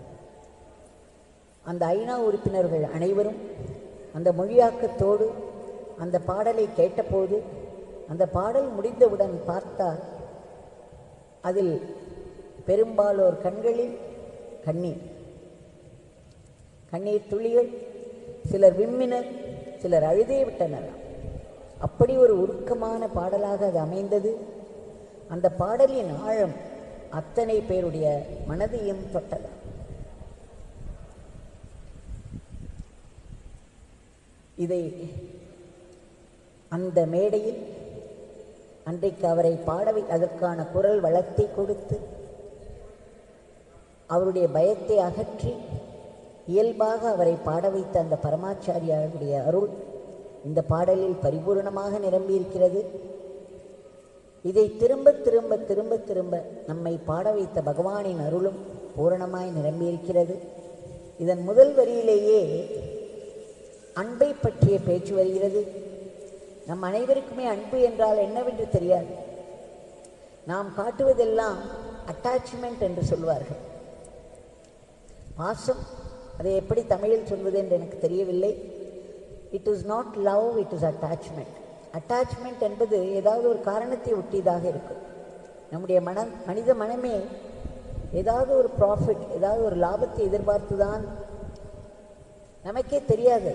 அந்த ஐநா உறுப்பினர்கள் அனைவரும் அந்த மொழியாக்கத்தோடு அந்த பாடலை கேட்டபோது அந்த பாடல் முடிந்தவுடன் பார்த்தார் அதில் பெரும்பாலோர் கண்களில் கண்ணீர் கண்ணீர் துளிகள் சிலர் விம்மினர் சிலர் அழுதே விட்டனர் அப்படி ஒரு உருக்கமான பாடலாக அது அமைந்தது அந்த பாடலின் ஆழம் அத்தனை பேருடைய மனதையும் தொட்டது இதை அந்த மேடையில் அன்றைக்கு அவரை பாடவை அதற்கான குரல் வளத்தை கொடுத்து அவருடைய பயத்தை அகற்றி இயல்பாக அவரை பாட வைத்த அந்த பரமாச்சாரியாருடைய அருள் இந்த பாடலில் பரிபூர்ணமாக நிரம்பியிருக்கிறது இதை திரும்ப திரும்ப திரும்ப திரும்ப நம்மை பாட வைத்த பகவானின் அருளும் பூரணமாய் நிரம்பியிருக்கிறது இதன் முதல் வரியிலேயே அன்பை பற்றிய பேச்சு வருகிறது நம் அனைவருக்குமே அன்பு என்றால் என்னவென்று தெரியாது நாம் காட்டுவதெல்லாம் அட்டாச்மெண்ட் என்று சொல்வார்கள் பாசம் அதை எப்படி தமிழில் சொல்வது என்று எனக்கு தெரியவில்லை it is not love it is attachment attachment என்பது ஏதாவது ஒரு காரணத்தை ஒட்டியதாக இருக்கும் நம்முடைய மனம் மனித மனமே ஏதாவது ஒரு ப்ராஃபிட் ஏதாவது ஒரு லாபத்தை எதிர்பார்த்து தான் நமக்கே தெரியாது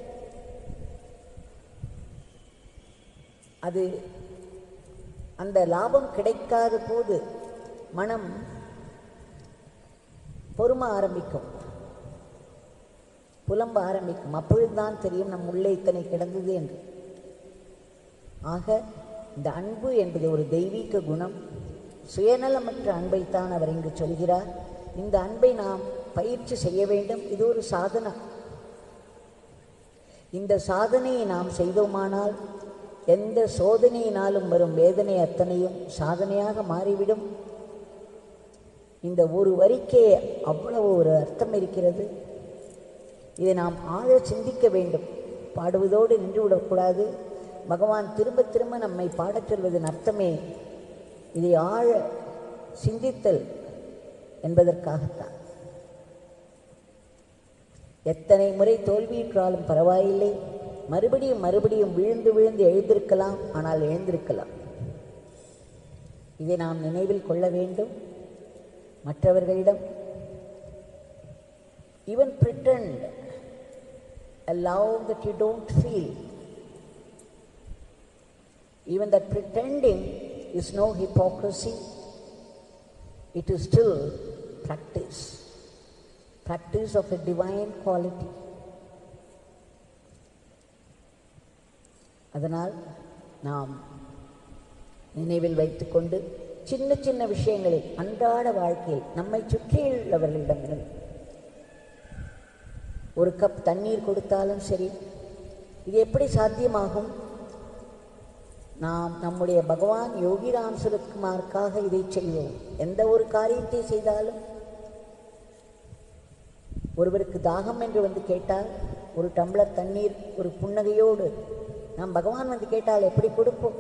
அது அந்த லாபம் கிடைக்காத போது மனம் பொறும ஆரம்பிக்கும் புலம்ப ஆரம்பிக்கும் அப்பொழுதுதான் தெரியும் நம் உள்ளே இத்தனை கிடந்தது என்று ஆக இந்த அன்பு என்பது ஒரு தெய்வீக குணம் சுயநலமற்ற அன்பைத்தான் அவர் இங்கு சொல்கிறார் இந்த அன்பை நாம் பயிற்சி செய்ய வேண்டும் இது ஒரு சாதனம் இந்த சாதனையை நாம் செய்தோமானால் எந்த சோதனையினாலும் வரும் வேதனை அத்தனையும் சாதனையாக மாறிவிடும் இந்த ஒரு வரிக்கே அவ்வளவு ஒரு அர்த்தம் இருக்கிறது இதை நாம் ஆழ சிந்திக்க வேண்டும் பாடுவதோடு நின்று விடக்கூடாது பகவான் திரும்ப திரும்ப நம்மை பாடச் சொல்வதன் அர்த்தமே இதை ஆழ சிந்தித்தல் என்பதற்காகத்தான் எத்தனை முறை தோல்வியுற்றாலும் பரவாயில்லை மறுபடியும் மறுபடியும் விழுந்து விழுந்து எழுந்திருக்கலாம் ஆனால் எழுந்திருக்கலாம் இதை நாம் நினைவில் கொள்ள வேண்டும் மற்றவர்களிடம் even pretend allow that you don't feel even that pretending is no hypocrisy it is still practice practice of a divine quality அதனால் நாம் நினைவில் வைத்துக்கொண்டு சின்ன சின்ன விஷயங்களில் அன்றாட வாழ்க்கையில் நம்மை சுற்றியுள்ளவர்களிடமிருந்து ஒரு கப் தண்ணீர் கொடுத்தாலும் சரி இது எப்படி சாத்தியமாகும் நாம் நம்முடைய பகவான் யோகிராம் சுரத்குமாருக்காக இதை செய்வோம் எந்த ஒரு காரியத்தை செய்தாலும் ஒருவருக்கு தாகம் என்று வந்து கேட்டால் ஒரு டம்ளர் தண்ணீர் ஒரு புன்னகையோடு நாம் பகவான் வந்து கேட்டால் எப்படி கொடுப்போம்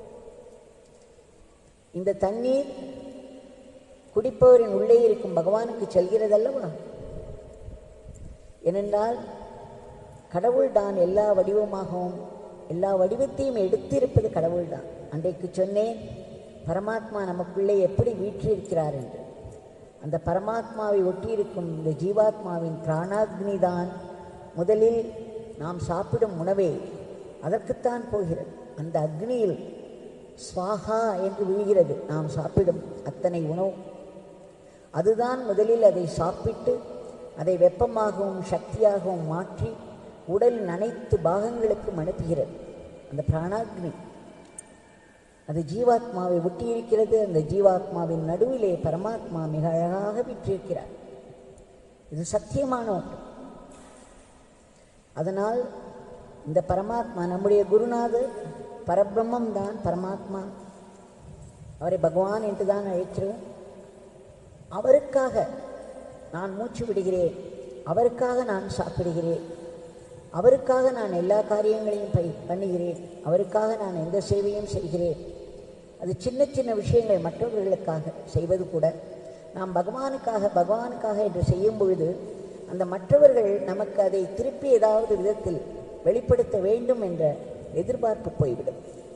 இந்த தண்ணீர் குடிப்பவரின் உள்ளே இருக்கும் பகவானுக்கு செல்கிறதல்லவா ஏனென்றால் கடவுள்தான் எல்லா வடிவமாகவும் எல்லா வடிவத்தையும் எடுத்திருப்பது கடவுள்தான் அன்றைக்கு சொன்னேன் பரமாத்மா நமக்குள்ளே எப்படி வீற்றிருக்கிறார் என்று அந்த பரமாத்மாவை ஒட்டியிருக்கும் இந்த ஜீவாத்மாவின் பிராணாக்னி தான் முதலில் நாம் சாப்பிடும் உணவே அதற்குத்தான் போகிறது அந்த அக்னியில் ஸ்வாகா என்று விழுகிறது நாம் சாப்பிடும் அத்தனை உணவு அதுதான் முதலில் அதை சாப்பிட்டு அதை வெப்பமாகவும் சக்தியாகவும் மாற்றி உடலின் அனைத்து பாகங்களுக்கும் அனுப்புகிறது அந்த பிராணாக்னி அது ஜீவாத்மாவை ஒட்டியிருக்கிறது அந்த ஜீவாத்மாவின் நடுவிலே பரமாத்மா மிக அழகாக விற்றிருக்கிறார் இது சத்தியமான ஒன்று அதனால் இந்த பரமாத்மா நம்முடைய குருநாதர் பரபிரம்மம் தான் பரமாத்மா அவரை பகவான் என்று தான் அழைக்கிறோம் அவருக்காக நான் மூச்சு விடுகிறேன் அவருக்காக நான் சாப்பிடுகிறேன் அவருக்காக நான் எல்லா காரியங்களையும் பை பண்ணுகிறேன் அவருக்காக நான் எந்த சேவையும் செய்கிறேன் அது சின்ன சின்ன விஷயங்கள் மற்றவர்களுக்காக செய்வது கூட நாம் பகவானுக்காக பகவானுக்காக என்று செய்யும் பொழுது அந்த மற்றவர்கள் நமக்கு அதை திருப்பி ஏதாவது விதத்தில் வெளிப்படுத்த வேண்டும் என்ற எதிர்பார்ப்பு போய்விடும்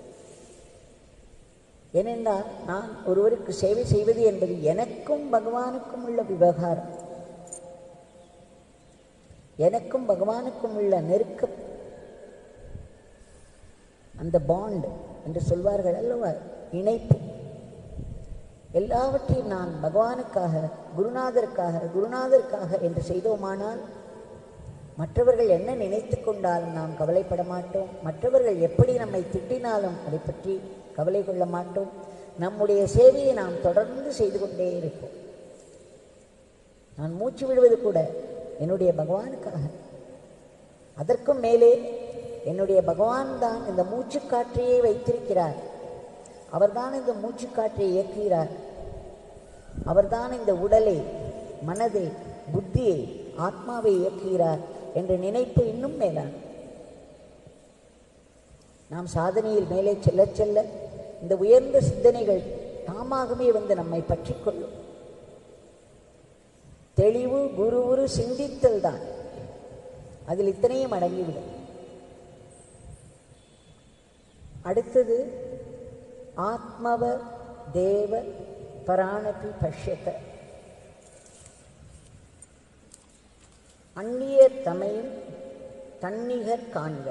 ஏனென்றால் நான் ஒருவருக்கு சேவை செய்வது என்பது எனக்கும் பகவானுக்கும் உள்ள விவகாரம் எனக்கும் பகவானுக்கும் உள்ள நெருக்கம் அந்த பாண்ட் என்று சொல்வார்கள் அல்லவா இணைப்பு எல்லாவற்றையும் நான் பகவானுக்காக குருநாதருக்காக குருநாதருக்காக என்று செய்தோமானால் மற்றவர்கள் என்ன நினைத்து கொண்டாலும் நாம் கவலைப்பட மாட்டோம் மற்றவர்கள் எப்படி நம்மை திட்டினாலும் அதை பற்றி கவலை கொள்ள மாட்டோம் நம்முடைய சேவையை நாம் தொடர்ந்து செய்து கொண்டே இருப்போம் நான் மூச்சு விடுவது கூட என்னுடைய பகவானுக்காக அதற்கும் மேலே என்னுடைய பகவான் தான் இந்த மூச்சுக்காற்றையே வைத்திருக்கிறார் அவர்தான் இந்த மூச்சுக்காற்றை இயக்குகிறார் அவர்தான் இந்த உடலை மனதை புத்தியை ஆத்மாவை இயக்குகிறார் என்ற நினைப்பு இன்னும் மேலான நாம் சாதனையில் மேலே செல்ல செல்ல இந்த உயர்ந்த சிந்தனைகள் தாமாகவே வந்து நம்மை பற்றி கொள்ளும் தெளிவு குரு குரு சிந்தித்தல் தான் அதில் இத்தனையும் அடங்கிவிடும் அடுத்தது ஆத்மவ தேவ பராணபி பஷ்யத்த அந்நியர் தமையும் தன்னிகர் காண்க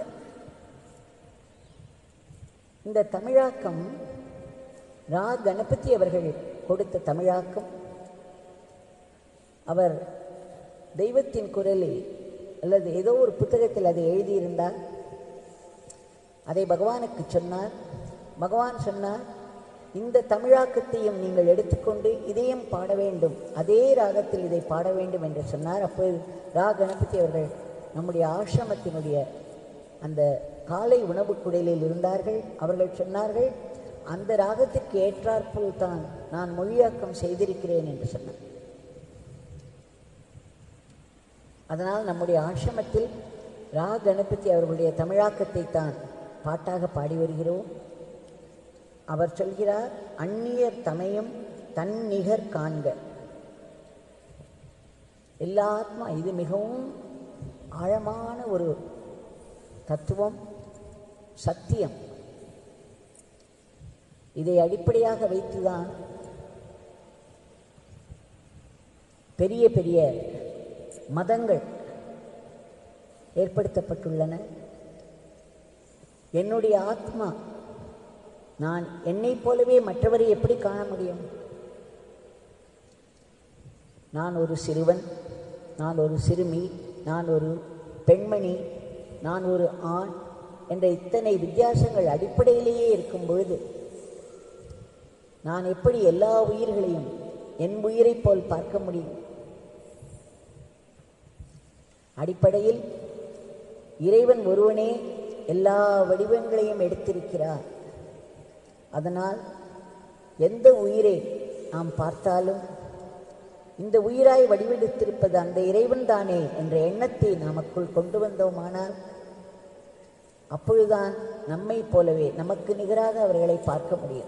இந்த தமிழாக்கம் ரா கணபதி அவர்கள் கொடுத்த தமிழாக்கம் அவர் தெய்வத்தின் குரலில் அல்லது ஏதோ ஒரு புத்தகத்தில் அதை எழுதியிருந்தார் அதை பகவானுக்கு சொன்னார் பகவான் சொன்னார் இந்த தமிழாக்கத்தையும் நீங்கள் எடுத்துக்கொண்டு இதையும் பாட வேண்டும் அதே ராகத்தில் இதை பாட வேண்டும் என்று சொன்னார் அப்போது ரா கணபதி அவர்கள் நம்முடைய ஆசிரமத்தினுடைய அந்த காலை உணவு குடையிலில் இருந்தார்கள் அவர்கள் சொன்னார்கள் அந்த ராகத்திற்கு ஏற்றாற்போல் தான் நான் மொழியாக்கம் செய்திருக்கிறேன் என்று சொன்னார் அதனால் நம்முடைய ஆசிரமத்தில் ரா கணபதி அவர்களுடைய தமிழாக்கத்தை தான் பாட்டாக பாடி வருகிறோம் அவர் சொல்கிறார் அந்நியர் தமையும் தன்னிகர் காண்க எல்லா ஆத்மா இது மிகவும் ஆழமான ஒரு தத்துவம் சத்தியம் இதை அடிப்படையாக வைத்துதான் பெரிய பெரிய மதங்கள் ஏற்படுத்தப்பட்டுள்ளன என்னுடைய ஆத்மா நான் என்னைப் போலவே மற்றவரை எப்படி காண முடியும் நான் ஒரு சிறுவன் நான் ஒரு சிறுமி நான் ஒரு பெண்மணி நான் ஒரு ஆண் என்ற இத்தனை வித்தியாசங்கள் அடிப்படையிலேயே இருக்கும் பொழுது நான் எப்படி எல்லா உயிர்களையும் என் உயிரைப் போல் பார்க்க முடியும் அடிப்படையில் இறைவன் ஒருவனே எல்லா வடிவங்களையும் எடுத்திருக்கிறார் அதனால் எந்த உயிரை நாம் பார்த்தாலும் இந்த உயிராய் வடிவெடுத்திருப்பது அந்த இறைவன் தானே என்ற எண்ணத்தை நமக்குள் கொண்டு வந்தோமானால் அப்பொழுதுதான் நம்மை போலவே நமக்கு நிகராக அவர்களை பார்க்க முடியும்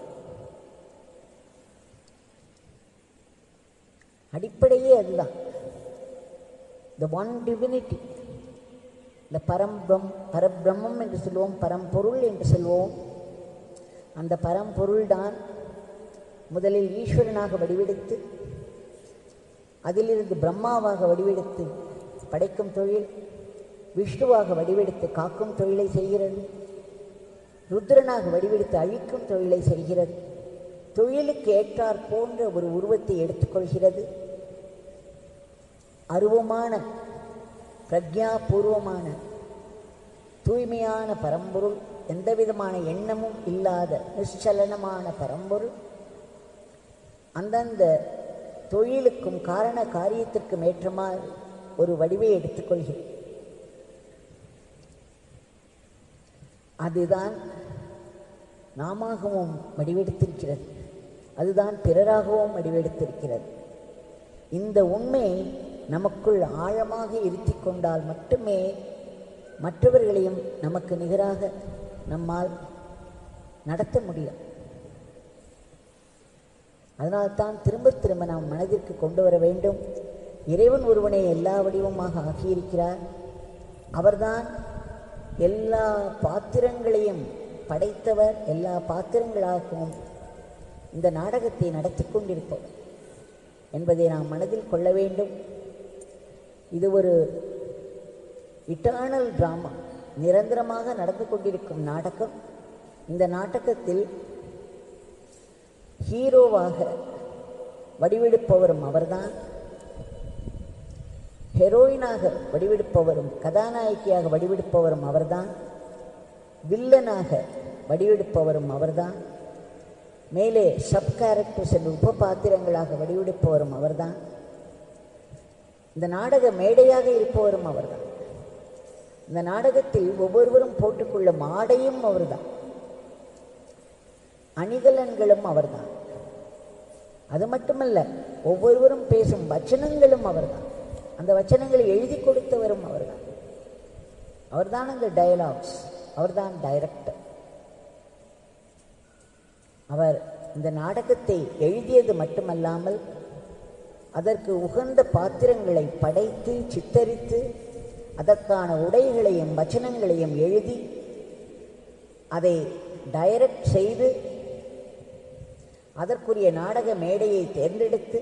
அடிப்படையே அதுதான் த ஒன் டிவினிட்டி இந்த பரம்பிரம் பரபிரம்மம் என்று சொல்லுவோம் பரம்பொருள் என்று சொல்வோம் அந்த பரம்பொருள்தான் முதலில் ஈஸ்வரனாக வடிவெடுத்து அதிலிருந்து பிரம்மாவாக வடிவெடுத்து படைக்கும் தொழில் விஷ்ணுவாக வடிவெடுத்து காக்கும் தொழிலை செய்கிறது ருத்ரனாக வடிவெடுத்து அழிக்கும் தொழிலை செய்கிறது தொழிலுக்கு ஏற்றார் போன்ற ஒரு உருவத்தை எடுத்துக்கொள்கிறது அருவமான பிரக்ஞாபூர்வமான தூய்மையான பரம்பொருள் எந்த விதமான எண்ணமும் இல்லாத நிச்சலனமான பரம்பொருள் அந்தந்த தொழிலுக்கும் காரண காரியத்திற்கும் ஏற்றமாறு ஒரு வடிவை எடுத்துக்கொள்கிறது அதுதான் நாமாகவும் வடிவெடுத்திருக்கிறது அதுதான் பிறராகவும் வடிவெடுத்திருக்கிறது இந்த உண்மை நமக்குள் ஆழமாக இருத்தி கொண்டால் மட்டுமே மற்றவர்களையும் நமக்கு நிகராக நம்மால் நடத்த முடியும் அதனால்தான் திரும்ப திரும்ப நாம் மனதிற்கு கொண்டு வர வேண்டும் இறைவன் ஒருவனை எல்லா வடிவமாக ஆக்கியிருக்கிறார் அவர்தான் எல்லா பாத்திரங்களையும் படைத்தவர் எல்லா பாத்திரங்களாகவும் இந்த நாடகத்தை நடத்தி கொண்டிருப்பவர் என்பதை நாம் மனதில் கொள்ள வேண்டும் இது ஒரு இட்டர்னல் டிராமா நிரந்தரமாக நடந்து கொண்டிருக்கும் நாடகம் இந்த நாடகத்தில் ஹீரோவாக வடிவெடுப்பவரும் அவர்தான் ஹெரோயினாக வடிவெடுப்பவரும் கதாநாயகியாக வடிவெடுப்பவரும் அவர்தான் வில்லனாக வடிவெடுப்பவரும் அவர்தான் மேலே சப் கேரக்டர்ஸ் என்ற உப பாத்திரங்களாக வடிவெடுப்பவரும் அவர்தான் இந்த நாடக மேடையாக இருப்பவரும் அவர்தான் இந்த நாடகத்தில் ஒவ்வொருவரும் போட்டுக்கொள்ளும் ஆடையும் அவர்தான் அணிகலன்களும் அவர்தான் அது மட்டுமல்ல ஒவ்வொருவரும் பேசும் வச்சனங்களும் அவர்தான் அந்த வச்சனங்களை எழுதி கொடுத்தவரும் அவர்தான் அவர்தான் அந்த டயலாக்ஸ் அவர்தான் டைரக்டர் அவர் இந்த நாடகத்தை எழுதியது மட்டுமல்லாமல் அதற்கு உகந்த பாத்திரங்களை படைத்து சித்தரித்து அதற்கான உடைகளையும் வச்சனங்களையும் எழுதி அதை டைரக்ட் செய்து அதற்குரிய நாடக மேடையை தேர்ந்தெடுத்து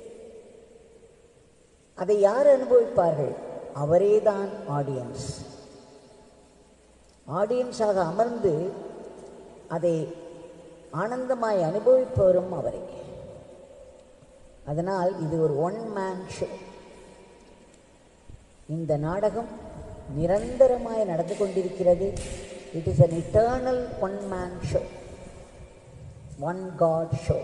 அதை யார் அனுபவிப்பார்கள் அவரேதான் ஆடியன்ஸ் ஆடியன்ஸாக அமர்ந்து அதை ஆனந்தமாய் அனுபவிப்பவரும் அவரே அதனால் இது ஒரு ஒன் மேன் ஷோ இந்த நாடகம் நிரந்தரமாய் நடந்து கொண்டிருக்கிறது it is an eternal one man show one God show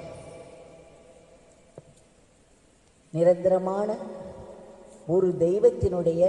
நிரந்தரமான ஒரு தெய்வத்தினுடைய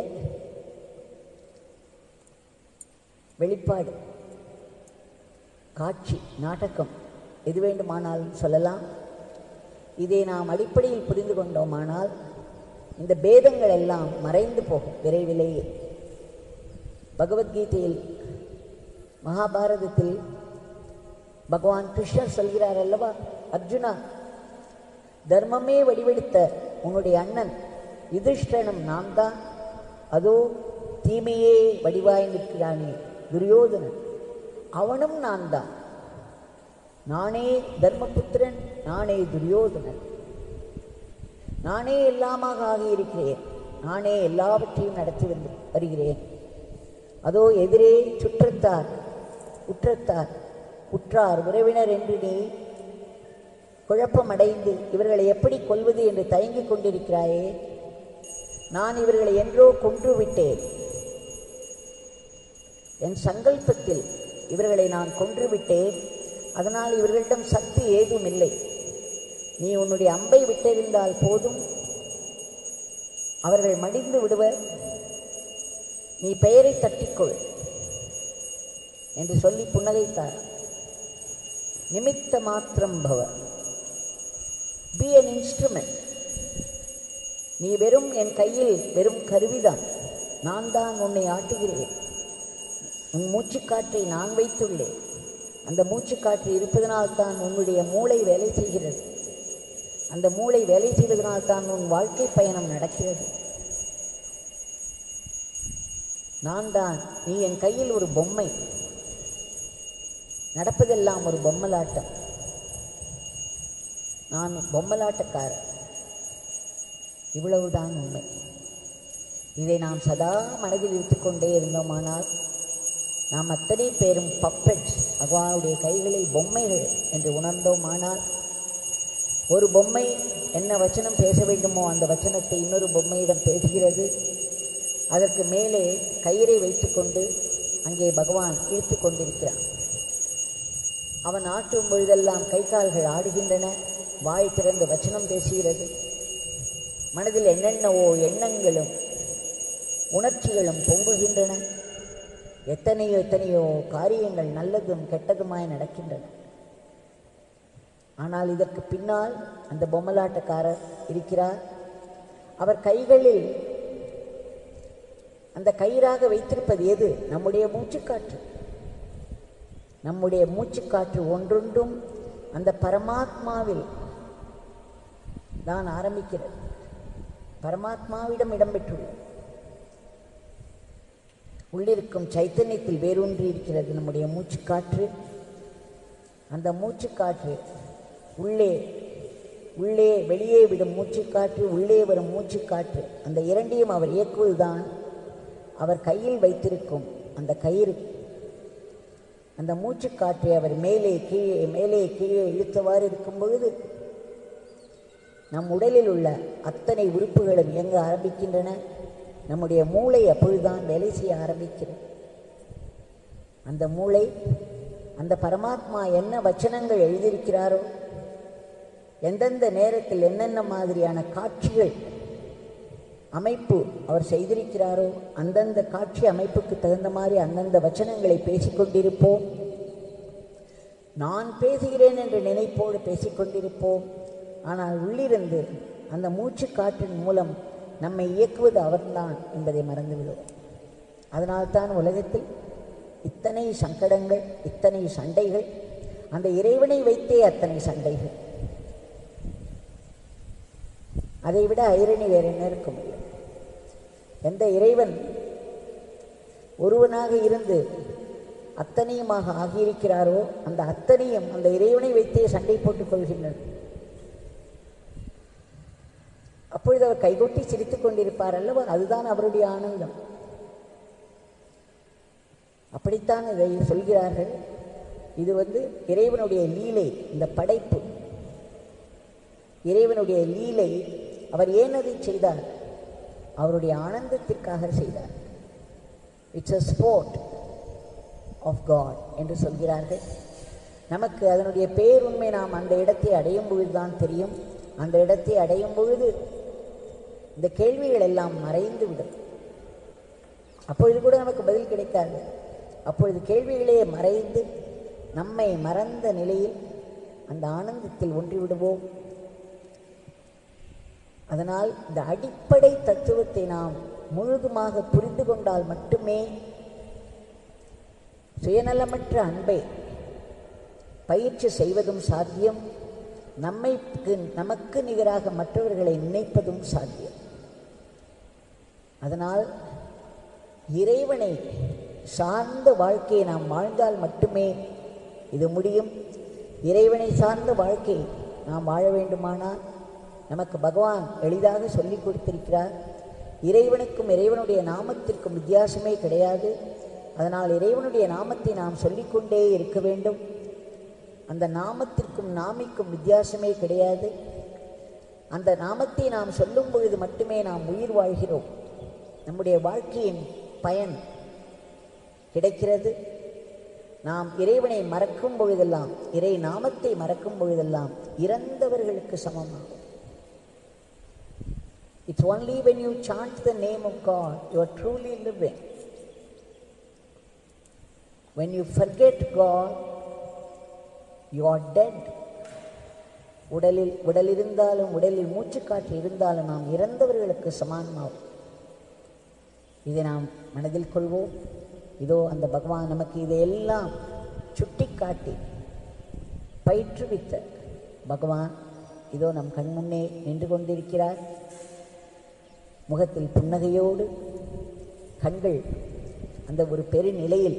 வெளிப்பாடு காட்சி நாடகம் எது வேண்டுமானாலும் சொல்லலாம் இதை நாம் அடிப்படையில் புரிந்து கொண்டோமானால் இந்த பேதங்கள் எல்லாம் மறைந்து போகும் விரைவிலேயே பகவத்கீதையில் மகாபாரதத்தில் பகவான் கிருஷ்ணர் சொல்கிறார் அல்லவா அர்ஜுனா தர்மமே வடிவெடுத்த உன்னுடைய அண்ணன் யுதிஷ்டனும் நான் தான் அதோ தீமையே வடிவாய் நிற்கிறானே துரியோதனன் அவனும் நான் தான் நானே தர்மபுத்திரன் நானே துரியோதனன் நானே எல்லாமாக ஆகியிருக்கிறேன் நானே எல்லாவற்றையும் நடத்தி வந்து வருகிறேன் அதோ எதிரே சுற்றத்தார் உற்றத்தார் உற்றார் உறவினர் என்று நீ குழப்பமடைந்து இவர்களை எப்படி கொல்வது என்று தயங்கிக் கொண்டிருக்கிறாயே நான் இவர்களை என்றோ கொன்று விட்டேன் என் சங்கல்பத்தில் இவர்களை நான் கொன்று விட்டேன் அதனால் இவர்களிடம் சக்தி ஏதும் இல்லை நீ உன்னுடைய அம்பை விட்டெறிந்தால் போதும் அவர்கள் மடிந்து விடுவர் நீ பெயரை தட்டிக்கொள் என்று சொல்லி புன்னகைத்தார் நிமித்த மாத்திரம் பவ பி அன் இன்ஸ்ட்ருமெண்ட் நீ வெறும் என் கையில் வெறும் கருவிதான் நான் தான் உன்னை ஆட்டுகிறேன் உன் மூச்சுக்காற்றை நான் வைத்துள்ளேன் அந்த மூச்சுக்காற்று இருப்பதனால் தான் உன்னுடைய மூளை வேலை செய்கிறது அந்த மூளை வேலை செய்வதனால் தான் உன் வாழ்க்கை பயணம் நடக்கிறது நான் தான் நீ என் கையில் ஒரு பொம்மை நடப்பதெல்லாம் ஒரு பொம்மலாட்டம் நான் பொம்மலாட்டக்காரன் இவ்வளவுதான் உண்மை இதை நாம் சதா மனதில் வைத்துக்கொண்டே இருந்தோமானால் நாம் அத்தனை பேரும் பப்பெட்ஸ் பகவானுடைய கைகளில் பொம்மைகள் என்று உணர்ந்தோமானால் ஒரு பொம்மை என்ன வச்சனம் பேச வேண்டுமோ அந்த வச்சனத்தை இன்னொரு பொம்மையிடம் பேசுகிறது அதற்கு மேலே கயிறை வைத்துக்கொண்டு அங்கே பகவான் இழுத்து கொண்டிருக்கிறான் அவன் ஆட்டும் பொழுதெல்லாம் கை கால்கள் ஆடுகின்றன வாய் திறந்து வச்சனம் பேசுகிறது மனதில் என்னென்னவோ எண்ணங்களும் உணர்ச்சிகளும் பொங்குகின்றன எத்தனையோ எத்தனையோ காரியங்கள் நல்லதும் கெட்டதுமாய் நடக்கின்றன ஆனால் இதற்கு பின்னால் அந்த பொம்மலாட்டக்காரர் இருக்கிறார் அவர் கைகளில் அந்த கயிறாக வைத்திருப்பது எது நம்முடைய மூச்சுக்காற்று நம்முடைய மூச்சுக்காற்று ஒன்றொன்றும் அந்த பரமாத்மாவில் தான் ஆரம்பிக்கிறது பரமாத்மாவிடம் இடம்பெற்றுள்ளது உள்ளிருக்கும் சைத்தன்யத்தில் வேரூன்றி இருக்கிறது நம்முடைய மூச்சுக்காற்று அந்த மூச்சுக்காற்று உள்ளே உள்ளே வெளியே விடும் மூச்சுக்காற்று உள்ளே வரும் மூச்சுக்காற்று அந்த இரண்டையும் அவர் இயக்குவதுதான் அவர் கையில் வைத்திருக்கும் அந்த கயிறு அந்த மூச்சுக்காற்றை அவர் மேலே கீழே மேலே கீழே இழுத்தவாறு இருக்கும் பொழுது நம் உடலில் உள்ள அத்தனை உறுப்புகளும் இயங்க ஆரம்பிக்கின்றன நம்முடைய மூளை அப்பொழுதுதான் வேலை செய்ய ஆரம்பிக்கிறது அந்த மூளை அந்த பரமாத்மா என்ன வச்சனங்கள் எழுதியிருக்கிறாரோ எந்தெந்த நேரத்தில் என்னென்ன மாதிரியான காட்சிகள் அமைப்பு அவர் செய்திருக்கிறாரோ அந்தந்த காட்சி அமைப்புக்கு தகுந்த மாதிரி அந்தந்த வச்சனங்களை பேசிக்கொண்டிருப்போம் நான் பேசுகிறேன் என்ற நினைப்போடு பேசிக்கொண்டிருப்போம் ஆனால் உள்ளிருந்து அந்த மூச்சு காற்றின் மூலம் நம்மை இயக்குவது அவர்தான் என்பதை மறந்துவிடுவோம் அதனால்தான் உலகத்தில் இத்தனை சங்கடங்கள் இத்தனை சண்டைகள் அந்த இறைவனை வைத்தே அத்தனை சண்டைகள் அதை விட ஐரணி வேற என்ன இருக்க முடியும் எந்த இறைவன் ஒருவனாக இருந்து அத்தனையுமாக ஆகியிருக்கிறாரோ அந்த அத்தனையும் அந்த இறைவனை வைத்தே சண்டை போட்டுக் கொள்கின்றன அப்பொழுது அவர் கைகொட்டி சிரித்துக் கொண்டிருப்பார் அல்லவா அதுதான் அவருடைய ஆனந்தம் அப்படித்தான் இதை சொல்கிறார்கள் இது வந்து இறைவனுடைய லீலை இந்த படைப்பு இறைவனுடைய லீலை அவர் ஏன் அதை செய்தார் அவருடைய ஆனந்தத்திற்காக செய்தார் it's a sport of God என்று சொல்கிறார்கள் நமக்கு அதனுடைய பேருண்மை நாம் அந்த இடத்தை அடையும் பொழுதுதான் தெரியும் அந்த இடத்தை அடையும் பொழுது இந்த கேள்விகள் எல்லாம் மறைந்து விடும் அப்பொழுது கூட நமக்கு பதில் கிடைக்காது அப்பொழுது கேள்விகளே மறைந்து நம்மை மறந்த நிலையில் அந்த ஆனந்தத்தில் ஒன்றி விடுவோம் அதனால் இந்த அடிப்படை தத்துவத்தை நாம் முழுதுமாக புரிந்து கொண்டால் மட்டுமே சுயநலமற்ற அன்பை பயிற்சி செய்வதும் சாத்தியம் நம்மைக்கு நமக்கு நிகராக மற்றவர்களை நினைப்பதும் சாத்தியம் அதனால் இறைவனை சார்ந்த வாழ்க்கையை நாம் வாழ்ந்தால் மட்டுமே இது முடியும் இறைவனை சார்ந்த வாழ்க்கை நாம் வாழ வேண்டுமானால் நமக்கு பகவான் எளிதாக சொல்லி கொடுத்திருக்கிறார் இறைவனுக்கும் இறைவனுடைய நாமத்திற்கும் வித்தியாசமே கிடையாது அதனால் இறைவனுடைய நாமத்தை நாம் சொல்லிக்கொண்டே இருக்க வேண்டும் அந்த நாமத்திற்கும் நாமிக்கும் வித்தியாசமே கிடையாது அந்த நாமத்தை நாம் சொல்லும் பொழுது மட்டுமே நாம் உயிர் வாழ்கிறோம் நம்முடைய வாழ்க்கையின் பயன் கிடைக்கிறது நாம் இறைவனை மறக்கும் பொழுதெல்லாம் இறை நாமத்தை மறக்கும் பொழுதெல்லாம் இறந்தவர்களுக்கு சமமாகும் It's only when you chant the name of God you are truly living. When you forget God, you are dead. உடலில் உடல் இருந்தாலும் உடலில் மூச்சுக்காற்று இருந்தாலும் நாம் இறந்தவர்களுக்கு சமானமாகும் இதை நாம் மனதில் கொள்வோம் இதோ அந்த பகவான் நமக்கு இதையெல்லாம் சுட்டிக்காட்டி பயிற்றுவித்த பகவான் இதோ நம் கண் முன்னே நின்று கொண்டிருக்கிறார் முகத்தில் புன்னகையோடு கண்கள் அந்த ஒரு பெருநிலையில்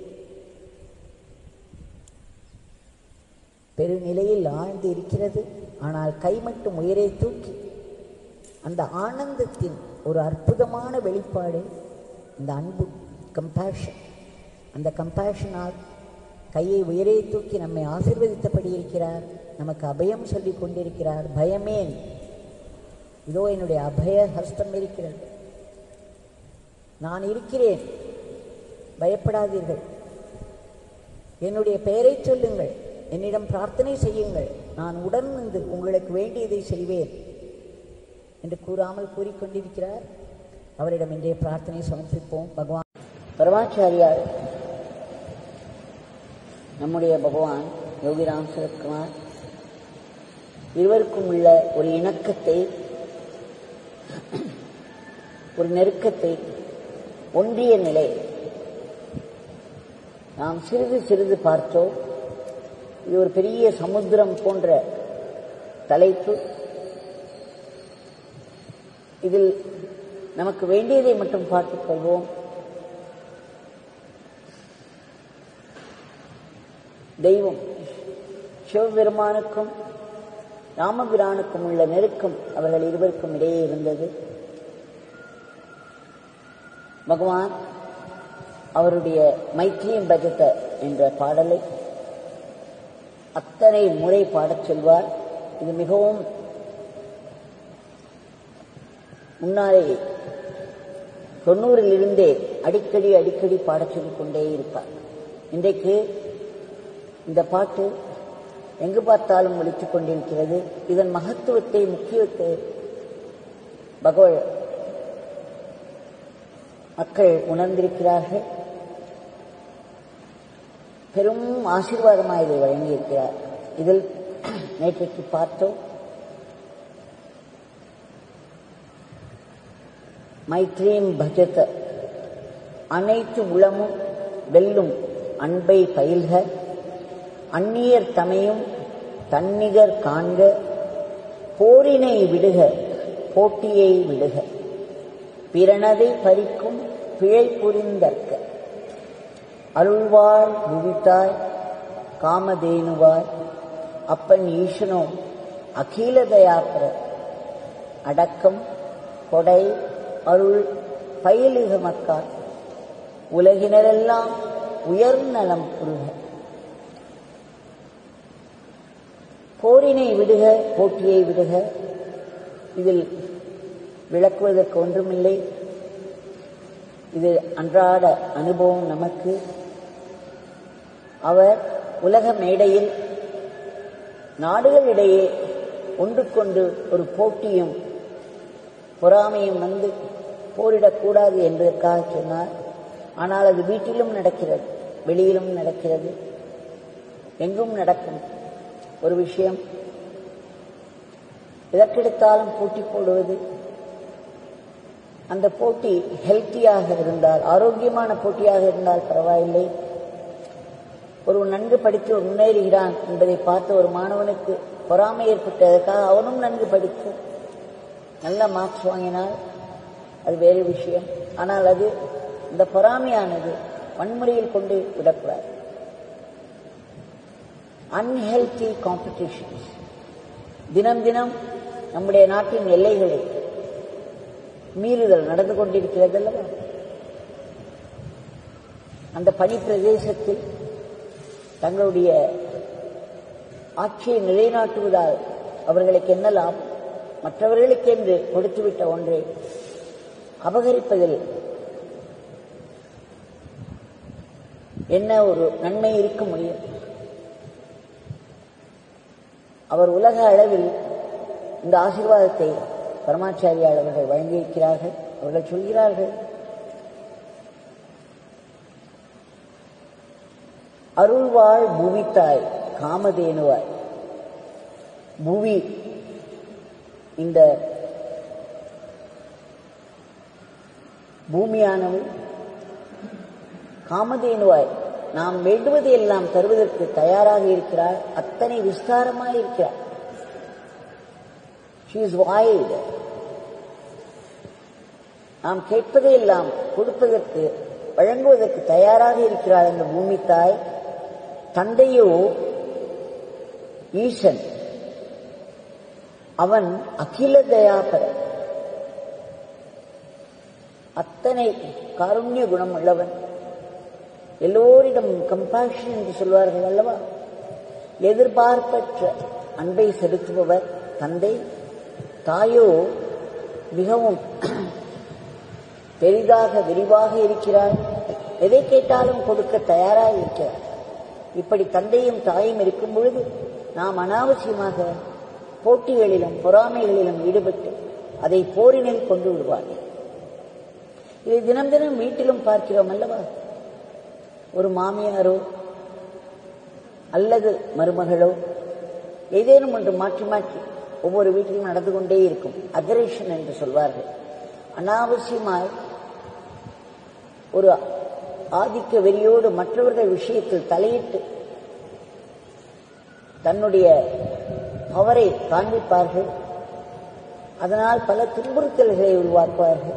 பெருநிலையில் ஆழ்ந்து இருக்கிறது ஆனால் கை மட்டும் உயரே தூக்கி அந்த ஆனந்தத்தின் ஒரு அற்புதமான வெளிப்பாடு இந்த அன்பு கம்பேஷன் அந்த கம்பேஷனால் கையை உயரே தூக்கி நம்மை ஆசிர்வதித்தபடி இருக்கிறார் நமக்கு அபயம் சொல்லி கொண்டிருக்கிறார் பயமேன் இதோ என்னுடைய அபய ஹஸ்தம் இருக்கிறது நான் இருக்கிறேன் பயப்படாதீர்கள் என்னுடைய பெயரை சொல்லுங்கள் என்னிடம் பிரார்த்தனை செய்யுங்கள் நான் உடன் வந்து உங்களுக்கு வேண்டியதை செய்வேன் என்று கூறாமல் கூறிக்கொண்டிருக்கிறார் அவரிடம் இன்றைய பிரார்த்தனை சமர்ப்பிப்போம் பகவான் பரமாச்சாரியார் நம்முடைய பகவான் யோகிராம் சரத்குமார் இருவருக்கும் உள்ள ஒரு இணக்கத்தை ஒரு நெருக்கத்தை ஒன்றிய நிலை நாம் சிறிது சிறிது பார்த்தோம் இது ஒரு பெரிய சமுத்திரம் போன்ற தலைப்பு இதில் நமக்கு வேண்டியதை மட்டும் பார்த்துக் கொள்வோம் தெய்வம் சிவபெருமானுக்கும் ராமபிரானுக்கும் உள்ள நெருக்கம் அவர்கள் இருவருக்கும் இடையே இருந்தது பகவான் அவருடைய மைத்திரியம் பஜத என்ற பாடலை அத்தனை முறை பாடச் சொல்வார் இது மிகவும் முன்னாலே தொண்ணூறில் இருந்தே அடிக்கடி அடிக்கடி பாடச் சொல்லிக் கொண்டே இருப்பார் இன்றைக்கு இந்த பாட்டு எங்கு பார்த்தாலும் ஒழித்துக் கொண்டிருக்கிறது இதன் மகத்துவத்தை முக்கியத்தை பகவ மக்கள் உணர்ந்திருக்கிறார்கள் பெரும் ஆசீர்வாதமாக இதை வழங்கியிருக்கிறார் இதில் நேற்றைக்கு பார்த்தோம் மைத்ரீம் பஜத அனைத்து உளமும் வெல்லும் அன்பை பயில்க அந்நியர் தமையும் தன்னிகர் காண்க போரினை விடுக போட்டியை விடுக பிறனதை பறிக்கும் பிழை புரிந்தற்க அருள்வாள் புவித்தாய் காமதேனுவாய் அப்பன் ஈசனோ அகில தயாபர அடக்கம் கொடை அருள் பயிலுக மக்கார் உலகினரெல்லாம் உயர்நலம் புரிக போரினை விடுக போட்டியை விடுக இதில் விளக்குவதற்கு ஒன்றுமில்லை இது அன்றாட அனுபவம் நமக்கு அவர் உலக மேடையில் நாடுகளிடையே ஒன்றுக்கொண்டு ஒரு போட்டியும் பொறாமையும் வந்து போரிடக்கூடாது என்பதற்காக சொன்னார் ஆனால் அது வீட்டிலும் நடக்கிறது வெளியிலும் நடக்கிறது எங்கும் நடக்கும் ஒரு விஷயம் எதற்கெடுத்தாலும் போட்டி போடுவது அந்த போட்டி ஹெல்த்தியாக இருந்தால் ஆரோக்கியமான போட்டியாக இருந்தால் பரவாயில்லை ஒரு நன்கு படித்து முன்னேறுகிறான் என்பதை பார்த்து ஒரு மாணவனுக்கு பொறாமை ஏற்பட்டதற்காக அவனும் நன்கு படித்து நல்ல மார்க்ஸ் வாங்கினால் அது வேறு விஷயம் ஆனால் அது இந்த பொறாமையானது வன்முறையில் கொண்டு விடக்கூடாது அன்ஹெல்தி காம்படிஷன்ஸ் தினம் தினம் நம்முடைய நாட்டின் எல்லைகளை மீறுதல் நடந்து கொண்டிருக்கிறது அல்லவா அந்த பனி பிரதேசத்தில் தங்களுடைய ஆட்சியை நிலைநாட்டுவதால் அவர்களுக்கு என்ன லாபம் மற்றவர்களுக்கென்று கொடுத்துவிட்ட ஒன்றை அபகரிப்பதில் என்ன ஒரு நன்மை இருக்க முடியும் அவர் உலக அளவில் இந்த ஆசீர்வாதத்தை பரமாச்சாரியால் அவர்கள் வழங்கியிருக்கிறார்கள் அவர்கள் சொல்கிறார்கள் அருள்வாழ் பூவித்தாய் காமதேனுவாய் பூவி இந்த பூமியானவள் காமதேனுவாய் நாம் வேண்டுவதை எல்லாம் தருவதற்கு தயாராக இருக்கிறார் அத்தனை விஸ்தாரமாக இருக்கிறார் ஷீ இஸ் வாய்டு நாம் கேட்பதை எல்லாம் கொடுப்பதற்கு வழங்குவதற்கு தயாராக இருக்கிறார் அந்த பூமி தாய் தந்தையோ ஈசன் அவன் அகில தயாபர அத்தனை காருண்ய குணம் உள்ளவன் எல்லோரிடம் கம்பாஷன் என்று சொல்வார்கள் அல்லவா எதிர்பார்ப்பற்ற அன்பை செலுத்துபவர் தந்தை தாயோ மிகவும் பெரிதாக விரிவாக இருக்கிறார் எதை கேட்டாலும் கொடுக்க தயாராக இருக்கிறார் இப்படி தந்தையும் தாயும் இருக்கும் பொழுது நாம் அனாவசியமாக போட்டிகளிலும் பொறாமைகளிலும் ஈடுபட்டு அதை போரினில் கொண்டு விடுவார்கள் இதை தினம் தினம் வீட்டிலும் பார்க்கிறோம் அல்லவா ஒரு மாமியாரோ அல்லது மருமகளோ ஏதேனும் ஒன்று மாற்றி மாற்றி ஒவ்வொரு வீட்டிலும் நடந்து கொண்டே இருக்கும் அக்ரேஷன் என்று சொல்வார்கள் அனாவசியமாய் ஒரு ஆதிக்க வெறியோடு மற்றவர்கள் விஷயத்தில் தலையிட்டு தன்னுடைய பவரை காண்பிப்பார்கள் அதனால் பல துன்புறுத்தல்களை உருவாக்குவார்கள்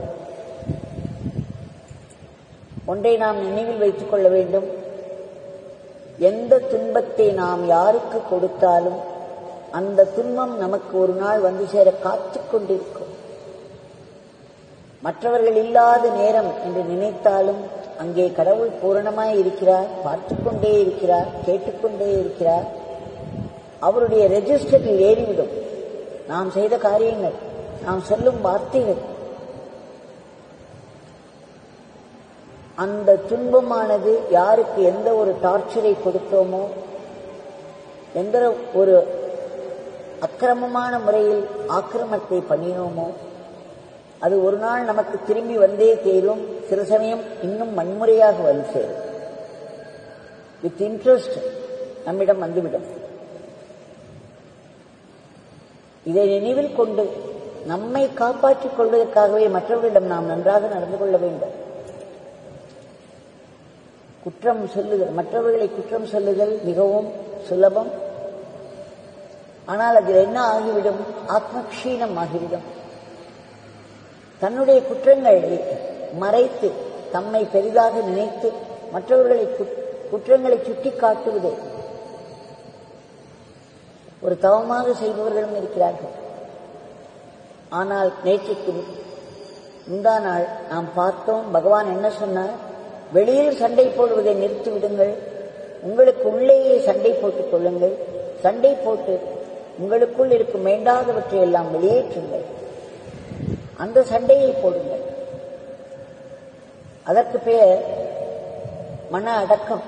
ஒன்றை நாம் நினைவில் வைத்துக் கொள்ள வேண்டும் எந்த துன்பத்தை நாம் யாருக்கு கொடுத்தாலும் அந்த துன்பம் நமக்கு ஒரு நாள் வந்து சேர காத்துக் கொண்டிருக்கும் மற்றவர்கள் இல்லாத நேரம் என்று நினைத்தாலும் அங்கே கடவுள் பூரணமாய் இருக்கிறார் பார்த்து கொண்டே இருக்கிறார் கேட்டுக்கொண்டே இருக்கிறார் அவருடைய ரெஜிஸ்டரில் ஏறிவிடும் நாம் செய்த காரியங்கள் நாம் சொல்லும் வார்த்தைகள் அந்த துன்பமானது யாருக்கு எந்த ஒரு டார்ச்சரை கொடுத்தோமோ எந்த ஒரு அக்கிரமமான முறையில் ஆக்கிரமத்தை பண்ணினோமோ அது ஒரு நாள் நமக்கு திரும்பி வந்தே தேரும் சில சமயம் இன்னும் வன்முறையாக வந்து சேரும் வித் இன்ட்ரெஸ்ட் நம்மிடம் வந்துவிடும் இதை நினைவில் கொண்டு நம்மை காப்பாற்றிக் கொள்வதற்காகவே மற்றவர்களிடம் நாம் நன்றாக நடந்து கொள்ள வேண்டும் குற்றம் சொல்லுதல் மற்றவர்களை குற்றம் சொல்லுதல் மிகவும் சுலபம் ஆனால் அதில் என்ன ஆகிவிடும் ஆத்மக்ஷீணம் ஆகிவிடும் தன்னுடைய குற்றங்களை மறைத்து தம்மை பெரிதாக நினைத்து மற்றவர்களை குற்றங்களை சுட்டி காட்டுவது ஒரு தவமாக செய்பவர்களும் இருக்கிறார்கள் ஆனால் நேற்றுக்கு முந்தா நாள் நாம் பார்த்தோம் பகவான் என்ன சொன்னார் வெளியில் சண்டை போடுவதை நிறுத்திவிடுங்கள் உங்களுக்கு உள்ளேயே சண்டை போட்டுக் கொள்ளுங்கள் சண்டை போட்டு உங்களுக்குள் இருக்கும் வேண்டாதவற்றை எல்லாம் வெளியேற்றுங்கள் அந்த சண்டையை போடுங்கள் அதற்கு பெயர் மன அடக்கம்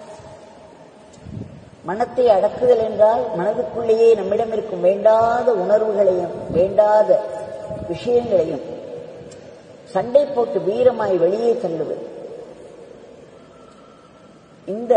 மனத்தை அடக்குதல் என்றால் மனதுக்குள்ளேயே நம்மிடம் இருக்கும் வேண்டாத உணர்வுகளையும் வேண்டாத விஷயங்களையும் சண்டை போட்டு வீரமாய் வெளியே தள்ளுவது இந்த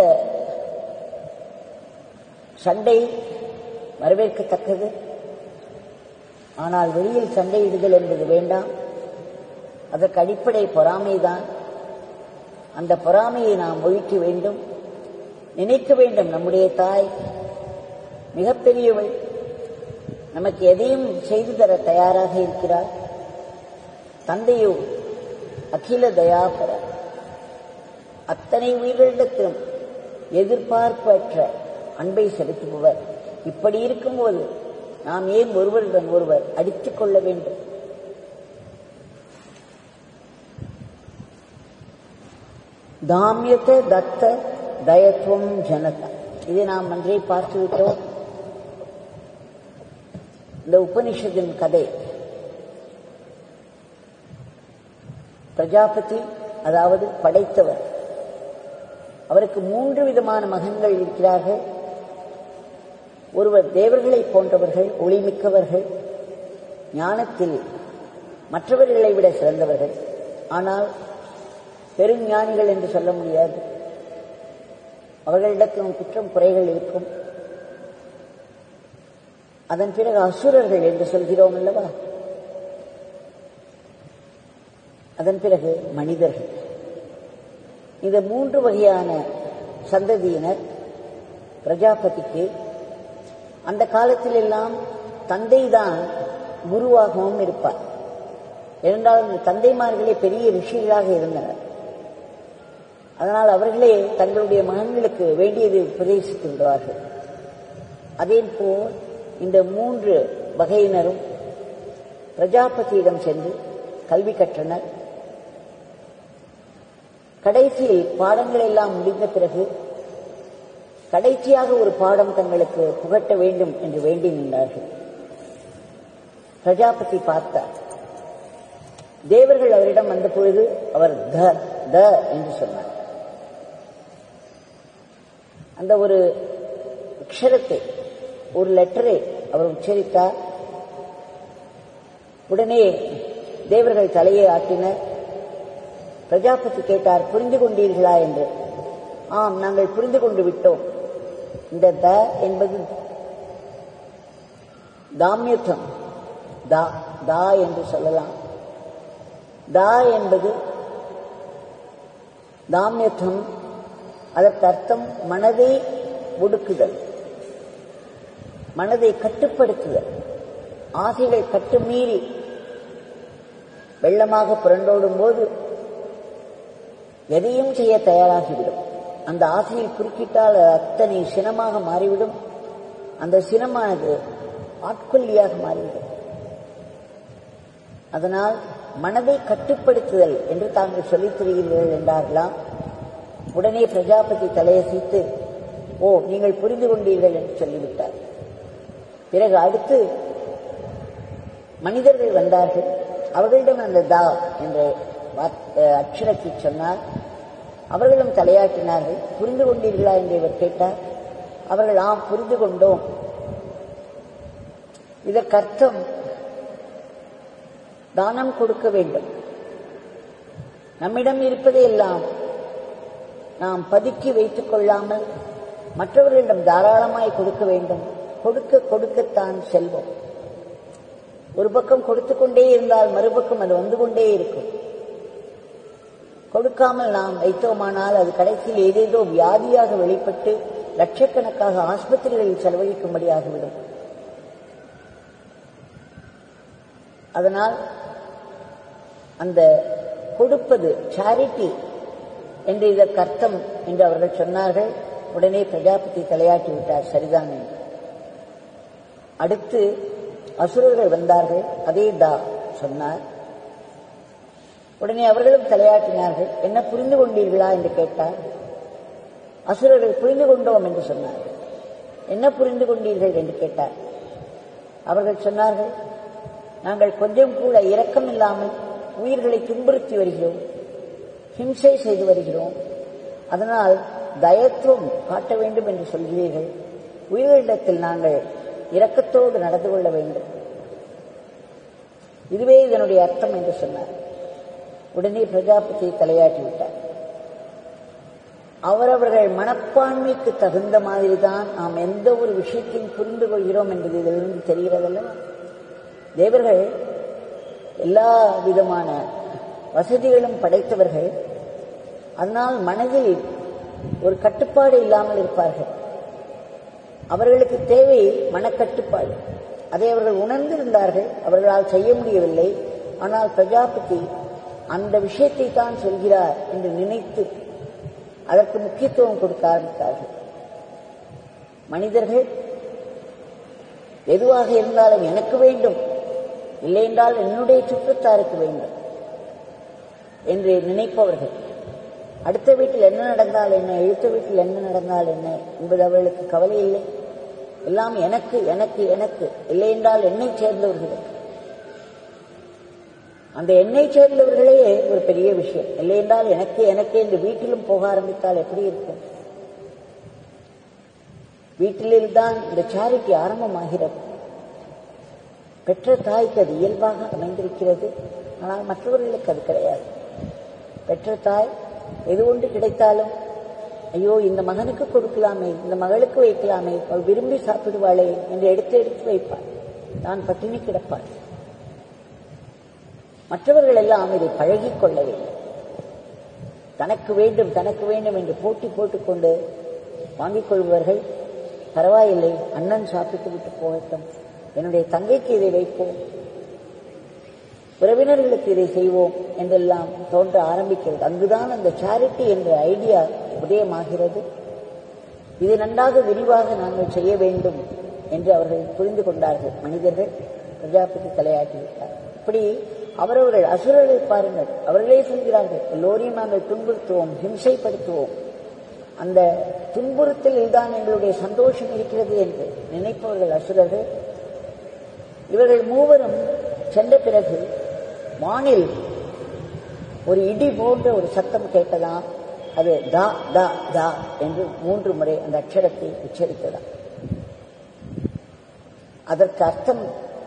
சண்டை வரவேற்கத்தக்கது ஆனால் வெளியில் சண்டையிடுதல் என்பது வேண்டாம் அதற்கு அடிப்படை பொறாமைதான் அந்த பொறாமையை நாம் ஒழிக்க வேண்டும் நினைக்க வேண்டும் நம்முடைய தாய் மிகப்பெரியவள் நமக்கு எதையும் செய்து தர தயாராக இருக்கிறார் தந்தையோ அகில தயாபர அத்தனை உயிர்களிடத்திலும் எதிர்பார்ப்பற்ற அன்பை செலுத்துபவர் இப்படி இருக்கும்போது நாம் ஏன் ஒருவருடன் ஒருவர் அடித்துக் கொள்ள வேண்டும் தாமியத்தை தத்த தயத்துவம் ஜனதா இதை நாம் அன்றே பார்த்துவிட்டோம் இந்த உபனிஷத்தின் கதை பிரஜாபதி அதாவது படைத்தவர் அவருக்கு மூன்று விதமான மகன்கள் இருக்கிறார்கள் ஒருவர் தேவர்களை போன்றவர்கள் ஒளிமிக்கவர்கள் ஞானத்தில் மற்றவர்களை விட சிறந்தவர்கள் ஆனால் பெருஞானிகள் என்று சொல்ல முடியாது அவர்களிடத்திலும் குற்றம் குறைகள் இருக்கும் அதன் பிறகு அசுரர்கள் என்று சொல்கிறோம் அல்லவா அதன் பிறகு மனிதர்கள் இந்த மூன்று வகையான சந்ததியினர் பிரஜாபதிக்கு அந்த காலத்தில் எல்லாம் தந்தைதான் குருவாகவும் இருப்பார் இரண்டாவது இந்த தந்தைமார்களே பெரிய ரிஷிகளாக இருந்தனர் அதனால் அவர்களே தங்களுடைய மகன்களுக்கு வேண்டியதை உபதேசித்து விடுவார்கள் அதே போல் இந்த மூன்று வகையினரும் பிரஜாபதியிடம் சென்று கல்வி கற்றனர் கடைசியில் பாடங்கள் எல்லாம் முடிந்த பிறகு கடைசியாக ஒரு பாடம் தங்களுக்கு புகட்ட வேண்டும் என்று வேண்டி நின்றார்கள் பிரஜாபதி பார்த்தார் தேவர்கள் அவரிடம் வந்த பொழுது அவர் த த என்று சொன்னார் அந்த ஒரு அக்ஷரத்தை ஒரு லெட்டரை அவர் உச்சரித்தார் உடனே தேவர்கள் தலையை ஆட்டினர் பிரஜாபதி கேட்டார் புரிந்து கொண்டீர்களா என்று ஆம் நாங்கள் புரிந்து கொண்டு விட்டோம் இந்த த என்பது தாமியத்தம் தா தா என்று சொல்லலாம் தா என்பது தாமியத்தம் அதற்கு அர்த்தம் மனதை ஒடுக்குதல் மனதை கட்டுப்படுத்துதல் ஆசைகள் கட்டுமீறி வெள்ளமாக புரண்டோடும் போது எதையும் செய்ய தயாராகிவிடும் அந்த ஆசையில் குறுக்கிட்டால் அது அத்தனை சினமாக மாறிவிடும் அந்த சினமானது ஆட்கொல்லியாக மாறிவிடும் அதனால் மனதை கட்டுப்படுத்துதல் என்று தாங்கள் சொல்லித் தருகிறீர்கள் என்றார்களாம் உடனே பிரஜாபதி தலையசைத்து ஓ நீங்கள் புரிந்து கொண்டீர்கள் என்று சொல்லிவிட்டார் பிறகு அடுத்து மனிதர்கள் வந்தார்கள் அவர்களிடம் அந்த தா என்ற அக்ஷரத்தை சொன்னார் அவர்களும் தலையாட்டினார்கள் புரிந்து கொண்டீர்களா என்று இவர் கேட்டார் அவர்கள் ஆம் புரிந்து கொண்டோம் இதற்கு அர்த்தம் தானம் கொடுக்க வேண்டும் நம்மிடம் இருப்பதை எல்லாம் நாம் பதுக்கி வைத்துக் கொள்ளாமல் மற்றவர்களிடம் தாராளமாய் கொடுக்க வேண்டும் கொடுக்க கொடுக்கத்தான் செல்வம் ஒரு பக்கம் கொடுத்து கொண்டே இருந்தால் மறுபக்கம் அது வந்து கொண்டே இருக்கும் கொடுக்காமல் நாம் வைத்தோமானால் அது கடைசியில் ஏதேதோ வியாதியாக வெளிப்பட்டு லட்சக்கணக்காக ஆஸ்பத்திரிகளில் செலவழிக்கும்படியாகிவிடும் அதனால் அந்த கொடுப்பது சேரிட்டி என்று இதற்கு அர்த்தம் என்று அவர்கள் சொன்னார்கள் உடனே பிரஜாபதி தலையாட்டி விட்டார் சரிதான் என்று அடுத்து அசுரர்கள் வந்தார்கள் அதே தா சொன்னார் உடனே அவர்களும் தலையாட்டினார்கள் என்ன புரிந்து கொண்டீர்களா என்று கேட்டார் அசுரர்கள் புரிந்து கொண்டோம் என்று சொன்னார்கள் என்ன புரிந்து கொண்டீர்கள் என்று கேட்டார் அவர்கள் சொன்னார்கள் நாங்கள் கொஞ்சம் கூட இரக்கம் இல்லாமல் உயிர்களை துன்புறுத்தி வருகிறோம் ஹிம்சை செய்து வருகிறோம் அதனால் தயத்துவம் காட்ட வேண்டும் என்று சொல்கிறீர்கள் உயிர்களிடத்தில் நாங்கள் இரக்கத்தோடு நடந்து கொள்ள வேண்டும் இதுவே இதனுடைய அர்த்தம் என்று சொன்னார் உடனே பிரஜாபதி தலையாட்டி விட்டார் அவரவர்கள் மனப்பான்மைக்கு தகுந்த மாதிரி தான் நாம் எந்த ஒரு விஷயத்தையும் புரிந்து கொள்கிறோம் என்பது இதிலிருந்து தெரிகிறதல்லவா தேவர்கள் எல்லா விதமான வசதிகளும் படைத்தவர்கள் அதனால் மனதில் ஒரு கட்டுப்பாடு இல்லாமல் இருப்பார்கள் அவர்களுக்கு தேவை மனக்கட்டுப்பாடு அதை அவர்கள் உணர்ந்திருந்தார்கள் அவர்களால் செய்ய முடியவில்லை ஆனால் பிரஜாபதி அந்த விஷயத்தை தான் சொல்கிறார் என்று நினைத்து அதற்கு முக்கியத்துவம் கொடுக்க ஆரம்பித்தார்கள் மனிதர்கள் எதுவாக இருந்தாலும் எனக்கு வேண்டும் இல்லை என்றால் என்னுடைய சுற்றத்தாருக்கு வேண்டும் என்று நினைப்பவர்கள் அடுத்த வீட்டில் என்ன நடந்தால் என்ன எழுத்த வீட்டில் என்ன நடந்தால் என்ன என்பது அவர்களுக்கு கவலை இல்லை எல்லாம் எனக்கு எனக்கு எனக்கு இல்லை என்றால் என்னை சேர்ந்தவர்களுக்கு அந்த எண்ணெய் சேர்ந்தவர்களே ஒரு பெரிய விஷயம் இல்லை என்றால் எனக்கு எனக்கு என்று வீட்டிலும் போக ஆரம்பித்தால் எப்படி இருக்கும் வீட்டில்தான் இந்த சேரிட்டி ஆரம்பமாகிறது பெற்ற தாய்க்கு அது இயல்பாக அமைந்திருக்கிறது ஆனால் மற்றவர்களுக்கு அது கிடையாது பெற்ற தாய் எது ஒன்று கிடைத்தாலும் ஐயோ இந்த மகனுக்கு கொடுக்கலாமே இந்த மகளுக்கு வைக்கலாமே அவள் விரும்பி சாப்பிடுவாளே என்று எடுத்து எடுத்து வைப்பாள் நான் பட்டினி கிடப்பாள் மற்றவர்கள் எல்லாம் இதை பழகிக் கொள்ள வேண்டும் தனக்கு வேண்டும் தனக்கு வேண்டும் என்று போட்டி போட்டுக்கொண்டு வாங்கிக் கொள்பவர்கள் பரவாயில்லை அண்ணன் சாப்பிட்டு விட்டு போகட்டும் என்னுடைய தங்கைக்கு இதை வைப்போம் உறவினர்களுக்கு இதை செய்வோம் என்றெல்லாம் தோன்ற ஆரம்பிக்கிறது அங்குதான் அந்த சேரிட்டி என்ற ஐடியா உதயமாகிறது இதை நன்றாக விரிவாக நாங்கள் செய்ய வேண்டும் என்று அவர்கள் புரிந்து கொண்டார்கள் மனிதர்கள் பிரஜாபதி தலையாட்டி விட்டார் இப்படி அவரவர்கள் அசுரர்களை பாருங்கள் அவர்களே சொல்கிறார்கள் எல்லோரையும் நாங்கள் துன்புறுத்துவோம் ஹிம்சைப்படுத்துவோம் அந்த துன்புறுத்தலில் தான் எங்களுடைய சந்தோஷம் இருக்கிறது என்று நினைப்பவர்கள் அசுரர்கள் இவர்கள் மூவரும் சென்ற பிறகு வானில் ஒரு இடி போன்ற ஒரு சத்தம் கேட்டதாம் அது தா தா தா என்று மூன்று முறை அந்த அக்ஷரத்தை உச்சரித்ததாம் அதற்கு அர்த்தம்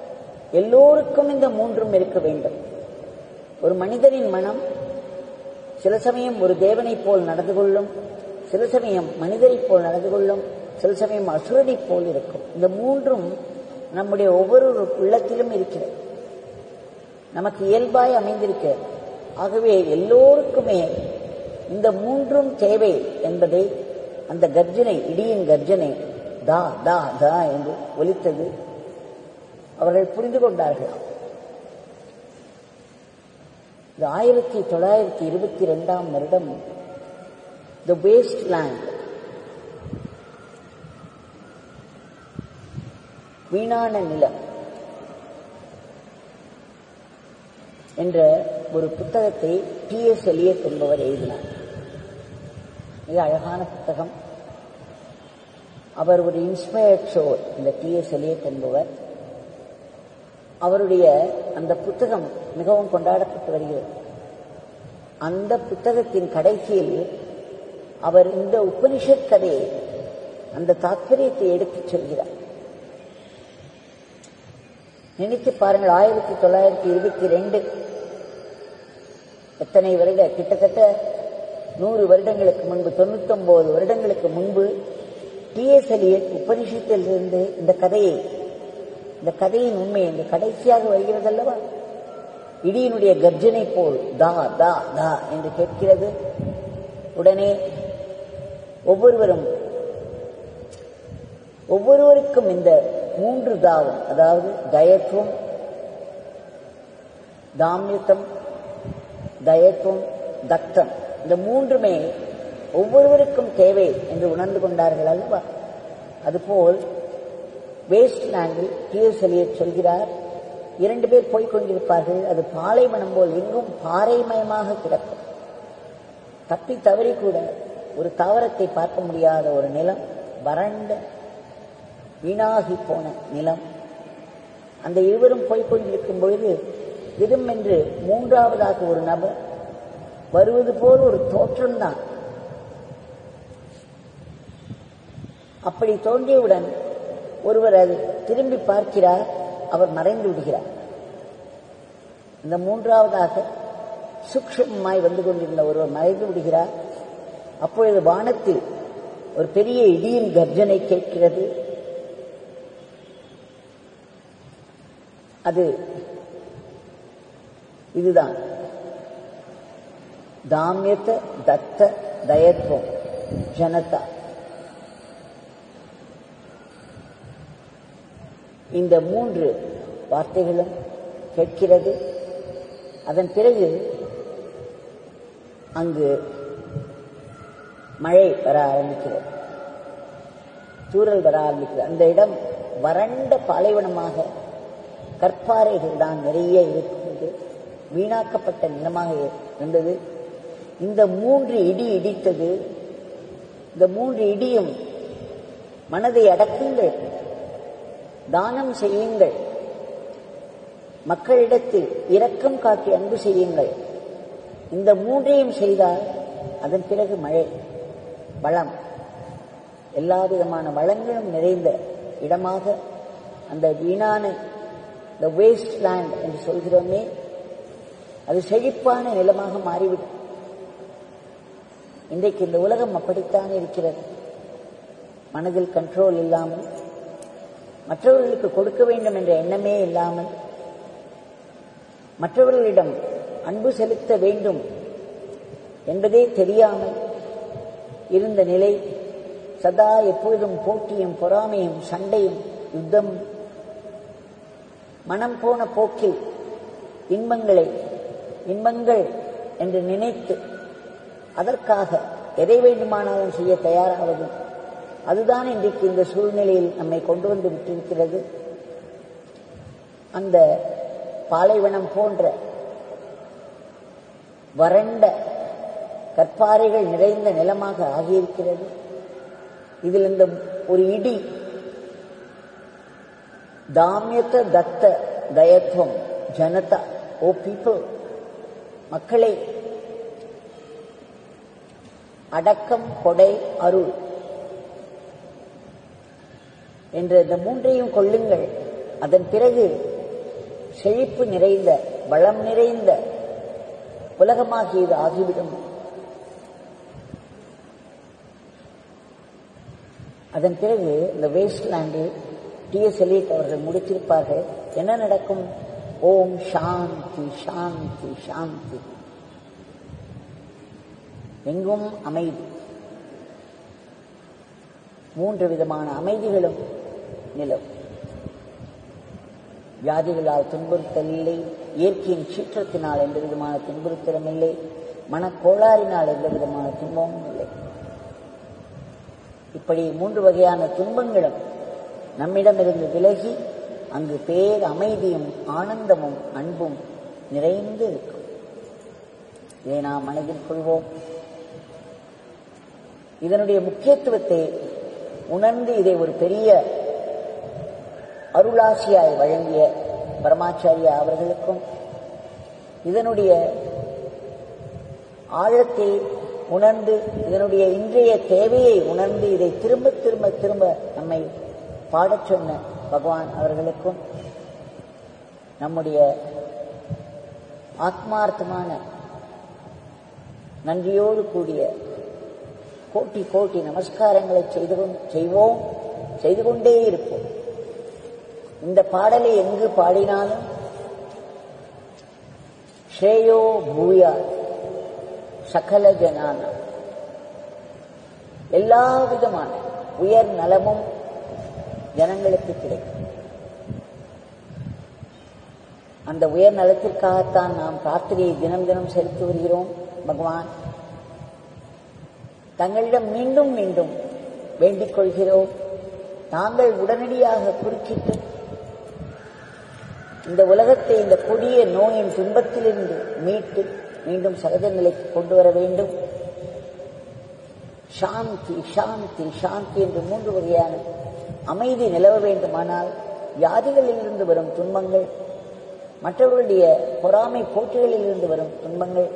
எல்லோருக்கும் இந்த மூன்றும் இருக்க வேண்டும் ஒரு மனிதனின் மனம் சில சமயம் ஒரு தேவனைப் போல் நடந்து கொள்ளும் சில சமயம் மனிதரைப் போல் நடந்து கொள்ளும் சில சமயம் அசுரனைப் போல் இருக்கும் இந்த மூன்றும் நம்முடைய ஒவ்வொரு உள்ளத்திலும் இருக்கிறது நமக்கு இயல்பாய் அமைந்திருக்கிறது ஆகவே எல்லோருக்குமே இந்த மூன்றும் தேவை என்பதை அந்த கர்ஜனை இடியின் கர்ஜனை தா தா தா என்று ஒலித்தது அவர்கள் புரிந்து கொண்டார்களாம் இது ஆயிரத்தி தொள்ளாயிரத்தி இருபத்தி ரெண்டாம் வருடம் த வேஸ்ட் லேண்ட் வீணான நிலம் என்ற ஒரு புத்தகத்தை டி எஸ் எலியட் என்பவர் எழுதினார் மிக அழகான புத்தகம் அவர் ஒரு இன்ஸ்பயர்ட் ஷோர் இந்த டி எஸ் எலியட் என்பவர் அவருடைய அந்த புத்தகம் மிகவும் கொண்டாடப்பட்டு வருகிறது அந்த புத்தகத்தின் கடைசியில் அவர் இந்த உபனிஷத் கதையை அந்த தாத்பரியத்தை எடுத்துச் சொல்கிறார் நினைத்து பாருங்கள் ஆயிரத்தி தொள்ளாயிரத்தி இருபத்தி ரெண்டு எத்தனை வருட கிட்டத்தட்ட நூறு வருடங்களுக்கு முன்பு தொண்ணூத்தொன்பது வருடங்களுக்கு முன்பு டி எஸ் எலியட் உபனிஷத்திலிருந்து இந்த கதையை இந்த கதையின் உண்மை இந்த கடைசியாக வருகிறது அல்லவா இடியினுடைய கர்ஜனை போல் தா தா தா என்று கேட்கிறது உடனே ஒவ்வொருவரும் ஒவ்வொருவருக்கும் இந்த மூன்று தாவும் அதாவது தயத்துவம் தாமியத்தம் தயத்துவம் தக்தம் இந்த மூன்றுமே ஒவ்வொருவருக்கும் தேவை என்று உணர்ந்து கொண்டார்கள் அல்லவா அதுபோல் வேஸ்ட் லேண்டில் டிஎஸ் எலியட் சொல்கிறார் இரண்டு பேர் போய்க் கொண்டிருப்பார்கள் அது பாலைவனம் போல் எங்கும் பாறைமயமாக கிடக்கும் தப்பி தவறி கூட ஒரு தாவரத்தை பார்க்க முடியாத ஒரு நிலம் வறண்ட வீணாகி போன நிலம் அந்த இருவரும் போய்க் கொண்டிருக்கும் பொழுது திடும் என்று மூன்றாவதாக ஒரு நபர் வருவது போல் ஒரு தோற்றம்தான் அப்படி தோன்றியவுடன் ஒருவர் அது திரும்பி பார்க்கிறார் அவர் மறைந்து விடுகிறார் இந்த மூன்றாவதாக சுக்ஷமாய் வந்து கொண்டிருந்த ஒருவர் மறைந்து விடுகிறார் அப்பொழுது வானத்தில் ஒரு பெரிய இடியின் கர்ஜனை கேட்கிறது அது இதுதான் தாமியத்த தத்த தயத்துவம் ஜனதா இந்த மூன்று வார்த்தைகளும் கேட்கிறது அதன் பிறகு அங்கு மழை வர ஆரம்பிக்கிறது தூரல் வர ஆரம்பிக்கிறது அந்த இடம் வறண்ட பாலைவனமாக கற்பாறைகள் தான் நிறைய இருக்கிறது வீணாக்கப்பட்ட நிலமாக இருந்தது இந்த மூன்று இடி இடித்தது இந்த மூன்று இடியும் மனதை அடக்குங்கள் தானம் செய்யுங்கள் மக்களிடத்தில் இரக்கம் காட்டி அன்பு செய்யுங்கள் இந்த மூன்றையும் செய்தால் அதன் பிறகு மழை வளம் எல்லா விதமான வளங்களும் நிறைந்த இடமாக அந்த வீணான த வேஸ்ட் லேண்ட் என்று சொல்கிறோமே அது செழிப்பான நிலமாக மாறிவிடும் இன்றைக்கு இந்த உலகம் அப்படித்தான் இருக்கிறது மனதில் கண்ட்ரோல் இல்லாமல் மற்றவர்களுக்கு கொடுக்க வேண்டும் என்ற எண்ணமே இல்லாமல் மற்றவர்களிடம் அன்பு செலுத்த வேண்டும் என்பதே தெரியாமல் இருந்த நிலை சதா எப்பொழுதும் போட்டியும் பொறாமையும் சண்டையும் யுத்தம் மனம் போன போக்கில் இன்பங்களை இன்பங்கள் என்று நினைத்து அதற்காக எதை வேண்டுமானாலும் செய்ய தயாராவது அதுதான் இன்றைக்கு இந்த சூழ்நிலையில் நம்மை கொண்டு வந்து விட்டிருக்கிறது அந்த பாலைவனம் போன்ற வறண்ட கற்பாறைகள் நிறைந்த நிலமாக ஆகியிருக்கிறது இதில் இந்த ஒரு இடி தாமியத்த தத்த தயத்துவம் ஜனதா ஓ பீப்புள் மக்களே அடக்கம் கொடை அருள் என்ற இந்த மூன்றையும் கொள்ளுங்கள் அதன் பிறகு செழிப்பு நிறைந்த வளம் நிறைந்த உலகமாகி இது ஆகிவிடும் அதன் பிறகு இந்த வேஸ்ட் லேண்டில் டிஎஸ் எலியட் அவர்கள் முடித்திருப்பார்கள் என்ன நடக்கும் ஓம் சாந்தி சாந்தி சாந்தி எங்கும் அமைதி மூன்று விதமான அமைதிகளும் நிலவும் வியாதிகளால் துன்புறுத்தல் இல்லை இயற்கையின் சீற்றத்தினால் எந்த விதமான துன்புறுத்தலும் இல்லை மனக்கோளாறினால் எந்த விதமான துன்பமும் இல்லை இப்படி மூன்று வகையான துன்பங்களும் நம்மிடமிருந்து விலகி அங்கு பேர் அமைதியும் ஆனந்தமும் அன்பும் நிறைந்து இருக்கும் இதை நாம் மனதில் கொள்வோம் இதனுடைய முக்கியத்துவத்தை உணர்ந்து இதை ஒரு பெரிய அருளாசியாய் வழங்கிய பரமாச்சாரியா அவர்களுக்கும் இதனுடைய ஆழத்தை உணர்ந்து இதனுடைய இன்றைய தேவையை உணர்ந்து இதை திரும்ப திரும்ப திரும்ப நம்மை பாடச் சொன்ன பகவான் அவர்களுக்கும் நம்முடைய ஆத்மார்த்தமான நன்றியோடு கூடிய கோட்டி கோட்டி நமஸ்காரங்களை செய்து கொண்டு செய்வோம் செய்து கொண்டே இருப்போம் இந்த பாடலை எங்கு பாடினாலும் ஸ்ரேயோ பூயா சகல ஜனான எல்லா விதமான உயர் நலமும் ஜனங்களுக்கு கிடைக்கும் அந்த உயர் நலத்திற்காகத்தான் நாம் பிரார்த்தனையை தினம் தினம் செலுத்தி வருகிறோம் பகவான் தங்களிடம் மீண்டும் மீண்டும் வேண்டிக் கொள்கிறோம் தாங்கள் உடனடியாக குறுக்கிட்டு இந்த உலகத்தை இந்த கொடிய நோயின் துன்பத்திலிருந்து மீட்டு மீண்டும் சகஜ நிலைக்கு கொண்டு வர வேண்டும் சாந்தி சாந்தி சாந்தி என்று மூன்று வகையான அமைதி நிலவ வேண்டுமானால் வியாதிகளிலிருந்து வரும் துன்பங்கள் மற்றவர்களுடைய பொறாமை போட்டிகளிலிருந்து வரும் துன்பங்கள்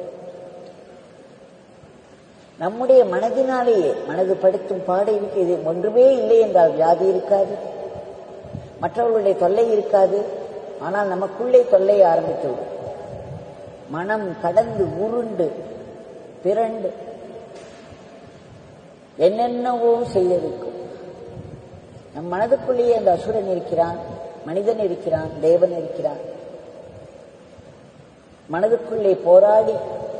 நம்முடைய மனதினாலேயே மனது படுத்தும் பாடைக்கு இது ஒன்றுமே இல்லை என்றால் வியாதி இருக்காது மற்றவர்களுடைய தொல்லை இருக்காது ஆனால் நமக்குள்ளே தொல்லை ஆரம்பித்துவிடும் மனம் கடந்து உருண்டு பிறண்டு என்னென்னவோ செய்திருக்கும் நம் மனதுக்குள்ளேயே அந்த அசுரன் இருக்கிறான் மனிதன் இருக்கிறான் தேவன் இருக்கிறான் மனதுக்குள்ளே போராடி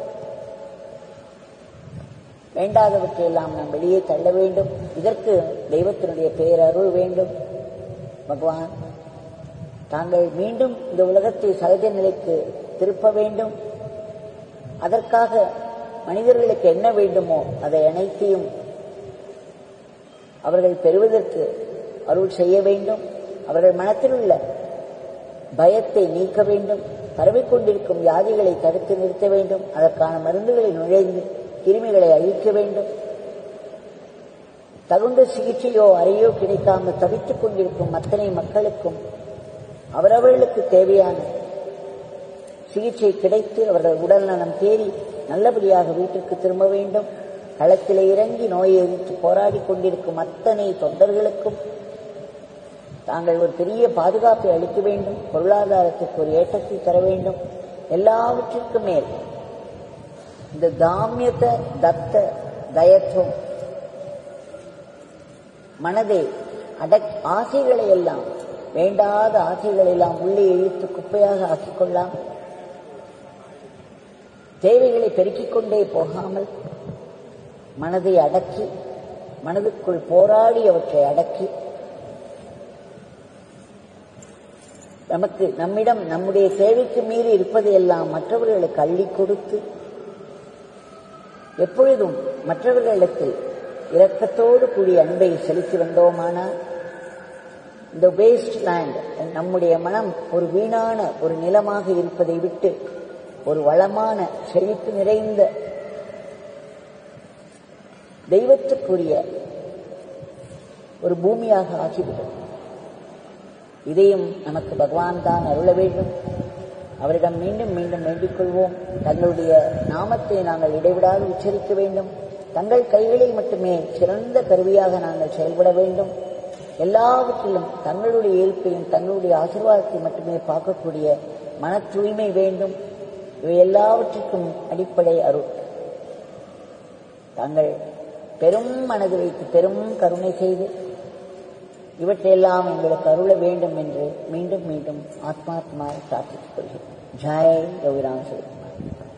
வேண்டாதவற்றை எல்லாம் நாம் வெளியே தள்ள வேண்டும் இதற்கு தெய்வத்தினுடைய பேரருள் வேண்டும் பகவான் தாங்கள் மீண்டும் இந்த உலகத்தை சகஜ நிலைக்கு திருப்ப வேண்டும் அதற்காக மனிதர்களுக்கு என்ன வேண்டுமோ அதை அனைத்தையும் அவர்கள் பெறுவதற்கு அருள் செய்ய வேண்டும் அவர்கள் மனத்தில் உள்ள பயத்தை நீக்க வேண்டும் பரவிக்கொண்டிருக்கும் வியாதிகளை தடுத்து நிறுத்த வேண்டும் அதற்கான மருந்துகளை நுழைந்து கிருமிகளை அழிக்க வேண்டும் தகுந்த சிகிச்சையோ அறையோ கிடைக்காமல் தவித்துக் கொண்டிருக்கும் அத்தனை மக்களுக்கும் அவரவர்களுக்கு தேவையான சிகிச்சை கிடைத்து அவர்கள் உடல் நலம் தேறி நல்லபடியாக வீட்டிற்கு திரும்ப வேண்டும் களத்தில் இறங்கி நோயை எதிர்த்து போராடி கொண்டிருக்கும் அத்தனை தொண்டர்களுக்கும் தாங்கள் ஒரு பெரிய பாதுகாப்பை அளிக்க வேண்டும் பொருளாதாரத்திற்கு ஒரு ஏற்றத்தை தர வேண்டும் எல்லாவற்றிற்கும் மேல் இந்த தாமியத தத்த தயத்துவம் மனதை அடக் ஆசைகளை எல்லாம் வேண்டாத ஆசைகளை எல்லாம் உள்ளே இழுத்து குப்பையாக ஆக்கிக் கொள்ளலாம் தேவைகளை பெருக்கிக் கொண்டே போகாமல் மனதை அடக்கி மனதுக்குள் போராடி அவற்றை அடக்கி நமக்கு நம்மிடம் நம்முடைய தேவைக்கு மீறி இருப்பதையெல்லாம் மற்றவர்களுக்கு அள்ளி கொடுத்து எப்பொழுதும் மற்றவர்களிடத்தில் இரக்கத்தோடு கூடிய அன்பை செலுத்தி வந்தோமானால் இந்த வேஸ்ட் லேண்ட் நம்முடைய மனம் ஒரு வீணான ஒரு நிலமாக இருப்பதை விட்டு ஒரு வளமான செழிப்பு நிறைந்த தெய்வத்துக்குரிய ஒரு பூமியாக ஆகிவிடும் இதையும் நமக்கு பகவான் தான் அருள வேண்டும் அவரிடம் மீண்டும் மீண்டும் வேண்டிக் கொள்வோம் தங்களுடைய நாமத்தை நாங்கள் இடைவிடாது உச்சரிக்க வேண்டும் தங்கள் கைகளில் மட்டுமே சிறந்த கருவியாக நாங்கள் செயல்பட வேண்டும் எல்லாவற்றிலும் தங்களுடைய இருப்பையும் தங்களுடைய ஆசீர்வாதத்தை மட்டுமே பார்க்கக்கூடிய மன தூய்மை வேண்டும் இவை எல்லாவற்றிற்கும் அடிப்படை அருள் தாங்கள் பெரும் மனது வைத்து பெரும் கருணை செய்து இவற்றையெல்லாம் எங்களுக்கு அருள வேண்டும் என்று மீண்டும் மீண்டும் ஆத்மாத்மாவை பிரார்த்தித்துக் கொள்கிறேன் ஜாய் ரவிராம் சிவகுமார்